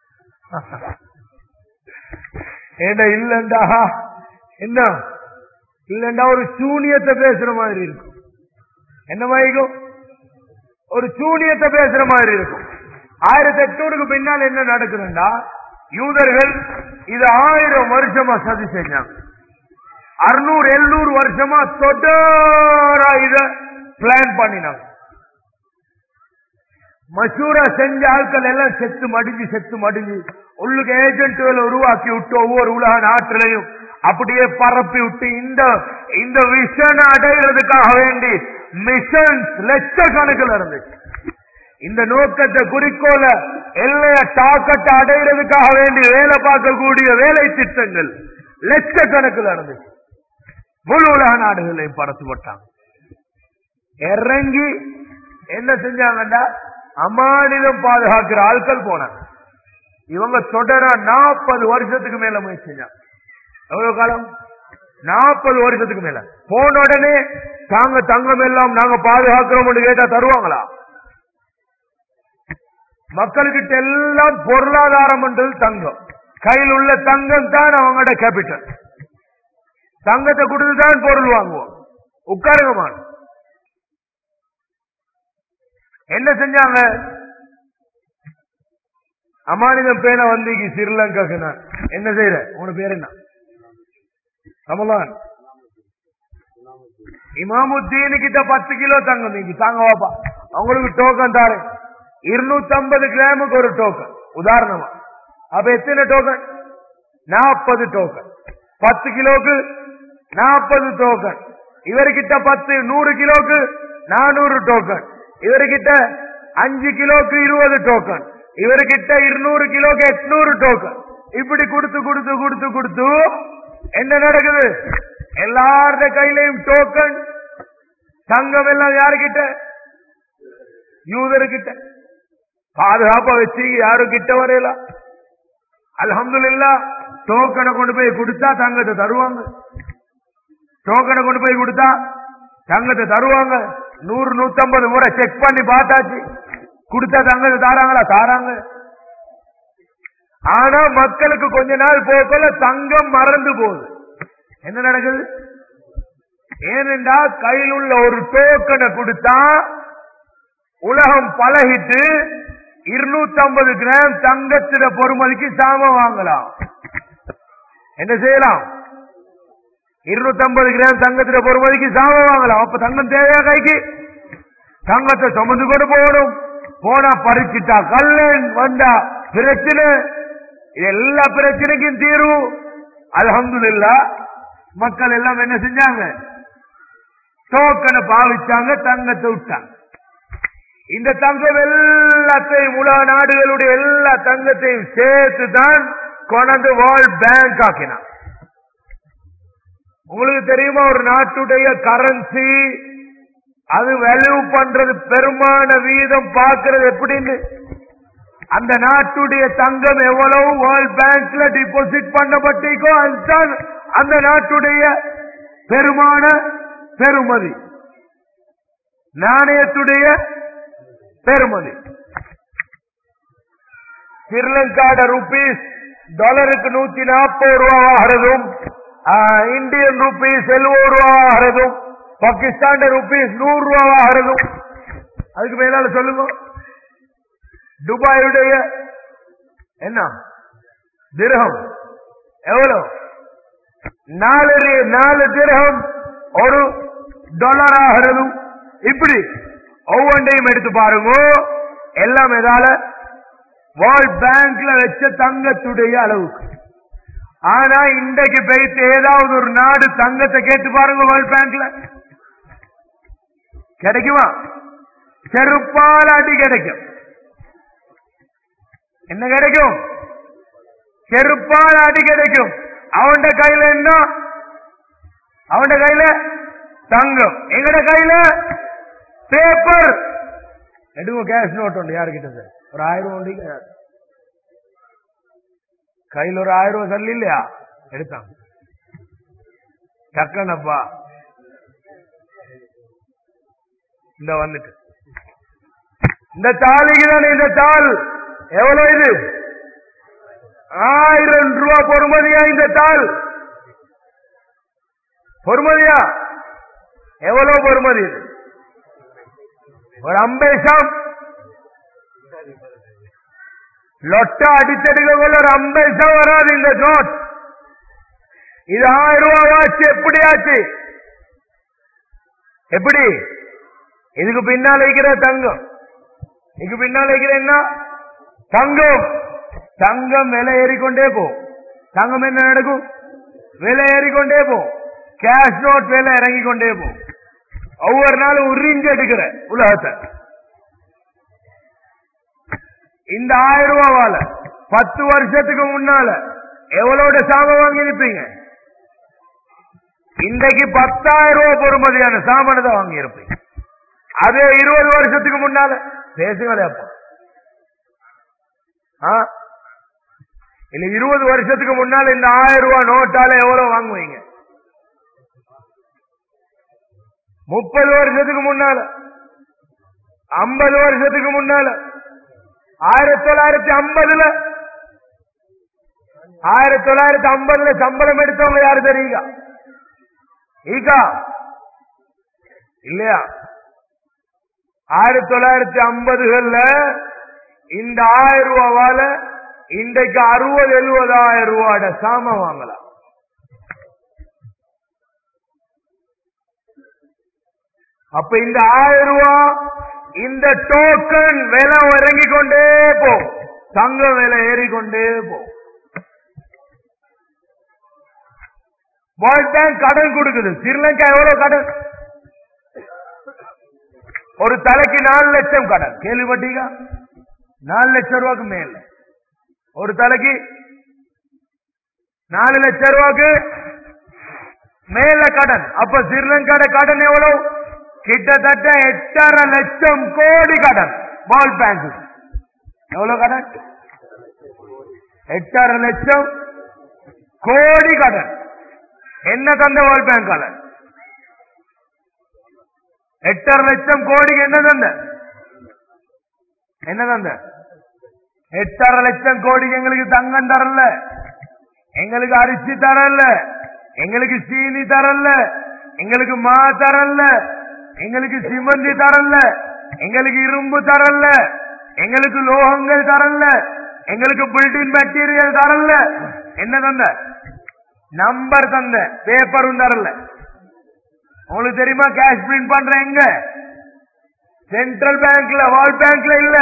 ஏண்டா இல்லண்டா என்ன இல்லண்டா ஒரு சூனியத்தை பேசுற மாதிரி இருக்கும் என்ன மாதிரிக்கும் ஒரு சூனியத்தை பேசுற மாதிரி இருக்கும் ஆயிரத்தி எட்நூறுக்கு பின்னால் என்ன நடக்குதுண்டா யூதர்கள் இது ஆயிரம் வருஷமா சதி செஞ்சாங்க அறுநூறு எழுநூறு வருஷமா தொடரா இத பிளான் பண்ணினாங்க மசூரா செஞ்ச ஆட்கள் எல்லாம் செத்து மடிஞ்சு செத்து மடிஞ்சு உள்ளுக்கு ஏஜென்ட்களை உருவாக்கி விட்டு ஒவ்வொரு உலக நாட்டிலையும் அப்படியே பரப்பி விட்டு இந்த இந்த விஷன் அடைகிறதுக்காக வேண்டி மிஷன்ஸ் லட்சக்கணக்கில் இருந்துச்சு இந்த நோக்கத்தை குறிக்கோள எல்லைய தாக்கத்தை அடைகிறதுக்காக வேண்டி வேலை பார்க்கக்கூடிய வேலை திட்டங்கள் லட்சக்கணக்கில் இருந்துச்சு முழு உலக நாடுகளையும் பரத்துப்பட்டாங்க இறங்கி என்ன செஞ்சாங்கண்டா அமானிதம் பாதுகாக்கிற ஆட்கள் போனாங்க இவங்க தொடர நாற்பது வருஷத்துக்கு மேல முயற்சி செஞ்சாங்க எவ்வளவு காலம் நாற்பது வருஷத்துக்கு மேல போன உடனே தாங்க தங்கம் எல்லாம் நாங்க பாதுகாக்கிறோம் கேட்டா தருவாங்களா மக்கள்கிட்ட எல்லாம் பொருளாதாரம் என்றது தங்கம் கையில் உள்ள தங்கம் தான் அவங்களோட கேபிட்டல் தங்கத்தை கொடுத்துதான் பொருள் வாங்குவோம் உட்காருங்கம்மா என்ன செஞ்சாங்க அமானிதம் பேன வந்தீங்க ஸ்ரீலங்காக்கு நான் என்ன செய்யற உன பேர் என்ன ரமலான் இமாமுத்தீனு கிட்ட பத்து கிலோ தங்கம் நீங்க தாங்க வாப்பா அவங்களுக்கு டோக்கன் தாரு இருநூத்தி ஐம்பது கிராமுக்கு ஒரு டோக்கன் உதாரணமா அப்ப எத்தனை டோக்கன் நாற்பது டோக்கன் பத்து கிலோக்கு நாற்பது டோக்கன் இவர்கிட்ட பத்து நூறு கிலோக்கு நானூறு டோக்கன் இவர்கிட்ட அஞ்சு கிலோக்கு இருபது டோக்கன் இவர்கிட்ட இருநூறு கிலோக்கு எட்நூறு டோக்கன் இப்படி கொடுத்து கொடுத்து கொடுத்து கொடுத்து என்ன நடக்குது எல்லாருடைய கையிலையும் டோக்கன் தங்கம் எல்லாம் யாருக்கிட்ட யூதர்கிட்ட பாதுகாப்பா வச்சு யாரும் கிட்ட வரையல அல்ஹம்துலில்லா டோக்கனை கொண்டு போய் கொடுத்தா தங்கத்தை தருவாங்க டோக்கனை கொண்டு போய் கொடுத்தா தங்கத்தை தருவாங்க நூறு நூத்தம்பது முறை செக் பண்ணி பார்த்தாச்சு கொடுத்தா தங்கத்தை தாராங்களா தாராங்க ஆனா மக்களுக்கு கொஞ்ச நாள் போகல தங்கம் மறந்து போகுது என்ன நடக்குது ஏனென்றா கையில் உள்ள ஒரு டோக்கனை கொடுத்தா உலகம் பழகிட்டு இருநூத்தி ஐம்பது கிராம் தங்கத்திட பொறுமதிக்கு சாமம் வாங்கலாம் என்ன செய்யலாம் இருநூத்தி ஐம்பது கிராம் தங்கத்திட பொறுமதிக்கு சாமம் வாங்கலாம் அப்ப தங்கம் தேவையா கைக்கு தங்கத்தை சுமந்து கொண்டு போகணும் போனா பறிச்சுட்டா கல்லன் வந்தா பிரச்சனை இது எல்லா பிரச்சனைக்கும் தீர்வு அல்ஹம்துலில்லா மக்கள் எல்லாம் என்ன செஞ்சாங்க டோக்கனை பாவிச்சாங்க தங்கத்தை விட்டாங்க இந்த தங்கம் எல்லாத்தையும் உலக நாடுகளுடைய எல்லா தங்கத்தையும் சேர்த்து தான் கொண்டு வேர்ல்ட் பேங்க் ஆக்கினான் உங்களுக்கு தெரியுமா ஒரு நாட்டுடைய கரன்சி அது வேல்யூ பண்றது பெருமான வீதம் பார்க்கிறது எப்படின்னு அந்த நாட்டுடைய தங்கம் எவ்வளவு வேர்ல்ட் பேங்க்ல டிபாசிட் பண்ணப்பட்டிருக்கோ அதுதான் அந்த நாட்டுடைய பெருமான பெருமதி நாணயத்துடைய பெருமதி ஸ்ரீலங்காட ருபீஸ் டாலருக்கு நூத்தி நாற்பது ரூபா ஆகிறதும் இந்தியன் ருபீஸ் எழுபது ரூபா ஆகிறதும் பாகிஸ்தான் ருபீஸ் நூறு ரூபா ஆகிறதும் அதுக்கு மேலால சொல்லுங்க துபாயுடைய என்ன திரகம் எவ்வளவு நாலு நாலு திரகம் ஒரு டாலர் ஆகிறதும் இப்படி ஒவ்வொன்றையும் எடுத்து பாருங்க எல்லாம் எதால வேர்ல்ட் பேங்க்ல வச்ச தங்கத்துடைய அளவுக்கு ஆனா இன்றைக்கு போயிட்டு ஏதாவது ஒரு நாடு தங்கத்தை கேட்டு பாருங்க வேர்ல்ட் பேங்க்ல கிடைக்குமா செருப்பால் அடி கிடைக்கும் என்ன கிடைக்கும் செருப்பால் அடி கிடைக்கும் அவன் கையில என்ன அவன் கையில தங்கம் எங்கட கையில பேப்பர் எடுங்க கேஷ் நோட் உண்டு யாருக்கிட்ட சார் ஒரு ஆயிரம் ரூபாய் உண்டு கையில் ஒரு ஆயிரம் ரூபாய் சொல்லி இல்லையா எடுத்தாங்க டக்கனப்பா இந்த வந்துட்டு இந்த தாலிக்கு தானே இந்த தாள் எவ்வளவு இது ஆயிரம் ரூபாய் பொறுமதியா இந்த தாள் பொறுமதியா எவ்வளவு பொறுமதி இது ஒரு அம்பேஷம் லொட்ட அடித்தடிக்கக்குள்ள ஒரு அம்பேஷம் வராது இந்த நோட் இது ஆயிரம் ரூபாய் ஆச்சு எப்படி ஆச்சு எப்படி இதுக்கு பின்னால் வைக்கிற தங்கம் இதுக்கு பின்னால் வைக்கிற என்ன தங்கம் தங்கம் விலை ஏறிக்கொண்டே போ தங்கம் என்ன நடக்கும் விலை ஏறிக்கொண்டே போ கேஷ் நோட் விலை இறங்கிக் கொண்டே போ ஒவ்வொரு நாளும் உறிஞ்சு எடுக்கிற உலகத்தை இந்த ஆயிரம் ரூபாவால பத்து வருஷத்துக்கு முன்னால எவ்வளோட சாமான் வாங்கி இருப்பீங்க இன்றைக்கு பத்தாயிரம் ரூபாய் பொறுமதியான சாமான தான் வாங்கி இருப்பீங்க அதே இருபது வருஷத்துக்கு முன்னால பேசுங்களே அப்பா ஆ? இல்ல இருபது வருஷத்துக்கு முன்னால இந்த ஆயிரம் ரூபாய் நோட்டால எவ்வளவு வாங்குவீங்க முப்பது வருஷத்துக்கு முன்னால ஐம்பது வருஷத்துக்கு முன்னால ஆயிரத்தி தொள்ளாயிரத்தி ஐம்பதுல ஆயிரத்தி தொள்ளாயிரத்தி ஐம்பதுல சம்பளம் எடுத்தவங்க யாரு தெரியுங்க ஈகா இல்லையா ஆயிரத்தி தொள்ளாயிரத்தி ஐம்பதுகள்ல இந்த ஆயிரம் ரூபாவால இன்றைக்கு அறுபது எழுபதாயிரம் ரூபாட சாம வாங்கலாம் அப்ப இந்த ஆயிரம் ரூபாய் இந்த டோக்கன் விலை இறங்கி கொண்டே போகும் தங்கம் விலை ஏறிக்கொண்டே போகும் வேர்ல்ட் பேங்க் கடன் கொடுக்குது ஸ்ரீலங்கா எவ்வளவு கடன் ஒரு தலைக்கு நாலு லட்சம் கடன் கேள்விப்பட்டீங்க நாலு லட்சம் ரூபாய்க்கு மேல ஒரு தலைக்கு நாலு லட்சம் ரூபாய்க்கு மேல கடன் அப்ப ஸ்ரீலங்காட கடன் எவ்வளவு கிட்டத்தட்ட எட்டரை லட்சம் கோடி கடன் வேர்ல்ட் பேங்க் எவ்வளவு கடன் எட்டரை லட்சம் கோடி கடன் என்ன தந்த வேர்ல்ட் பேங்க் கடன் எட்டரை லட்சம் கோடிக்கு என்ன தந்த என்ன தந்த எட்டரை லட்சம் கோடிக்கு எங்களுக்கு தங்கம் தரல எங்களுக்கு அரிசி தரல எங்களுக்கு சீனி தரல எங்களுக்கு மா தரல எங்களுக்கு சிமந்தி தரல எங்களுக்கு இரும்பு தரல எங்களுக்கு லோகங்கள் தரல எங்களுக்கு பில்டிங் மெட்டீரியல் தரல என்ன தந்த நம்பர் தந்த பேப்பரும் தரல உங்களுக்கு தெரியுமா கேஷ் பிரிண்ட் பண்ற எங்க சென்ட்ரல் பேங்க்ல வேர்ல்ட் பேங்க்ல இல்ல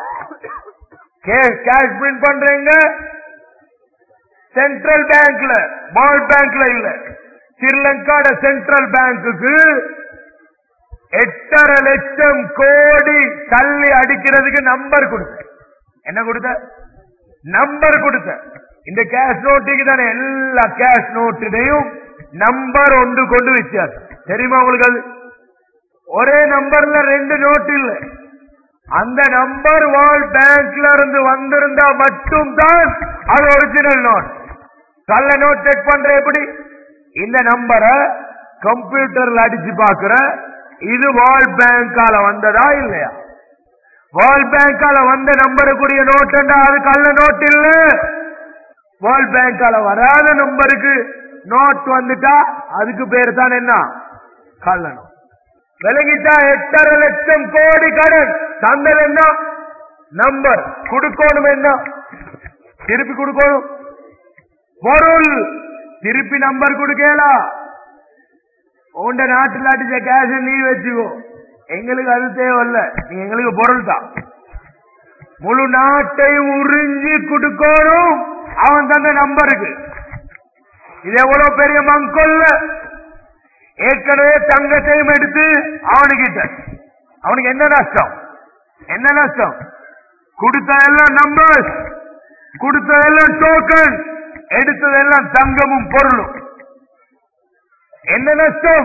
கேஷ் பிரிண்ட் பண்ற எங்க சென்ட்ரல் பேங்க்ல வேர்ல்ட் பேங்க்ல இல்ல ஸ்ரீலங்காட சென்ட்ரல் பேங்குக்கு எட்டரை லட்சம் கோடி தள்ளி அடிக்கிறதுக்கு நம்பர் கொடுத்த என்ன கொடுத்த நம்பர் கொடுத்த இந்த கேஷ் நோட்டுக்கு தானே எல்லா கேஷ் நோட்டிலையும் நம்பர் ஒன்று கொண்டு வித்தியாசம் தெரியுமா உங்களுக்கு அது ஒரே நம்பர்ல ரெண்டு நோட் இல்ல அந்த நம்பர் வேர்ல்ட் பேங்க்ல இருந்து வந்திருந்தா மட்டும் தான் அது ஒரிஜினல் நோட் கள்ள நோட் செக் பண்ற எப்படி இந்த நம்பரை கம்ப்யூட்டர்ல அடிச்சு பாக்குற இது வேர்ல்ட் பேங்கால வந்ததா இல்லையா வேர்ல்ட் பேங்கால வந்த நம்பருக்குரிய நோட்டுண்டா அது கள்ள நோட் இல்ல வேர்ல்ட் பேங்கால வராத நம்பருக்கு நோட் வந்துட்டா அதுக்கு பேர் தான் என்ன கள்ள நோட் விலகிட்டா எட்டரை லட்சம் கோடி கடன் தந்தது என்ன நம்பர் கொடுக்கணும் என்ன திருப்பி கொடுக்கணும் பொருள் திருப்பி நம்பர் கொடுக்கலாம் உண்ட நாட்டில் அடிச்ச கேஷ நீ வச்சுக்கோ எங்களுக்கு அது தேவையில்ல நீ எங்களுக்கு பொருள் தான் முழு நாட்டையும் உறிஞ்சி கொடுக்கணும் அவன் தந்த நம்பருக்கு இது எவ்வளவு பெரிய மங்கொல்ல ஏற்கனவே தங்கத்தையும் எடுத்து அவனுக்கிட்ட அவனுக்கு என்ன நஷ்டம் என்ன நஷ்டம் கொடுத்ததெல்லாம் நம்பர்ஸ் கொடுத்ததெல்லாம் டோக்கன் எடுத்ததெல்லாம் தங்கமும் பொருளும் என்ன நஷ்டம்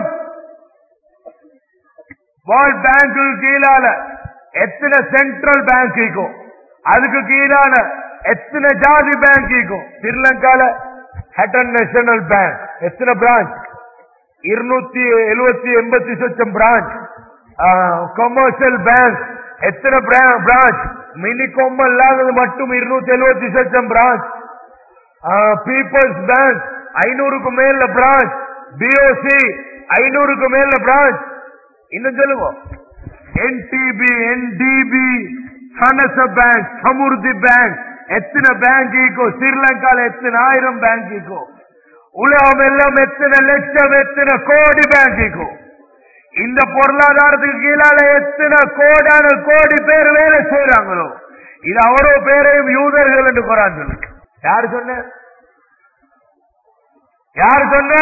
வேர்ல்ட் பேங்க்கு கீழால எத்தனை சென்ட்ரல் பேங்க் இருக்கும் அதுக்கு கீழான எத்தனை ஜாதி பேங்க் இருக்கும் ஸ்ரீலங்கால ஹெட்டன் நேஷனல் பேங்க் எத்தனை பிரான்ச் இருநூத்தி எழுபத்தி எண்பத்தி சொச்சம் பிரான்ச் கமர்ஷியல் பேங்க் எத்தனை பிரான்ச் மினி கொம்பல் இல்லாதது மட்டும் இருநூத்தி எழுபத்தி சொச்சம் பிரான்ச் பீப்புள்ஸ் பேங்க் ஐநூறுக்கு மேல பிரான்ச் பிஓசி ஐநூறுக்கு மேல பிரான்ச் இன்னும் சொல்லுங்க NDB NDB Sanasa Bank Samurdhi Bank எத்தனை பேங்க் ஈக்கோ ஸ்ரீலங்கால எத்தனை ஆயிரம் பேங்க் ஈக்கோ உலகம் எல்லாம் எத்தனை லட்சம் எத்தனை கோடி பேங்க் ஈக்கோ இந்த பொருளாதாரத்துக்கு கீழால எத்தனை கோடான கோடி பேர் வேலை செய்யறாங்களோ இது அவரோ பேரையும் யூதர்கள் என்று குரான் சொல்லு யாரு சொன்ன யாரு சொன்ன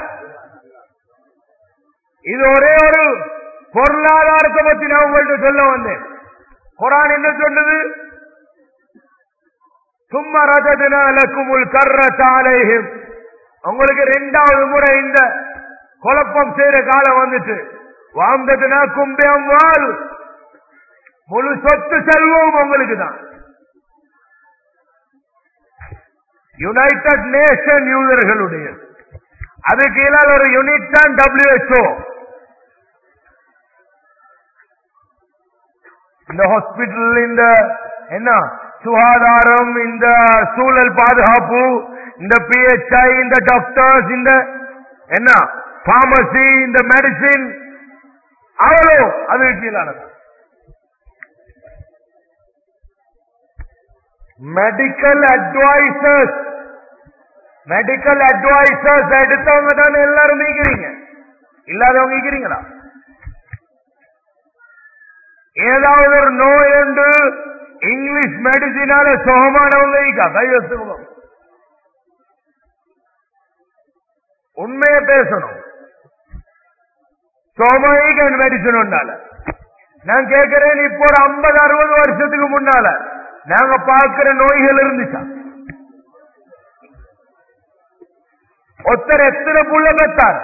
இது ஒரே ஒரு பொருளாதாரத்தை பத்தி நான் உங்கள்கிட்ட சொல்ல வந்தேன் குரான் என்ன சொன்னது சும்மா ரதத்தினாலக்குமுள் கர்ற சாலையும் உங்களுக்கு ரெண்டாவது முறை இந்த குழப்பம் செய்யற காலம் வந்துட்டு வாழ்ந்ததுனா கும்பியம் வாழ் முழு சொத்து செல்வம் உங்களுக்கு தான் யுனைடெட் நேஷன் யூதர்களுடைய அது கீழால் ஒரு யூனிட் தான் டபிள்யூஹெச்ஓ இந்த ஹாஸ்பிட்டல் இந்த என்ன சுகாதாரம் இந்த சூழல் பாதுகாப்பு இந்த பிஹெச்ஐ இந்த டாக்டர்ஸ் இந்த என்ன பார்மசி இந்த மெடிசின் அவ்வளோ அது கீழானது மெடிக்கல் அட்வைசர்ஸ் மெடிக்கல் அட்வைசர்ஸ் எடுத்தவங்க தானே எல்லாரும் நீக்கிறீங்க இல்லாதவங்க நீக்கிறீங்களா ஏதாவது ஒரு நோய் உண்டு இங்கிலீஷ் மெடிசினால சுகமானவங்க இருக்கா கை வச்சுக்கணும் உண்மையை பேசணும் சோமாயிக்கு மெடிசன் உண்டால நான் கேட்கிறேன் இப்போ ஒரு ஐம்பது அறுபது வருஷத்துக்கு முன்னால நாங்க பார்க்கிற நோய்கள் இருந்துச்சா ஒருத்தர் எத்தனை புள்ள பெற்றார்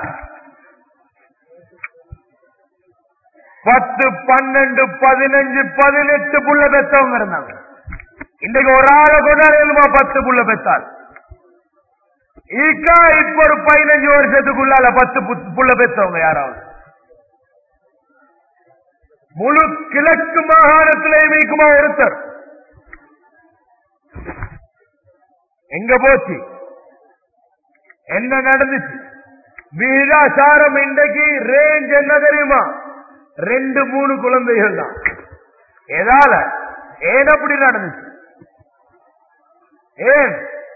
பத்து பன்னெண்டு பதினஞ்சு பதினெட்டு புள்ள பெற்றவங்க இருந்தாங்க இன்னைக்கு ஒரு ஆளை கொண்டாடுமா பத்து புள்ள பெற்றார் ஈக்கா இப்ப ஒரு பதினஞ்சு வருஷத்துக்குள்ளால பத்து பு- புள்ள பெற்றவங்க யாராவது முழு கிழக்கு மாகாணத்திலே வைக்குமா ஒருத்தர் எங்க போச்சு என்ன நடந்துச்சு விகிதாசாரம் இன்றைக்கு ரேஞ்ச் என்ன தெரியுமா ரெண்டு மூணு குழந்தைகள் தான் எதால ஏன் அப்படி நடந்துச்சு ஏன்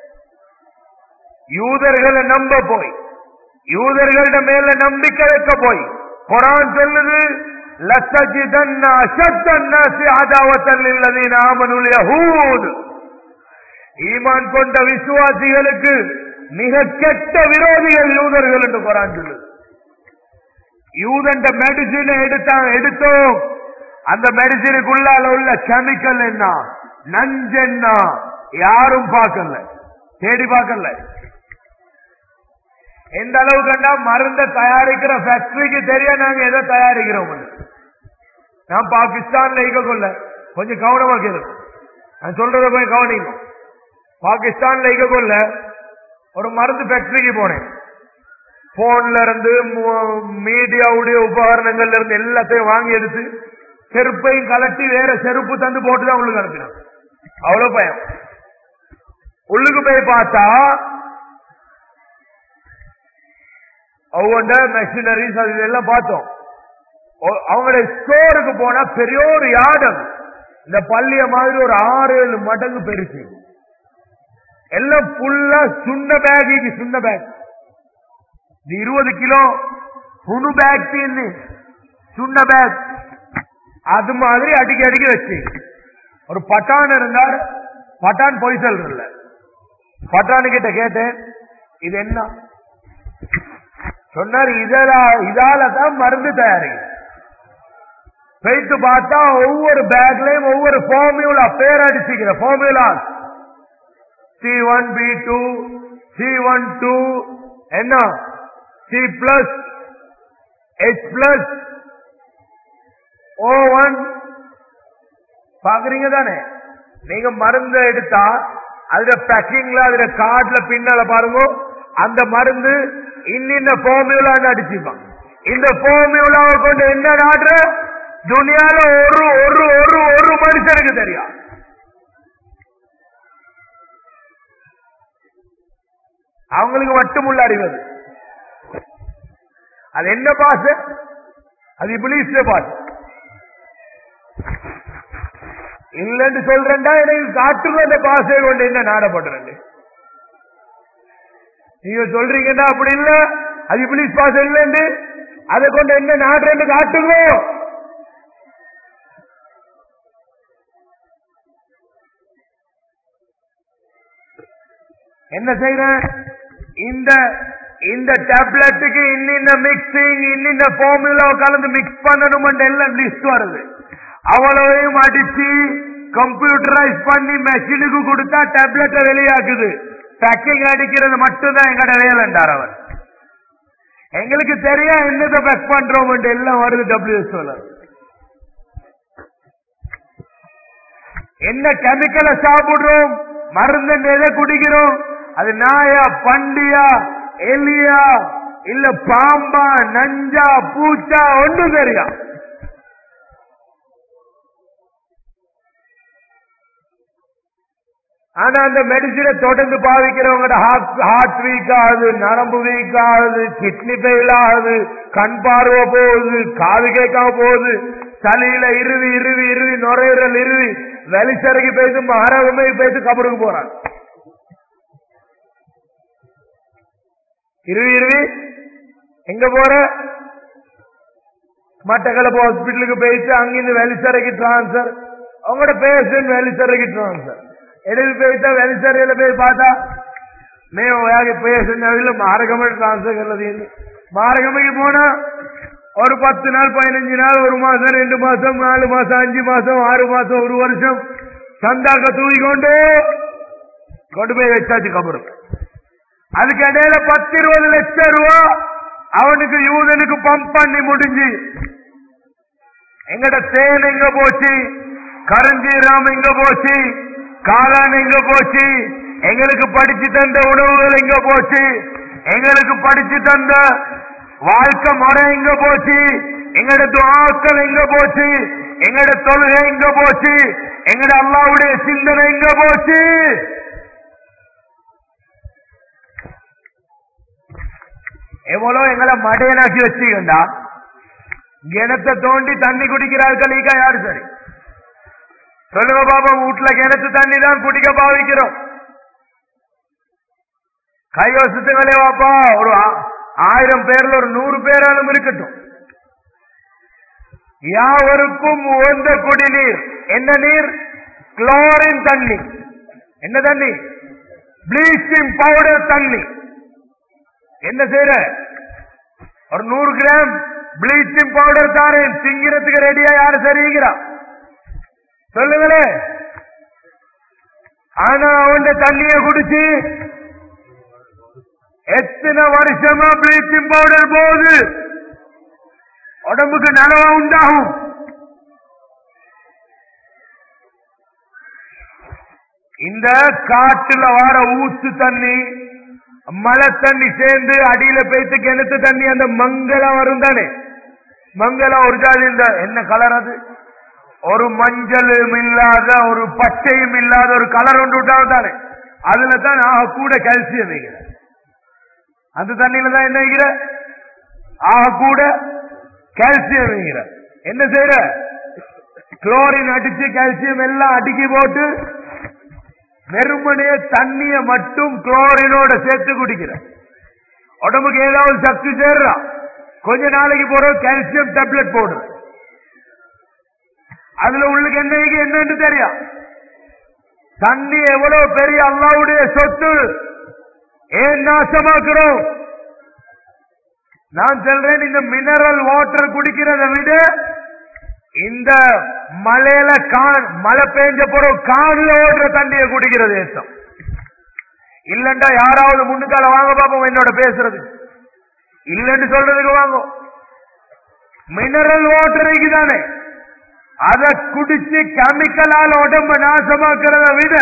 யூதர்களை நம்ப போய் யூதர்கள மேல நம்பிக்கை வைக்க போய் குரான் சொல்லுது லத்தஜிதன்ன அஷத்தன்னாசி அதாவத்தல் இல்லதீன ஆமனுல் யஹூத் ஈமான் கொண்ட விசுவாசிகளுக்கு மிக கெட்ட விரோதிகள் யூதர்கள் என்று குரான் சொல்லுது யூதண்ட மெடிசினை எடுத்தா எடுத்தோம் அந்த மெடிசினுக்குள்ளால உள்ள கெமிக்கல் என்ன நஞ்சு என்ன யாரும் பார்க்கல தேடி பார்க்கல எந்த அளவு கண்டா மருந்த தயாரிக்கிற ஃபேக்டரிக்கு தெரிய நாங்க எதை தயாரிக்கிறோம் நான் பாகிஸ்தான்ல இருக்க கொள்ள கொஞ்சம் கவனமா கேளுங்க நான் சொல்றத போய் கவனிங்க பாகிஸ்தான்ல இருக்க கொள்ள ஒரு மருந்து ஃபேக்டரிக்கு போனேன் போன்ல இருந்து மு- மீடியாவுடைய உபகரணங்கள்ல இருந்து எல்லாத்தையும் வாங்கி எடுத்து செருப்பையும் கலட்டி வேற செருப்பு தந்து போட்டுதான் உள்ளுக்கு அனுப்பினான் அவ்வளவு பயம் உள்ளுக்கு போய் பார்த்தா அவங்க மெஷினரிஸ் அது இதெல்லாம் பார்த்தோம் ஒ- அவங்களுடைய ஸ்டோருக்கு போனா பெரிய ஒரு யார்டம் இந்த பள்ளிய மாதிரி ஒரு ஆறு ஏழு மடங்கு பெருசு எல்லாம் ஃபுல்லா சுண்ண பேக் சுண்ண பேக் இந்த இருபது கிலோ புணு பேக் சுண்ண பேக் அது மாதிரி அடிக்க அடிக்க வச்சு ஒரு பட்டான் இருந்தார் பட்டான் பொய் சொல்றல பட்டான் கிட்ட கேட்டேன் இது என்ன சொன்னார் இதா இதால தான் மருந்து தயாரிக்கும் போயிட்டு பார்த்தா ஒவ்வொரு பேக்லயும் ஒவ்வொரு ஃபார்முலா பேர் அடிச்சுக்கிற formula C one P two C one two என்ன C plus H plus O one பாக்குறீங்க தானே நீங்க மருந்து எடுத்தா அதுல பேக்கிங்ல அதுல கார்டுல பின்னால பாருங்க அந்த மருந்து இன்னின்ன ஃபார்முலான்னு அடிச்சுப்பான் இந்த ஃபார்முலாவை கொண்டு என்ன நாடுற துனியால ஒரு ஒரு ஒரு ஒரு மனுஷனுக்கு தெரியும் அவங்களுக்கு மட்டுமுள்ள அறிவது அது என்ன பாச அது இபிலிஸ்ல பாச இல்லன்னு சொல்றேன்டா எனக்கு காட்டுங்க அந்த பாசையை கொண்டு என்ன நாடப்படுறது நீங்க சொல்றீங்கன்னா அப்படி இல்ல அது இபிலிஸ் பாசை இல்லைன்னு அதை கொண்டு என்ன நாடுறேன்னு காட்டுங்க என்ன செய்யறேன் இந்த இந்த டேப்லெட்டுக்கு இன்னின்ன மிக்சிங் இன்னின்ன ஃபார்முலா கலந்து மிக்ஸ் பண்ணணும் எல்லாம் லிஸ்ட் வருது அவ்வளவையும் அடிச்சு கம்ப்யூட்டரைஸ் பண்ணி மெஷினுக்கு கொடுத்தா டேப்லெட்டை வெளியாக்குது பேக்கிங் அடிக்கிறது மட்டும்தான் எங்கட வேலைண்டார் அவர் எங்களுக்கு தெரியும் என்னதை பேக் பண்றோம் எல்லாம் வருது டபிள்யூஎஸ்ஓல என்ன கெமிக்கலை சாப்பிடுறோம் மருந்து எதை குடிக்கிறோம் அது நாயா பண்டியா எலியா இல்ல பாம்பா நஞ்சா பூச்சா ஒன்று தெரியும் ஆனா அந்த மெடிசினை தொடர்ந்து பாவிக்கிறவங்க ஹார்ட் வீக் ஆகுது நரம்பு வீக் ஆகுது கிட்னி ஃபெயில் ஆகுது கண் பார்வை போகுது காது கேட்காம போகுது சளியில இருவி இருவி இருவி நுரையீரல் இருவி வெளிச்சரைக்கு போயிட்டு மகரகமே போயிட்டு கபருக்கு போறாங்க இருவி இருவி எங்க போற மட்டக்களப்பு ஹாஸ்பிட்டலுக்கு போயிட்டு அங்கிருந்து வெளிச்சரைக்கு டிரான்ஸ்பர் அவங்களோட பேஷண்ட் வெளிச்சரைக்கு டிரான்ஸ்பர் எதுக்கு போயிட்டா வெளிச்சரையில போய் பார்த்தா మేము பேசுனதுல மாரகமே டிரான்ஸ்பர் கல்லது மாரகமைக்கு போனா ஒரு பத்து நாள் பதினஞ்சு நாள் ஒரு மாசம் ரெண்டு மாசம் நாலு மாசம் அஞ்சு மாசம் ஆறு மாசம் ஒரு வருஷம் சந்தாக்க தூக்கி கொண்டு கொண்டு போய் வச்சாச்சு கபரும் அதுக்கு இடையில பத்து இருபது லட்சம் ரூபா அவனுக்கு யூதனுக்கு பம்ப் பண்ணி முடிஞ்சு எங்கட தேன் எங்க போச்சு கரஞ்சீராம் எங்க போச்சு காளான் எங்க போச்சு எங்களுக்கு படிச்சு தந்த உணவுகள் எங்க போச்சு எங்களுக்கு படிச்சு தந்த வாழ்க்கை முறை எங்க போச்சு எங்கட துவாக்கள் எங்க போச்சு எங்கட தொழுகை எங்க போச்சு எங்கட அல்லாவுடைய சிந்தனை எங்க போச்சு எவ்வளவு எங்களை மடையனாக்கி வச்சுக்கண்டா கிணத்தை தோண்டி தண்ணி குடிக்கிறார்கள் ஈகா யாரு சரி சொல்லுங்க பாபா வீட்டுல கிணத்து தண்ணி தான் குடிக்க பாவிக்கிறோம் கைவசத்துங்களே வாப்பா ஒரு ஆ- ஆயிரம் பேர்ல ஒரு நூறு பேராலும் இருக்கட்டும் யாவருக்கும் உகந்த குடிநீர் என்ன நீர் குளோரின் தண்ணி என்ன தண்ணி ப்ளீச்சிங் பவுடர் தண்ணி என்ன செய்யற ஒரு நூறு கிராம் ப்ளீச்சிங் பவுடர் தாரேன் திங்கிறதுக்கு ரெடியா யாரு சரிங்கிறா சொல்லுங்களே ஆனா அவன் தண்ணிய குடிச்சு எத்தனை வருஷமா ப்ளீச்சிங் பவுடர் போகுது உடம்புக்கு நலவா உண்டாகும் இந்த காட்டுல வர ஊத்து தண்ணி மழை தண்ணி சேர்ந்து அடியில போயிட்டு கிணத்து தண்ணி அந்த மங்களம் வரும் தானே மங்களம் ஒரு ஜாதி இந்த என்ன கலர் அது ஒரு மஞ்சளும் இல்லாத ஒரு பச்சையும் இல்லாத ஒரு கலர் ஒன்று விட்டாவும் தானே அதுல தான் ஆக கூட கால்சியம் வைக்கிற அந்த தண்ணியில தான் என்ன வைக்கிற ஆக கூட கால்சியம் வைக்கிற என்ன செய்யற குளோரின் அடிச்சு கால்சியம் எல்லாம் அடுக்கி போட்டு வெறுமனே தண்ணிய மட்டும் குளோரினோட சேர்த்து குடிக்கிற உடம்புக்கு ஏதாவது சக்தி சேர்றா கொஞ்ச நாளைக்கு போற கால்சியம் டேப்லெட் போடுற அதுல உள்ளுக்கு என்ன இருக்கு என்னன்னு தெரியும் தண்ணி எவ்வளவு பெரிய அல்லாவுடைய சொத்து ஏன் நாசமாக்குறோம் நான் சொல்றேன் இந்த மினரல் வாட்டர் குடிக்கிறதை விட இந்த மலையில கான் மழை பெஞ்ச பிறகு கான்ல ஓடுற தண்ணியை குடிக்கிறது ஏத்தம் இல்லண்டா யாராவது முன்னுக்கால வாங்க பாப்போம் என்னோட பேசுறது இல்லன்னு சொல்றதுக்கு வாங்க மினரல் வாட்டர் தானே அதை குடிச்சு கெமிக்கலால உடம்ப நாசமாக்குறத விட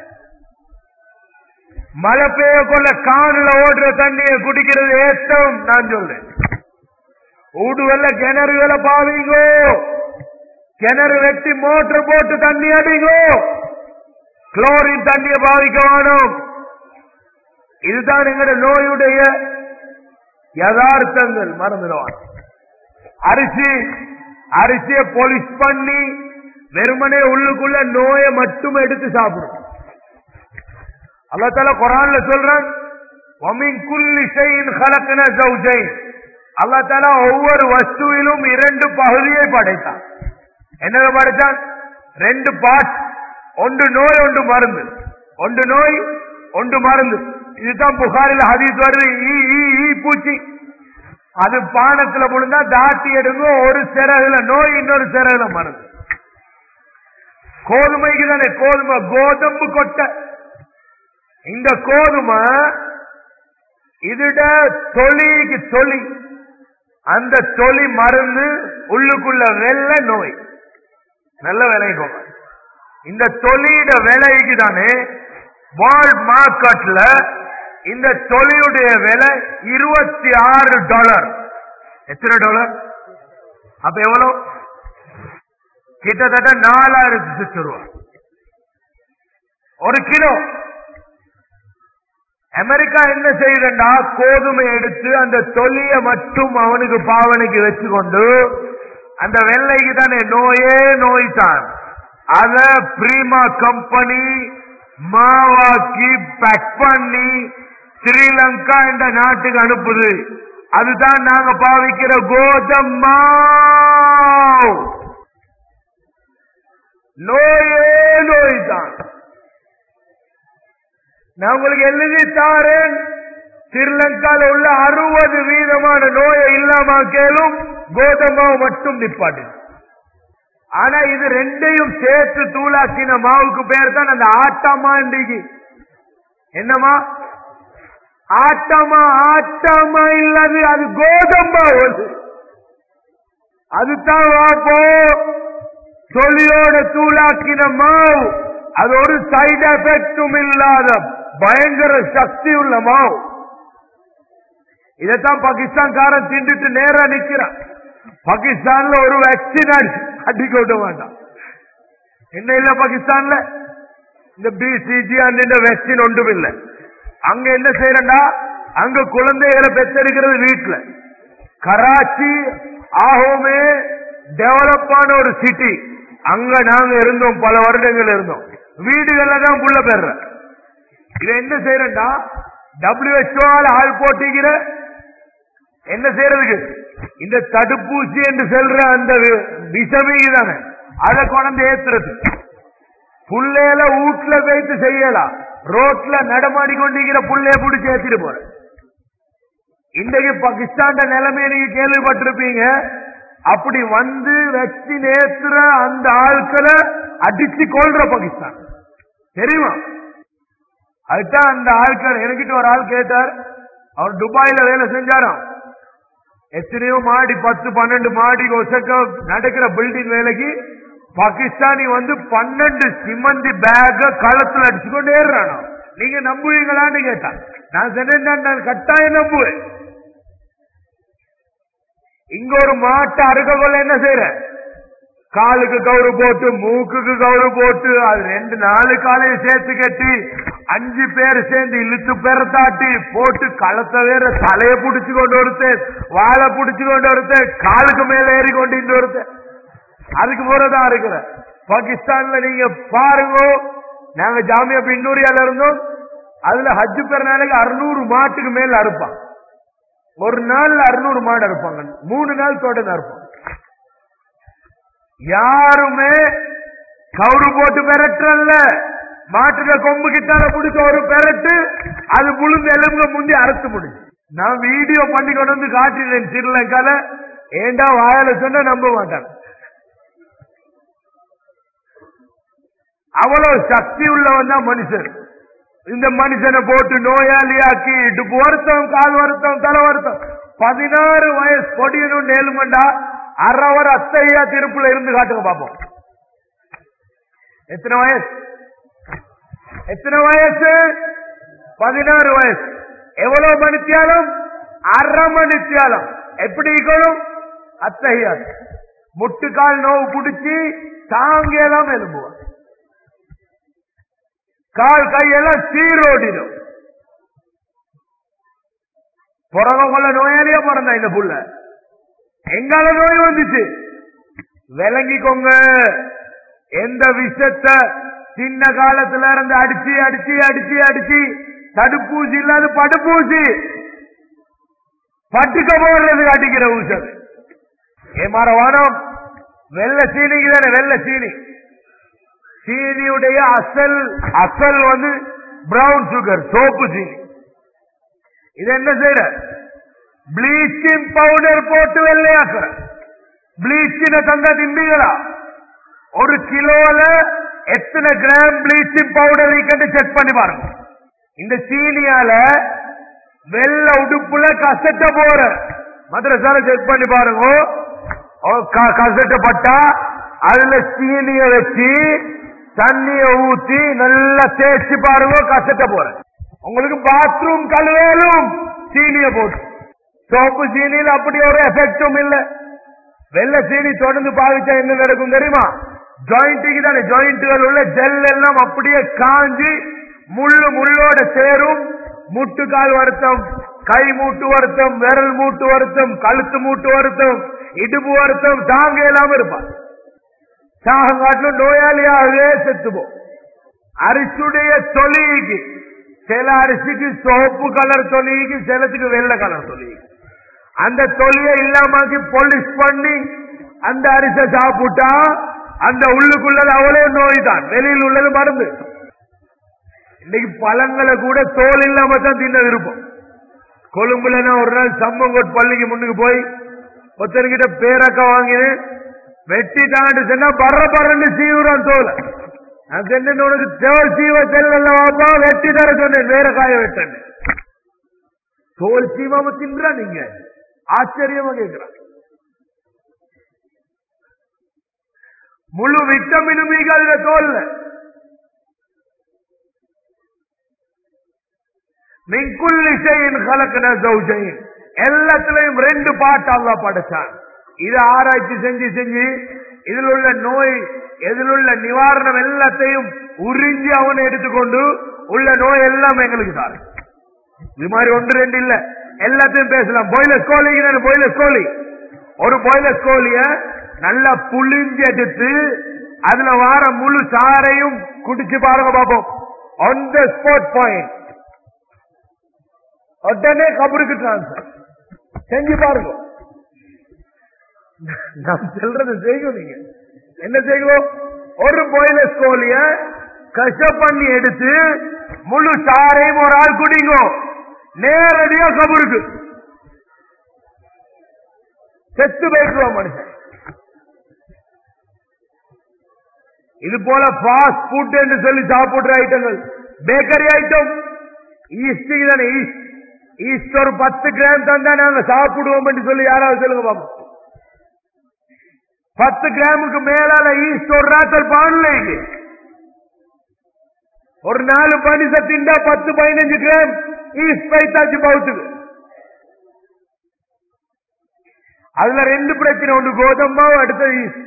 மழை பெய்ய கொள்ள காணுல ஓடுற தண்ணியை குடிக்கிறது ஏத்தம் நான் சொல்றேன் ஊடுவல்ல கிணறுகளை பாவீங்கோ கிணறு வெட்டி மோட்டர் போட்டு தண்ணி அடிங்கோ குளோரின் தண்ணியை பாவிக்க வேணும் இதுதான் எங்களுடைய நோயுடைய யதார்த்தங்கள் மறந்துடுவான் அரிசி அரிசியை பொலிஷ் பண்ணி வெறுமனே உள்ளுக்குள்ள நோயை மட்டும் எடுத்து சாப்பிடும் அல்லா தால குரான்ல சொல்றான் "வமின் குல்லி ஷைஇன் ஹலக்னா ஜௌஜைன்." அல்லாஹ் தாலா ஒவ்வொரு வஸ்துவிலும் இரண்டு பகுதியை படைத்தான் என்ன படைத்தான் ரெண்டு பார்ட் ஒன்று நோய் ஒன்று மருந்து ஒன்று நோய் ஒன்று மருந்து இதுதான் புகாரில் ஹதீஸ் வருது ஈ ஈ ஈ பூச்சி அது பானத்துல விழுந்தா தாட்டி எடுங்க ஒரு சிறகுல நோய் இன்னொரு சிறகுல மருந்து கோதுமைக்கு தானே கோதுமை கோதம்பு கொட்டை இந்த கோதுமை இதுட தொலிக்கு தொலி அந்த தொலி மருந்து உள்ளுக்குள்ள வெள்ள நோய் நல்ல விளைக்கும் இந்த தொலியிட விலைக்கு தானே வேர்ல்ட் மார்க்கெட்ல இந்த தொலியுடைய விலை இருபத்தி ஆறு டாலர் எத்தனை டாலர் அப்ப எவ்வளவு கிட்டத்தட்ட நாலாயிரத்தி லட்சம் ரூபாய் ஒரு கிலோ அமெரிக்கா என்ன செய்யுதுண்டா கோதுமை எடுத்து அந்த தொலிய மட்டும் அவனுக்கு பாவனைக்கு வச்சுக்கொண்டு அந்த வெள்ளைக்கு தானே நோயே நோய் தான் அத பிரீமா கம்பெனி மாவாக்கி பேக் பண்ணி ஸ்ரீலங்கா என்ற நாட்டுக்கு அனுப்புது அதுதான் நாங்க பாவிக்கிற கோதம்மா நோயே நோய் தான் நான் உங்களுக்கு எழுதி தாரேன் ஸ்ரீலங்கால உள்ள அறுபது வீதமான நோயை இல்லாம கேளும் கோதமாவை மட்டும் நிப்பாட்டு ஆனா இது ரெண்டையும் சேர்த்து தூளாக்கின மாவுக்கு பேர் தான் அந்த ஆட்டமா இன்றைக்கு என்னமா ஆட்டமா ஆட்டமா இல்லாது அது கோதம்பா வருது அதுதான் வாப்போ சொல்லியோட தூளாக்கின மாவு அது ஒரு சைடு எஃபெக்டும் இல்லாத பயங்கர சக்தி உள்ள மாவு இதைத்தான் பாகிஸ்தான்காரன் திண்டுட்டு நேரா நிக்கிறான் பாகிஸ்தான்ல ஒரு வேக்சின் அடிக்க விட வேண்டாம் என்ன இல்ல பாகிஸ்தான்ல இந்த பிசிஜி அந்த வேக்சின் ஒன்றும் இல்லை அங்க என்ன செய்யறா அங்க குழந்தைகளை பெற்றெடுக்கிறது வீட்டுல கராச்சி ஆகவுமே டெவலப் ஆன ஒரு சிட்டி அங்க நாங்க இருந்தோம் பல வருடங்கள் இருந்தோம் வீடுகள்ல தான் புள்ள பெற இதை என்ன செய்யறா டபிள்யூஹெச்ஓ ஆள் போட்டிக்கிற என்ன செய்யறதுக்கு இந்த தடுப்பூசி என்று சொல்ற அந்த விஷமீகி தானே அதை கொண்டு ஏத்துறது புள்ளையில வீட்டுல வைத்து செய்யலாம் ரோட்ல நடமாடி கொண்டிருக்கிற புள்ளைய பிடிச்சி ஏத்திட்டு போற இன்றைக்கு பாகிஸ்தான் நிலைமையை நீங்க கேள்விப்பட்டிருப்பீங்க அப்படி வந்து வச்சு நேத்துற அந்த ஆட்களை அடிச்சு கொள்ற பாகிஸ்தான் தெரியுமா அதுதான் அந்த ஆட்கள் எனக்கிட்ட ஒரு ஆள் கேட்டார் அவர் துபாயில வேலை செஞ்சாராம் எத்தனையோ மாடி பத்து பன்னெண்டு மாடி ஒசக்க நடக்கிற பில்டிங் வேலைக்கு பாகிஸ்தானி வந்து பன்னெண்டு சிமந்தி பேக களத்துல அடிச்சுக்கொண்டே ஏறானோ நீங்க நம்புவீங்களான்னு கேட்டான் நான் சொன்னேன் நான் கட்டாயம் நம்புவேன் இங்க ஒரு மாட்டை அறுக்க கொள்ள என்ன செய்யற காலுக்கு கவுரு போட்டு மூக்குக்கு கவுரு போட்டு அது ரெண்டு நாலு காலையும் சேர்த்து கட்டி அஞ்சு பேர் சேர்ந்து இழுத்து பெறத்தாட்டி போட்டு களத்தை வேற தலையை புடிச்சு கொண்டு ஒருத்தர் வாழை புடிச்சு கொண்டு ஒருத்தர் காலுக்கு மேல ஏறி கொண்டு இந்த ஒருத்தர் அதுக்கு போறதா இருக்கிற பாகிஸ்தான்ல நீங்க பாருங்க நாங்க ஜாமியா பின்னூரியால இருந்தோம் அதுல ஹஜ்ஜு பெருநாளைக்கு அறுநூறு மாட்டுக்கு மேல அறுப்பான் ஒரு நாள்ல அறுநூறு மாடு அறுப்பாங்க மூணு நாள் தொடர்ந்து அறுப்பாங்க யாருமே கவுரு போட்டு பெறட்டல்ல மாட்டுல கொம்பு கிட்டால பிடிச்ச ஒரு பெரட்டு அது முழுந்து எலும்புக முந்தி அறுத்து முடிஞ்சு நான் வீடியோ பண்ணி கொண்டு வந்து காட்டினேன் ஸ்ரீலங்கால ஏண்டா வாயால சொன்ன நம்ப மாட்டாங்க அவ்வளவு சக்தி உள்ளவன் தான் மனுஷன் இந்த மனுஷனை போட்டு நோயாளியாக்கி இடுப்பு வருத்தம் கால் வருத்தம் தலை வருத்தம் பதினாறு வயசு பொடியனும் நேலுமண்டா அறவர் அத்தையா திருப்புல இருந்து காட்டுங்க பாப்போம் எத்தனை வயசு எத்தனை வயசு பதினாறு வயசு எவ்வளவு மணித்தியாலும் அரை மணித்தியாலம் எப்படி இருக்கணும் அத்தையா முட்டுக்கால் நோவு பிடிச்சி தாங்கியெல்லாம் எலும்புவான் கால் கையெல்லாம் சீரோடிடும் பிறகவங்கள நோயாளியா பிறந்தா இந்த புள்ள எங்கால நோய் வந்துச்சு விளங்கிக்கோங்க எந்த விஷத்த சின்ன காலத்துல இருந்து அடிச்சு அடிச்சு அடிச்சு அடிச்சு தடுப்பூசி இல்லாத படுப்பூசி பட்டுக்க போடுறதுக்கு அடிக்கிற ஊசல் ஏமாற வானம் வெள்ள சீனிக்கு தானே வெள்ள சீனி சீனியுடைய அசல் அசல் வந்து பிரவுன் சுகர் சோப்பு சீனி இது என்ன செய்யற ப்ளீச்சிங் பவுடர் போட்டு வெள்ளையாக்குற ப்ளீச்சின தந்தா திண்டிகளா ஒரு கிலோல எத்தனை கிராம் ப்ளீச்சிங் பவுடர் கண்டு செக் பண்ணி பாருங்க இந்த சீனியால வெள்ள உடுப்புல கசட்ட போற மദ്രസാல செக் பண்ணி பாருங்க கசட்டப்பட்டா அதுல சீனிய வச்சு தண்ணிய ஊத்தி நல்லா தேய்ச்சி பாருங்க கசட்ட போற உங்களுக்கு பாத்ரூம் கழுவேலும் சீனிய போட்டு சோப்பு சீனியில் அப்படி ஒரு எஃபெக்டும் இல்ல வெள்ள சீனி தொடர்ந்து பாவிச்சா என்ன நடக்கும் தெரியுமா ஜாயிண்ட்டுக்கு தானே ஜாயிண்ட்டுகள் உள்ள ஜெல் எல்லாம் அப்படியே காஞ்சி முள்ளு முள்ளோட சேரும் முட்டுக்கால் வருத்தம் கை மூட்டு வருத்தம் விரல் மூட்டு வருத்தம் கழுத்து மூட்டு வருத்தம் இடுப்பு வருத்தம் தாங்க இல்லாம இருப்பான் சாகங்காட்டிலும் நோயாளியாகவே செத்துப்போம் அரிசுடைய தொலிக்கு சில அரிசிக்கு சோப்பு கலர் தொலிக்கு சிலத்துக்கு வெள்ளை கலர் தொலிக்கு அந்த தொலியை இல்லாமக்கி பொலிஷ் பண்ணி அந்த அரிசை சாப்பிட்டா அந்த உள்ளுக்குள்ளது அவ்வளவு நோய் தான் வெளியில் உள்ளது மருந்து இன்னைக்கு பழங்களை கூட தோல் இல்லாம தான் தின்ன விருப்பம் கொழும்புல நான் ஒரு நாள் சம்மங்கோட் பள்ளிக்கு முன்னுக்கு போய் ஒருத்தர்கிட்ட பேரக்கா வாங்கினேன் வெட்டி தாண்டு சொன்னா பர்ற பறன்னு சீவுறான் தோலை அது என்ன உனக்கு தோல் சீவ செல்ல வாப்பா வெட்டி தர சொன்னேன் வேற காய வெட்டேன் தோல் சீவாம தின்றா நீங்க ஆச்சரியமா கேட்கிறான் முழு விட்டமினும் அதுல தோல்ல மின்குல் இசையின் கலக்கின சௌஜையின் எல்லாத்திலையும் ரெண்டு பாட்டு அல்லா படைச்சான் இதை ஆராய்ச்சி செஞ்சு செஞ்சு இதில் உள்ள நோய் இதில் உள்ள நிவாரணம் எல்லாத்தையும் உறிஞ்சி அவனை எடுத்துக்கொண்டு உள்ள நோய் எல்லாம் எங்களுக்கு தான் இது மாதிரி ஒன்று ரெண்டு இல்ல எல்லாத்தையும் பேசலாம் பாய்லர் கோழி பாய்லர் கோழி ஒரு பாய்லர் கோழிய நல்லா புளிஞ்சு எடுத்து அதுல வார முழு சாரையும் குடிச்சு பாருங்க பாப்போம் ஆன் த ஸ்பாட் பாயிண்ட் உடனே கபருக்கு டிரான்ஸ்பர் செஞ்சு பாருங்க நான் சொல்றது செய்யும் நீங்க என்ன செய்வோம் ஒரு பாய்லர் கோழிய கஷ பண்ணி எடுத்து முழு சாரையும் ஒரு ஆள் குடிங்க நேரடியா கபருக்கு செத்து போயிட்டுருவான் மனுஷன் இது போல ஃபாஸ்ட் ஃபுட் என்று சொல்லி சாப்பிடுற ஐட்டங்கள் பேக்கரி ஐட்டம் ஈஸ்டுக்கு தானே ஈஸ்ட் ஈஸ்ட் ஒரு பத்து கிராம் தந்தா நாங்க சாப்பிடுவோம் என்று சொல்லி யாராவது சொல்லுங்க பாப்போம் பத்து கிராமுக்கு மேலால ஈஸ்ட் ஒரு ராத்தல் பாடலைக்கு ஒரு நாலு பனிச திண்டா பத்து பதினஞ்சு கிராம் ஈஸ்ட் பைத்தாச்சு பவுத்துக்கு அதுல ரெண்டு பிரச்சனை ஒன்று கோதம்பாவு அடுத்தது ஈஸ்ட்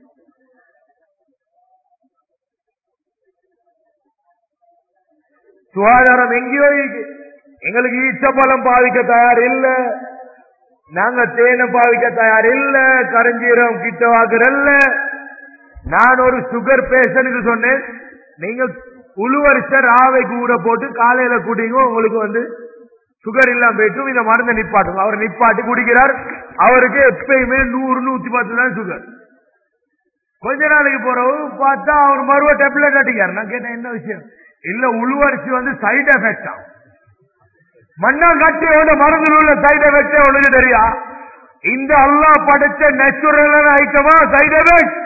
சுகாதாரம் எங்கேயோ இருக்கு எங்களுக்கு ஈச்சப்பழம் பாவிக்க தயார் இல்ல நாங்க தேனை பாவிக்க தயார் இல்ல கரஞ்சீரம் கிட்ட வாக்குறல்ல நான் ஒரு சுகர் பேஷனுக்கு சொன்னேன் நீங்க உழுவரிச ராவைக்கு ஊற போட்டு காலையில குடிங்க உங்களுக்கு வந்து சுகர் இல்லாம போயிட்டும் இந்த மருந்தை நிப்பாட்டும் அவர் நிப்பாட்டி குடிக்கிறார் அவருக்கு எப்பயுமே நூறு நூத்தி பத்து தான் சுகர் கொஞ்ச நாளைக்கு போறவு பார்த்தா அவர் மறுவ டெப்லெட் அடிக்காரு நான் கேட்டேன் என்ன விஷயம் இல்ல உழுவரிசி வந்து சைடு எஃபெக்ட் ஆகும் மண்ணாங்கட்டியோட மருந்தில் உள்ள சைடு எஃபெக்ட் உனக்கு தெரியா இந்த அல்லா படைச்ச நேச்சுரலான ஐட்டமா சைடு எஃபெக்ட்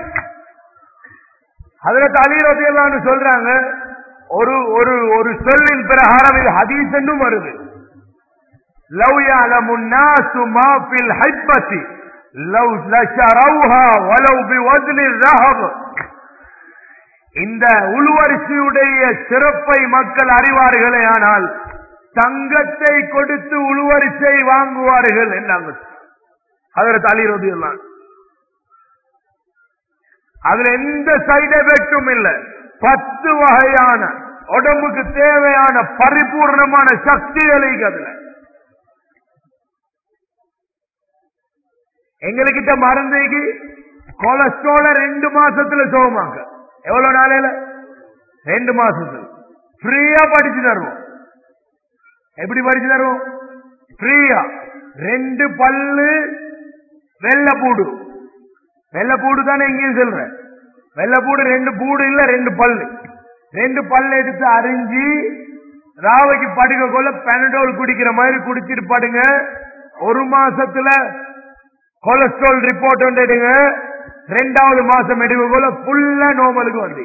அதுல தலீரதையெல்லாம் சொல்றாங்க ஒரு ஒரு ஒரு சொல்லின் பிரகாரம் இது ஹதீஸ் என்றும் வருது லவ் يعلم الناس ما في الحبة لو لشروها ولو بوزن الذهب இந்த உழுவரிசியுடைய சிறப்பை மக்கள் அறிவார்களே ஆனால் தங்கத்தை கொடுத்து உழுவரிசை வாங்குவார்கள் என்றாங்க அதில் தலிரது எல்லாம் அதுல எந்த சைடு எஃபெக்டும் இல்லை பத்து வகையான உடம்புக்கு தேவையான பரிபூர்ணமான சக்திகளை அதுல எங்ககிட்ட மருந்தைக்கு கொலஸ்ட்ரால ரெண்டு மாசத்துல சோமாக்க எவ்வளவு நாளையில ரெண்டு மாசத்துல ஃப்ரீயா படிச்சு தருவோம் எப்படி படிச்சு தருவோம் ஃப்ரீயா ரெண்டு பல்லு வெள்ளப்பூடு வெள்ளப்பூடு தானே இங்கேயும் சொல்றேன் வெள்ளப்பூடு ரெண்டு பூடு இல்ல ரெண்டு பல்லு ரெண்டு பல்லு எடுத்து அரிஞ்சு ராவைக்கு படுக்க கொள்ள பெனடோல் குடிக்கிற மாதிரி குடிச்சிட்டு படுங்க ஒரு மாசத்துல கொலஸ்ட்ரால் ரிப்போர்ட் வந்து எடுங்க ரெண்டாவது மாசம் எடுக்க போல ஃபுல்லா நோமலுக்கு வந்து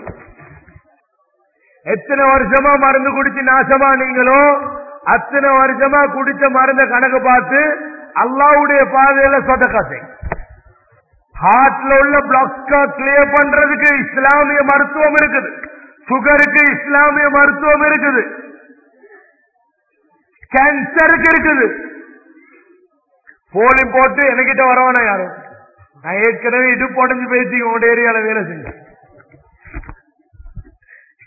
எத்தனை வருஷமா மருந்து குடிச்சு நாசமா நீங்களோ அத்தனை வருஷமா குடிச்ச மருந்த கணக்கு பார்த்து அல்லாவுடைய பாதையில சொதக்காசை ஹார்ட்ல உள்ள பிளாக்க கிளியர் பண்றதுக்கு இஸ்லாமிய மருத்துவம் இருக்குது சுகருக்கு இஸ்லாமிய மருத்துவம் இருக்குது கேன்சருக்கு இருக்குது போலி போட்டு என்கிட்ட வரவானா யாரும் நான் ஏற்கனவே இது உடஞ்சு பேசி உங்களோட ஏரியால வேலை செஞ்சேன்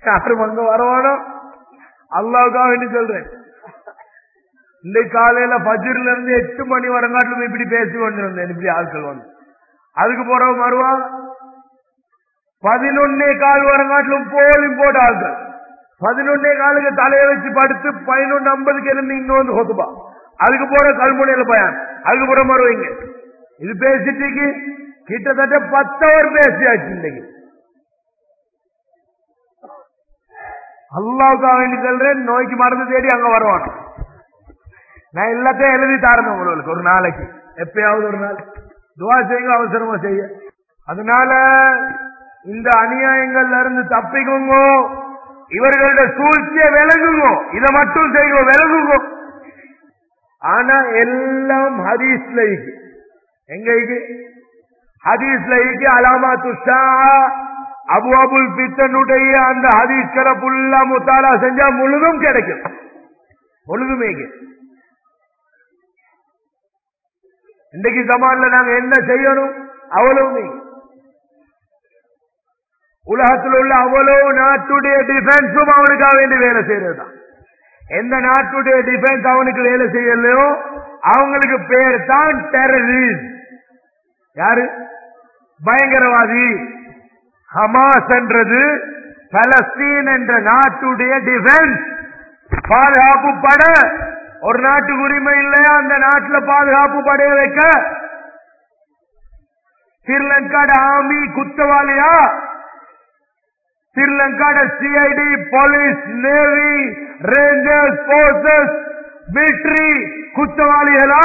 யாரும் அங்க வரவானோ அல்லாவுக்காக வேண்டி சொல்றேன் இன்னைக்கு காலையில பஜ்ர்ல இருந்து எட்டு மணி வரங்காட்டிலும் இப்படி பேசி கொண்டிருந்தேன் இப்படி ஆட்கள் வந்து அதுக்கு போறவங்க வருவா பதினொன்னே கால் வரங்காட்டிலும் போலியும் போட்ட ஆட்கள் பதினொன்னே காலுக்கு தலையை வச்சு படுத்து பதினொன்று ஐம்பதுக்கு எழுந்து இங்க வந்து ஹொத்துப்பா அதுக்கு போற கல்முனையில பயான் அதுக்கு போற வருவீங்க இது பேசிட்டு கிட்டத்தட்ட பத்தவர் பேசியாச்சு இன்னைக்கு அல்லாவுக்காக வேண்டி சொல்றேன் நோய்க்கு மருந்து தேடி அங்க வருவான் நான் எல்லாத்தையும் எழுதி தாரணும் உங்களுக்கு ஒரு நாளைக்கு எப்பயாவது ஒரு நாள் துவா செய்யுங்க அவசரமா செய்ய அதனால இந்த அநியாயங்கள்ல இருந்து தப்பிக்குங்க இவர்களோட சூழ்ச்சியை விலகுங்க இதை மட்டும் செய்யுங்க விலகுங்க ஆனா எல்லாம் ஹதீஸ்ல இருக்கு எங்க இருக்கு ஹதீஸ்ல இருக்கு அலாமா துஷா அபு அபுல் பித்தனுடைய அந்த ஹதீஸ்களை புல்லா முத்தாலா செஞ்சா முழுதும் கிடைக்கும் முழுதுமே இன்றைக்கு சமான்ல நாங்க என்ன செய்யணும் அவ்வளவு உலகத்தில் உள்ள அவ்வளவு நாட்டுடைய டிஃபென்ஸும் அவனுக்காக வேண்டி வேலை செய்யறதுதான் எந்த நாட்டுடைய டிஃபென்ஸ் அவனுக்கு வேலை செய்யலையோ அவங்களுக்கு பேர் தான் டெரரிஸ்ட் யாரு பயங்கரவாதி ஹமாஸ் என்றது பலஸ்தீன் என்ற நாட்டுடைய டிஃபென்ஸ் பாதுகாப்பு பட ஒரு நாட்டுக்கு உரிமை இல்லையா அந்த நாட்டில் பாதுகாப்பு படைய வைக்க ஸ்ரீலங்காட ஆர்மி குத்தவாளியா ஸ்ரீலங்காட CID police navy rangers forces military குத்தவாளிகளா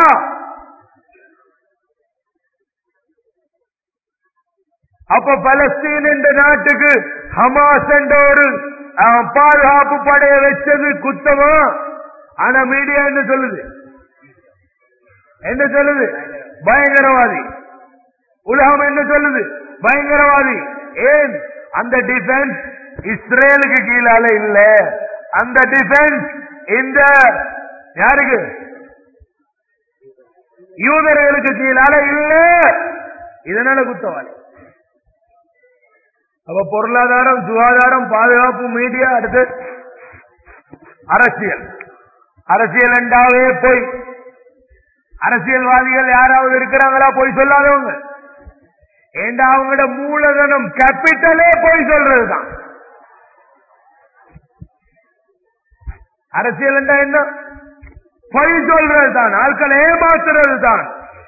அப்ப பலஸ்தீன் என்ற நாட்டுக்கு ஹமாஸ் என்ற ஒரு அஹ், பாதுகாப்பு படைய வச்சது குத்தமா ஆனா மீடியா என்ன சொல்லுது என்ன சொல்லுது பயங்கரவாதி உலகம் என்ன சொல்லுது பயங்கரவாதி ஏன் அந்த டிஃபென்ஸ் இஸ்ரேலுக்கு கீழால இல்ல அந்த டிஃபென்ஸ் இந்த யாருக்கு யூதர்களுக்கு கீழால இல்ல இதனால குத்தவாளி அப்ப பொருளாதாரம் சுகாதாரம் பாதுகாப்பு மீடியா அடுத்து அரசியல் அரசியல் என்றாவே போய் அரசியல்வாதிகள் யாராவது இருக்கிறாங்களா போய் சொல்லாதவங்க ஏண்டா அவங்களோட மூலதனம் கேபிட்டலே போய் சொல்றதுதான் அரசியல் என்றா என்ன பொய் சொல்றது தான் ஆட்களை ஏமாத்துறது தான்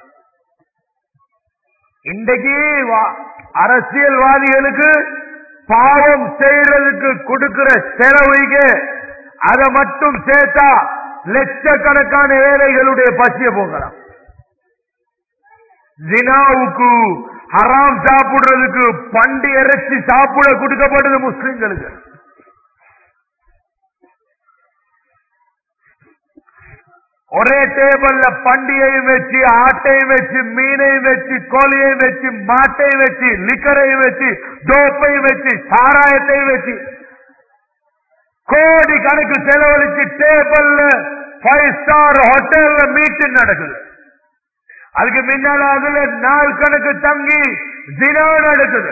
இன்றைக்கு வா- அரசியல்வாதிகளுக்கு பாவம் செய்யறதுக்கு கொடுக்கிற செலவுக்கு அதை மட்டும் சேர்த்தா லட்சக்கணக்கான ஏழைகளுடைய பசிய போகலாம் ஜினாவுக்கு ஹராம் சாப்பிடுறதுக்கு பண்டி இறைச்சி சாப்பிட கொடுக்கப்படுது முஸ்லிம்களுக்கு ஒரே டேபிள்ல பண்டிகையும் வச்சு ஆட்டையும் வச்சு மீனையும் வச்சு கோழியையும் வச்சு மாட்டையும் வச்சு லிக்கரையும் வச்சு டோப்பையும் வச்சு சாராயத்தையும் வச்சு கோடி கணக்கு செலவழிச்சு டேபிள்ல ஃபைவ் ஸ்டார் ஹோட்டல்ல மீட்டிங் நடக்குது அதுக்கு முன்னால அதுல நாள் கணக்கு தங்கி தினா நடக்குது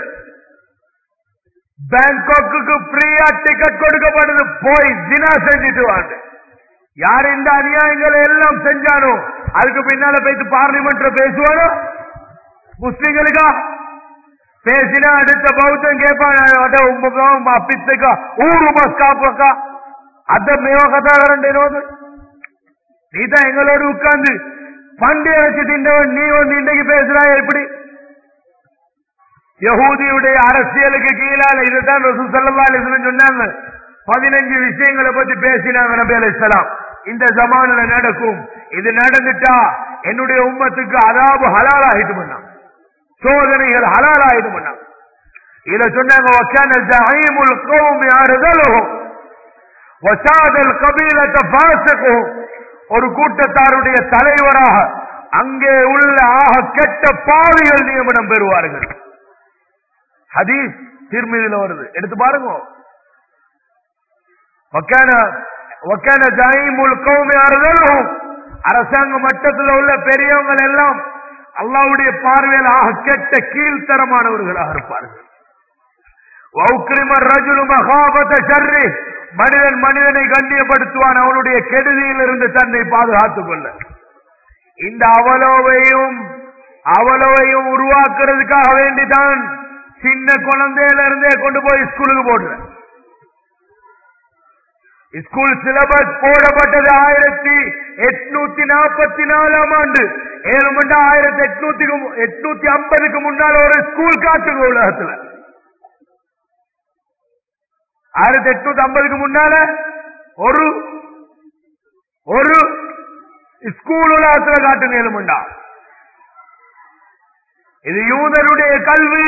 பேங்காக்கு ஃப்ரீயா டிக்கெட் கொடுக்கப்படுது போய் தினா செஞ்சுட்டு வாங்க யார் இந்த அநியாயங்களை எல்லாம் செஞ்சானோ அதுக்கு பின்னால போயிட்டு பார்லிமெண்ட்ல பேசுவானோ முஸ்லிம்களுக்கா பேசினா அடுத்த பௌத்தம் கேட்பான் ಅಪ್ಪಿಸ್ತಕ ಊರು ಬಸ್ ಕಾಪಕ ಅದ ಮೇವ ಕಥಾಗರಂಡೇನೋದು நீதான் எங்களோடு உட்கார்ந்து பண்டைய வச்சு தின்றவன் நீ வந்து இன்றைக்கு பேசுறாய் எப்படி யகூதியுடைய அரசியலுக்கு கீழால இதுதான் ரசூ சல்லா அலிஸ்லம் சொன்னாங்க பதினஞ்சு விஷயங்களை பத்தி பேசினாங்க நபி அலிஸ்லாம் இந்த ஜமானில நடக்கும் இது நடந்துட்டா என்னுடைய உம்மத்துக்கு அதாபு ஹலால் ஆகிட்டு பண்ணாங்க சோதனைகள் ஹலால் ஆகிட்டு பண்ணாங்க இத சொன்னாங்க وَكَانَ زَعِيمُ الْقَوْمِ أَرْذَلُهُمْ وَسَادَ الْقَبِيلَةَ فَاسِقُهُمْ ஒரு கூட்டத்தாருடைய தலைவராக அங்கே உள்ள ஆக கெட்ட பாவிகள் நியமனம் பெறுவார்கள் ஹதீஸ் திருமதியில வருது எடுத்து பாருங்க وَكَانَ وَكَانَ زَعِيمُ الْقَوْمِ أَرْذَلُهُمْ அரசாங்க மட்டத்தில் உள்ள பெரியவங்க எல்லாம் அல்லாவுடைய பார்வையில் ஆக கெட்ட கீழ்த்தரமானவர்களாக இருப்பார்கள் வௌக்ரிமர் ரஜுலு மகாபத ஷர்ரி மனிதன் மனிதனை கண்ணியப்படுத்துவான் அவனுடைய கெடுதியிலிருந்து தன்னை பாதுகாத்துக் கொள்ள இந்த அவலோவையும் அவலோவையும் உருவாக்குறதுக்காக வேண்டிதான் சின்ன குழந்தையில இருந்தே கொண்டு போய் ஸ்கூலுக்கு போடுறேன் ஸ்கூல் சிலபஸ் போடப்பட்டது ஆயிரத்தி எட்நூத்தி நாற்பத்தி நாலாம் ஆண்டு ஏழு மண்டா ஆயிரத்தி எட்நூத்தி எட்நூத்தி ஐம்பதுக்கு முன்னால் ஒரு ஸ்கூல் காட்டுங்க உலகத்துல ஆயிரத்தி எட்நூத்தி ஐம்பதுக்கு முன்னால ஒரு ஒரு ஸ்கூல் உலகத்துல காட்டுங்க ஏழு மண்டா இது யூதனுடைய கல்வி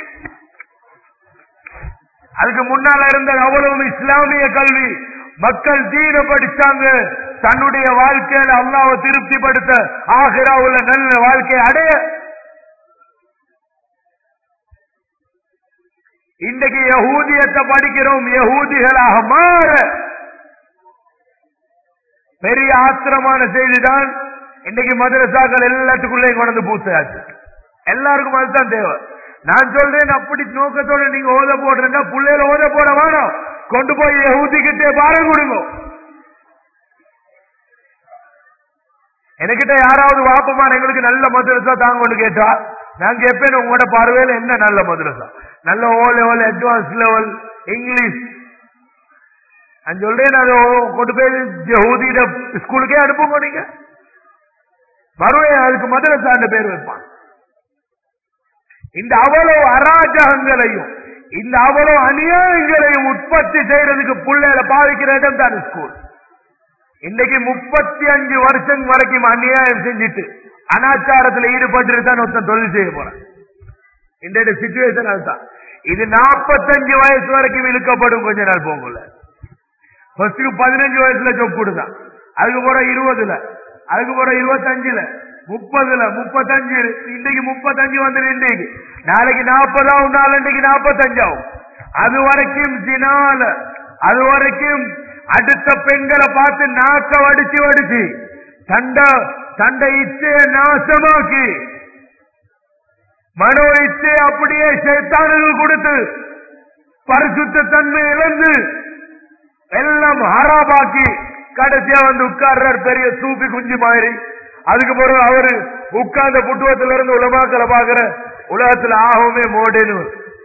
அதுக்கு முன்னால இருந்த அவ்வளவு இஸ்லாமிய கல்வி மக்கள் தீன படிச்சாங்க தன்னுடைய வாழ்க்கையில அல்லாவை திருப்திப்படுத்த ஆகிராவுல நல்ல வாழ்க்கையை அடைய இன்றைக்கு யகூதியத்தை படிக்கிறோம் யகூதிகளாக மாற பெரிய ஆத்திரமான செய்திதான் இன்னைக்கு மதரசாக்கள் எல்லாத்துக்குள்ளேயும் கொண்டு பூத்தாச்சு எல்லாருக்கும் அதுதான் தேவை நான் சொல்றேன் அப்படி நோக்கத்தோட நீங்க ஓத போடுறேன்னா பிள்ளையில ஓத போட வேணாம் கொண்டு போய் ஊத்திக்கிட்டே பாரம் கொடுங்க என்கிட்ட யாராவது வாப்பமான எங்களுக்கு நல்ல மதுரசா தாங்க கொண்டு கேட்டா நான் கேட்பேன் உங்களோட பார்வையில என்ன நல்ல மதுரசா நல்ல O level advance level English நான் சொல்றேன் அதை கொண்டு போய் ஜஹூதியிட ஸ்கூலுக்கே அனுப்புங்க நீங்க வருவேன் அதுக்கு மதுரசான்னு பேர் வைப்பான் இந்த அவ்வளவு அராஜகங்களையும் இந்த அவ்வளவு அநியாயங்களையும் உற்பத்தி செய்யறதுக்கு பிள்ளைகளை பாவிக்கிற இடம் தான் ஸ்கூல் இன்னைக்கு முப்பத்தி அஞ்சு வருஷம் வரைக்கும் அநியாயம் செஞ்சுட்டு அனாச்சாரத்தில் ஈடுபட்டு தான் ஒருத்தன் தொழில் செய்ய போறான் இன்றைய சிச்சுவேஷன் அதுதான் இது நாற்பத்தஞ்சு வயசு வரைக்கும் இழுக்கப்படும் கொஞ்ச நாள் போங்கல ஃபர்ஸ்டுக்கு பதினஞ்சு வயசுல சொப்புடுதான் அதுக்கு போற இருபதுல அதுக்கு போற இருபத்தஞ்சுல முப்பதுல முப்பத்தஞ்சு இன்னைக்கு முப்பத்தஞ்சு வந்துரு இன்னைக்கு நாளைக்கு நாற்பதாவும் நாளைக்கு நாற்பத்தஞ்சாவும் அது வரைக்கும் தினால அது வரைக்கும் அடுத்த பெண்களை பார்த்து நாக்க வடிச்சு வடிச்சு சண்டை சண்டை இச்சைய நாசமாக்கி மனோ இச்சை அப்படியே சேத்தானுக்கு கொடுத்து பரிசுத்த தன்மை இழந்து எல்லாம் ஹராபாக்கி கடைசியா வந்து உட்கார்றார் பெரிய சூப்பி குஞ்சு மாதிரி அதுக்கு பிறகு அவரு உட்கார்ந்த புட்டுவத்துல இருந்து உலமாக்களை பாக்குற உலகத்துல ஆகவுமே மோடேன்னு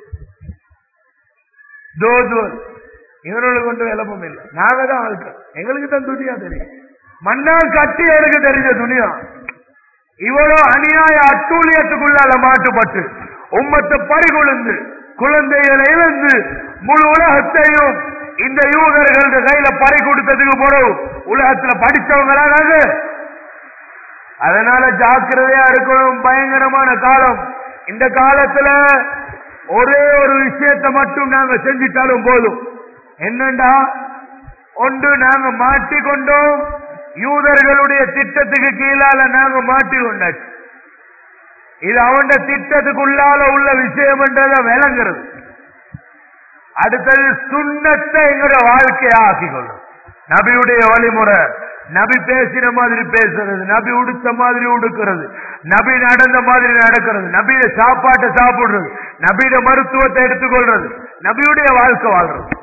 தோதுவல் இவர்களுக்கு கொண்டு விளப்பம் இல்லை நாங்க தான் ஆளுக்கு எங்களுக்கு தான் துணியா தெரியும் மண்ணால் கட்டி எனக்கு தெரிஞ்ச துணியா இவ்வளவு அநியாய அட்டூழியத்துக்குள்ளால மாட்டுப்பட்டு உம்மத்தை பறிகொழுந்து குழந்தைகளை இழந்து முழு உலகத்தையும் இந்த யூதர்கள் கையில பறி கொடுத்ததுக்கு பிறகு உலகத்துல படிச்சவங்களா நாங்க அதனால ஜாக்கிரதையா இருக்கணும் பயங்கரமான காலம் இந்த காலத்துல ஒரே ஒரு விஷயத்தை மட்டும் நாங்க செஞ்சிட்டாலும் போதும் என்னண்டா ஒன்று நாங்க மாட்டிக்கொண்டோம் யூதர்களுடைய திட்டத்துக்கு கீழால நாங்க மாட்டி கொண்டாச்சு இது அவன் திட்டத்துக்குள்ளால உள்ள விஷயம் என்றத விளங்குறது அடுத்தது சுண்ணத்தை எங்களோட வாழ்க்கையை ஆக்கிக்கொள்ளும் நபியுடைய வழிமுறை நபி பேசின மாதிரி பேசுறது நபி உடுத்த மாதிரி உடுக்கிறது நபி நடந்த மாதிரி நடக்கிறது நபிய சாப்பாட்டை சாப்பிடுறது நபியிட மருத்துவத்தை எடுத்துக்கொள்றது நபியுடைய வாழ்க்கை வாழ்றது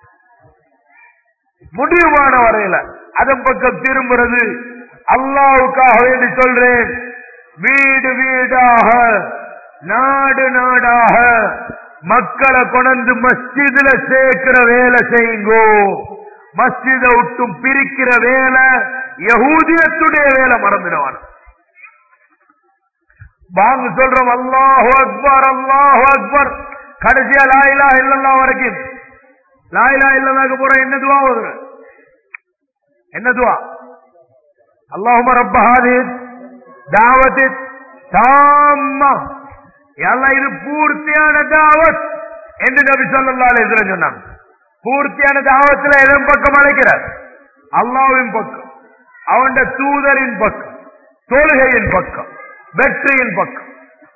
முடிவுமான வரையில அதன் பக்கம் திரும்புறது அல்லாவுக்காக வேண்டி சொல்றேன் வீடு வீடாக நாடு நாடாக மக்களை கொண்டு மஸ்ஜிதுல சேர்க்கிற வேலை செய்யுங்கோ மஸ்ஜித விட்டும் பிரிக்கிற வேலை யகூதியத்துடைய வேலை மறந்துடுவான் வாங்க சொல்றோம் அல்லாஹு அக்பர் அல்லாஹு அக்பர் கடைசியா லாயிலா இல்லல்லா வரைக்கும் லாயிலா இல்லல்லாக்கு போற என்ன துவா ஓதுற என்ன துவா அல்லாஹும ரப்ப ஹாதித் தாவத்தித் தாம்மா எல்லாம் இது பூர்த்தியான தாவத் என்று நபி சொல்லா அலைஹிஸ்ஸலாம் சொன்னாங்க பூர்த்தியான தாவத்துல எதன் பக்கம் அழைக்கிறார் அல்லாவின் பக்கம் அவன் தூதரின் பக்கம் தொழுகையின் பக்கம் வெற்றியின் பக்கம்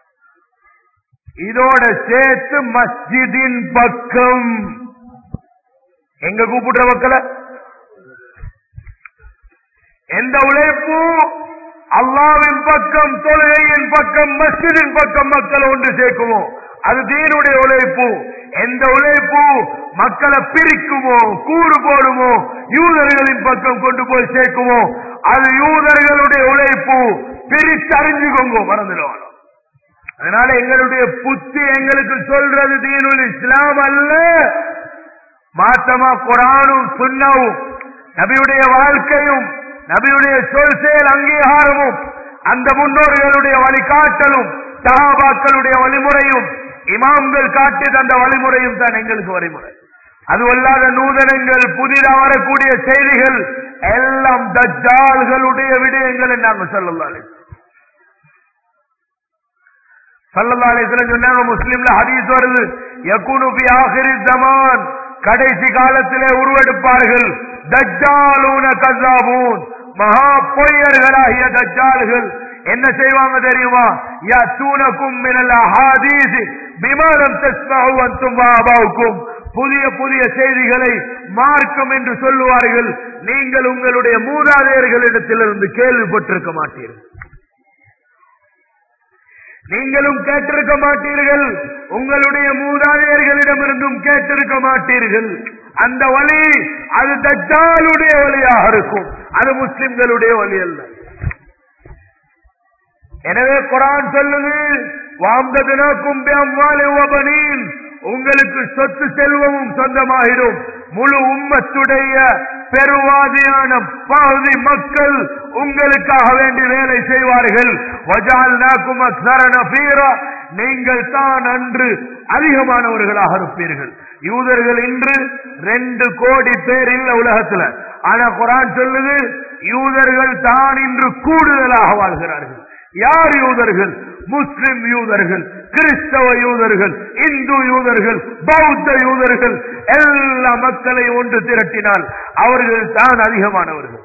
இதோட சேர்த்து மஸ்ஜிதின் பக்கம் எங்க கூப்பிடுற மக்களை எந்த உழைப்பு அல்லாவின் பக்கம் தொழுகையின் பக்கம் மஸ்ஜிதின் பக்கம் மக்கள் ஒன்று சேர்க்குமோ அது தீனுடைய உழைப்பு எந்த உழைப்பு மக்களை பிரிக்குமோ கூறு போடுமோ யூதர்களின் பக்கம் கொண்டு போய் சேர்க்குமோ அது யூதர்களுடைய உழைப்பு பிரித்தறிஞ்சுக்கோங்க மறந்துடுவாங்க அதனால எங்களுடைய புத்தி எங்களுக்கு சொல்றது தீனுல் இஸ்லாம் அல்ல மாத்தமா குரானும் சுண்ணவும் நபியுடைய வாழ்க்கையும் நபியுடைய சொல் செயல் அங்கீகாரமும் அந்த முன்னோர்களுடைய வழிகாட்டலும் சஹாபாக்களுடைய வழிமுறையும் இமாம்கள் காட்டி தந்த வழிமுறையும் தான் எங்களுக்கு வழிமுறை அதுவல்லாத நூதனங்கள் புதிதாக வரக்கூடிய செய்திகள் எல்லாம் தஜ்ஜால்களுடைய விடயங்கள் நாங்கள் சொல்லலாம் சல்லல்லா அலிஸ்லம் சொன்னாங்க முஸ்லிம்ல ஹதீஸ் வருது யகுனு பி ஆஹிரி ஜமான் கடைசி காலத்திலே உருவெடுப்பார்கள் தஜ்ஜாலூன கஸாபூன் மகா பொய்யர்களாகிய தஜ்ஜால்கள் என்ன செய்வாங்க தெரியுமா யசூனக்கும் மினல் அஹாதீஸ் பிமாலம் தஸ்மஹு அன்தும் வாபாவுக்கும் புதிய புதிய செய்திகளை மார்க்கம் என்று சொல்லுவார்கள் நீங்கள் உங்களுடைய மூதாதையர்களிடத்திலிருந்து கேள்விப்பட்டிருக்க மாட்டீர்கள் நீங்களும் கேட்டிருக்க மாட்டீர்கள் உங்களுடைய மூதாதையர்களிடமிருந்தும் கேட்டிருக்க மாட்டீர்கள் அந்த வழி அது தஜ்ஜாலுடைய வழியாக இருக்கும் அது முஸ்லிம்களுடைய வழி அல்ல எனவே குரான் சொல்லுது வாம்ததுனா கும்பி அம்மாலின் உங்களுக்கு சொத்து செல்வமும் சொந்தமாகிடும் முழு உம்மத்துடைய பெருவாதியான பகுதி மக்கள் உங்களுக்காக வேண்டி வேலை செய்வார்கள் வஜால்நாக்கும் அக்ஸர நஃபீரா நீங்கள் தான் அன்று அதிகமானவர்களாக இருப்பீர்கள் யூதர்கள் இன்று ரெண்டு கோடி பேர் இல்ல உலகத்துல ஆனா குரான் சொல்லுது யூதர்கள் தான் இன்று கூடுதலாக வாழ்கிறார்கள் யார் யூதர்கள் முஸ்லிம் யூதர்கள் கிறிஸ்தவ யூதர்கள் இந்து யூதர்கள் பௌத்த யூதர்கள் எல்லா மக்களை ஒன்று திரட்டினால் அவர்கள் தான் அதிகமானவர்கள்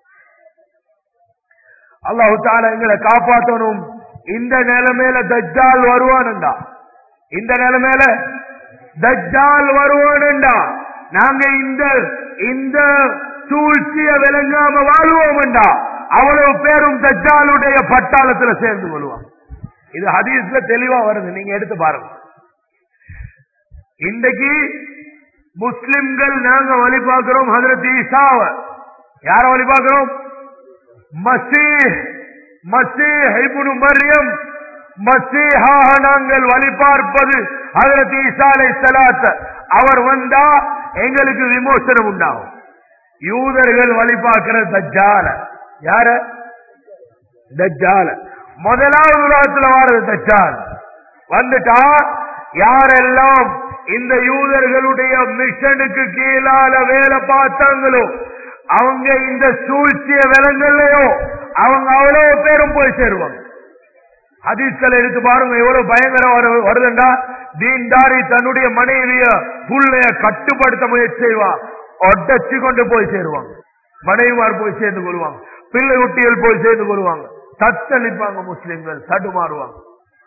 அல்லாஹு தாலா எங்களை காப்பாற்றணும் இந்த நிலைமையில தஜ்ஜால் வருவானுண்டா இந்த நிலைமையில தஜ்ஜால் வருவானுண்டா நாங்க இந்த இந்த சூழ்ச்சிய விளங்காம வாழ்வோம்டா அவ்வளவு பேரும் தஜ்ஜாலுடைய பட்டாளத்துல சேர்ந்து கொள்வாங்க இது ஹதீஸ்ல தெளிவா வருது நீங்க எடுத்து பாருங்க இன்றைக்கு முஸ்லிம்கள் நாங்க வழி பார்க்கிறோம் ஹதரத் ஈசாவ யார வழி பார்க்கிறோம் மசீஹ் மசீஹ் இப்னு மரியம் மசீஹாக நாங்கள் வழி பார்ப்பது ஹதரத் ஈசா அலைஹிஸ்ஸலாத் அவர் வந்தா எங்களுக்கு விமோசனம் உண்டாகும் யூதர்கள் வழி பார்க்கிற தஜ்ஜால யார தஜ்ஜால முதலாவது உலகத்துல வாரது தஜ்ஜால் வந்துட்டா யாரெல்லாம் இந்த யூதர்களுடைய மிஷனுக்கு கீழால வேலை பார்த்தாங்களோ அவங்க இந்த சூழ்ச்சிய விலங்கல்லையோ அவங்க அவ்வளவு பேரும் போய் சேருவாங்க ஹதீஸ்களை எடுத்து பாருங்க எவ்வளவு பயங்கரம் வரு- வருதுண்டா தீன்தாரி தன்னுடைய மனைவிய புள்ளைய கட்டுப்படுத்த முயற்சி செய்வா ஒட்டச்சு கொண்டு போய் சேருவாங்க மனைவிமார் போய் சேர்ந்து கொள்வாங்க பிள்ளை குட்டிகள் போய் சேர்ந்து கொள்வாங்க தத்தளிப்பாங்க முஸ்லிம்கள் தடுமாறுவாங்க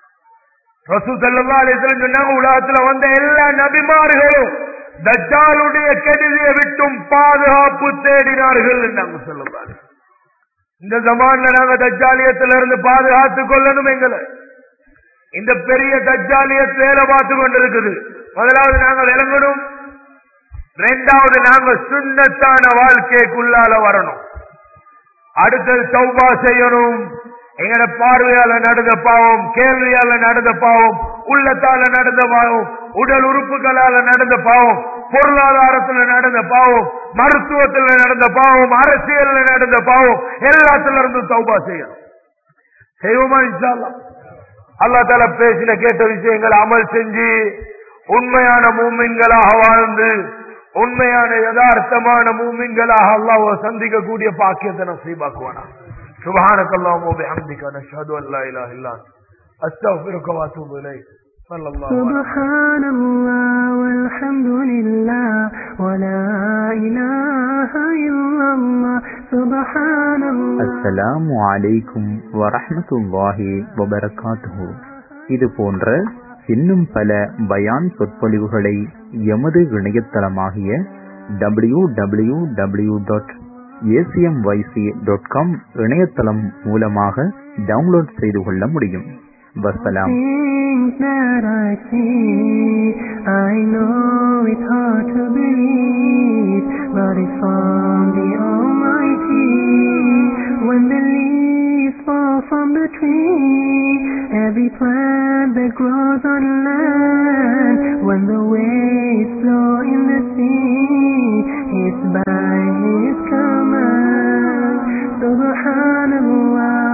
ரசூ சல்லா அலிஸ்லம் சொன்னாங்க உலகத்துல வந்த எல்லா நபிமார்களும் தஜ்ஜாலுடைய கெடுதியை விட்டும் பாதுகாப்பு தேடினார்கள் நாங்க சொல்லுவாங்க இந்த ஜமான்ல நாங்க தஜ்ஜாலியத்துல இருந்து பாதுகாத்துக் கொள்ளணும் எங்களை இந்த பெரிய தஜ்ஜாலியத் வேலை பார்த்து கொண்டிருக்குது முதலாவது நாங்க விளங்கணும் ரெண்டாவது நாங்க சுண்ணத்தான வாழ்க்கைக்குள்ளால வரணும் அடுத்தது தௌபா செய்யணும் எங்கட பார்வையால நடந்த பாவம் கேள்வியால நடந்த பாவம் உள்ளத்தால நடந்த பாவம் உடல் உறுப்புகளால நடந்த பாவம் பொருளாதாரத்துல நடந்த பாவம் மருத்துவத்துல நடந்த பாவம் அரசியல்ல நடந்த பாவம் எல்லாத்துல இருந்து தௌபா செய்யணும் செய்வோமா இன்ஷால்லா அல்லா தால பேசின கேட்ட விஷயங்களை அமல் செஞ்சு உண்மையான மூமின்களாக வாழ்ந்து உண்மையான யதார்த்தமான மூமின்களாக அல்லாஹ்வை சந்திக்கக்கூடிய பாக்கியத்தை நசீபாக்குவானா سبحانك اللهم وبحمدك نشهد ان لا اله الا انت استغفرك واتوب اليك صلى الله عليه وسلم سبحان الله والحمد لله ولا إله إلا الله سبحان الله அஸ்ஸலாமு அலைக்கும் வரஹ்மத்துல்லாஹி வபரகாத்துஹு இது போன்ற இன்னும் பல பயான் சொற்பொழிவுகளை எமது இணையதளமாகிய W W W dot ACMYC dot com இணையதளம் மூலமாக டவுன்லோட் செய்து கொள்ள முடியும் வசலாம் Things things that I see. I know it's hard to believe, but it's from the Almighty. When the leaves fall from the tree, every plant that grows on land, when the waves flow in the sea, it's by His command. Subhanallah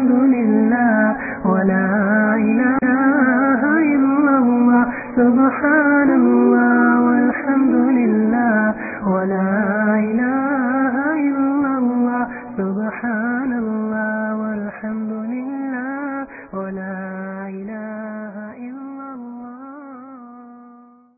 walhamdulillah wa la ilaha illallah. Subhanallah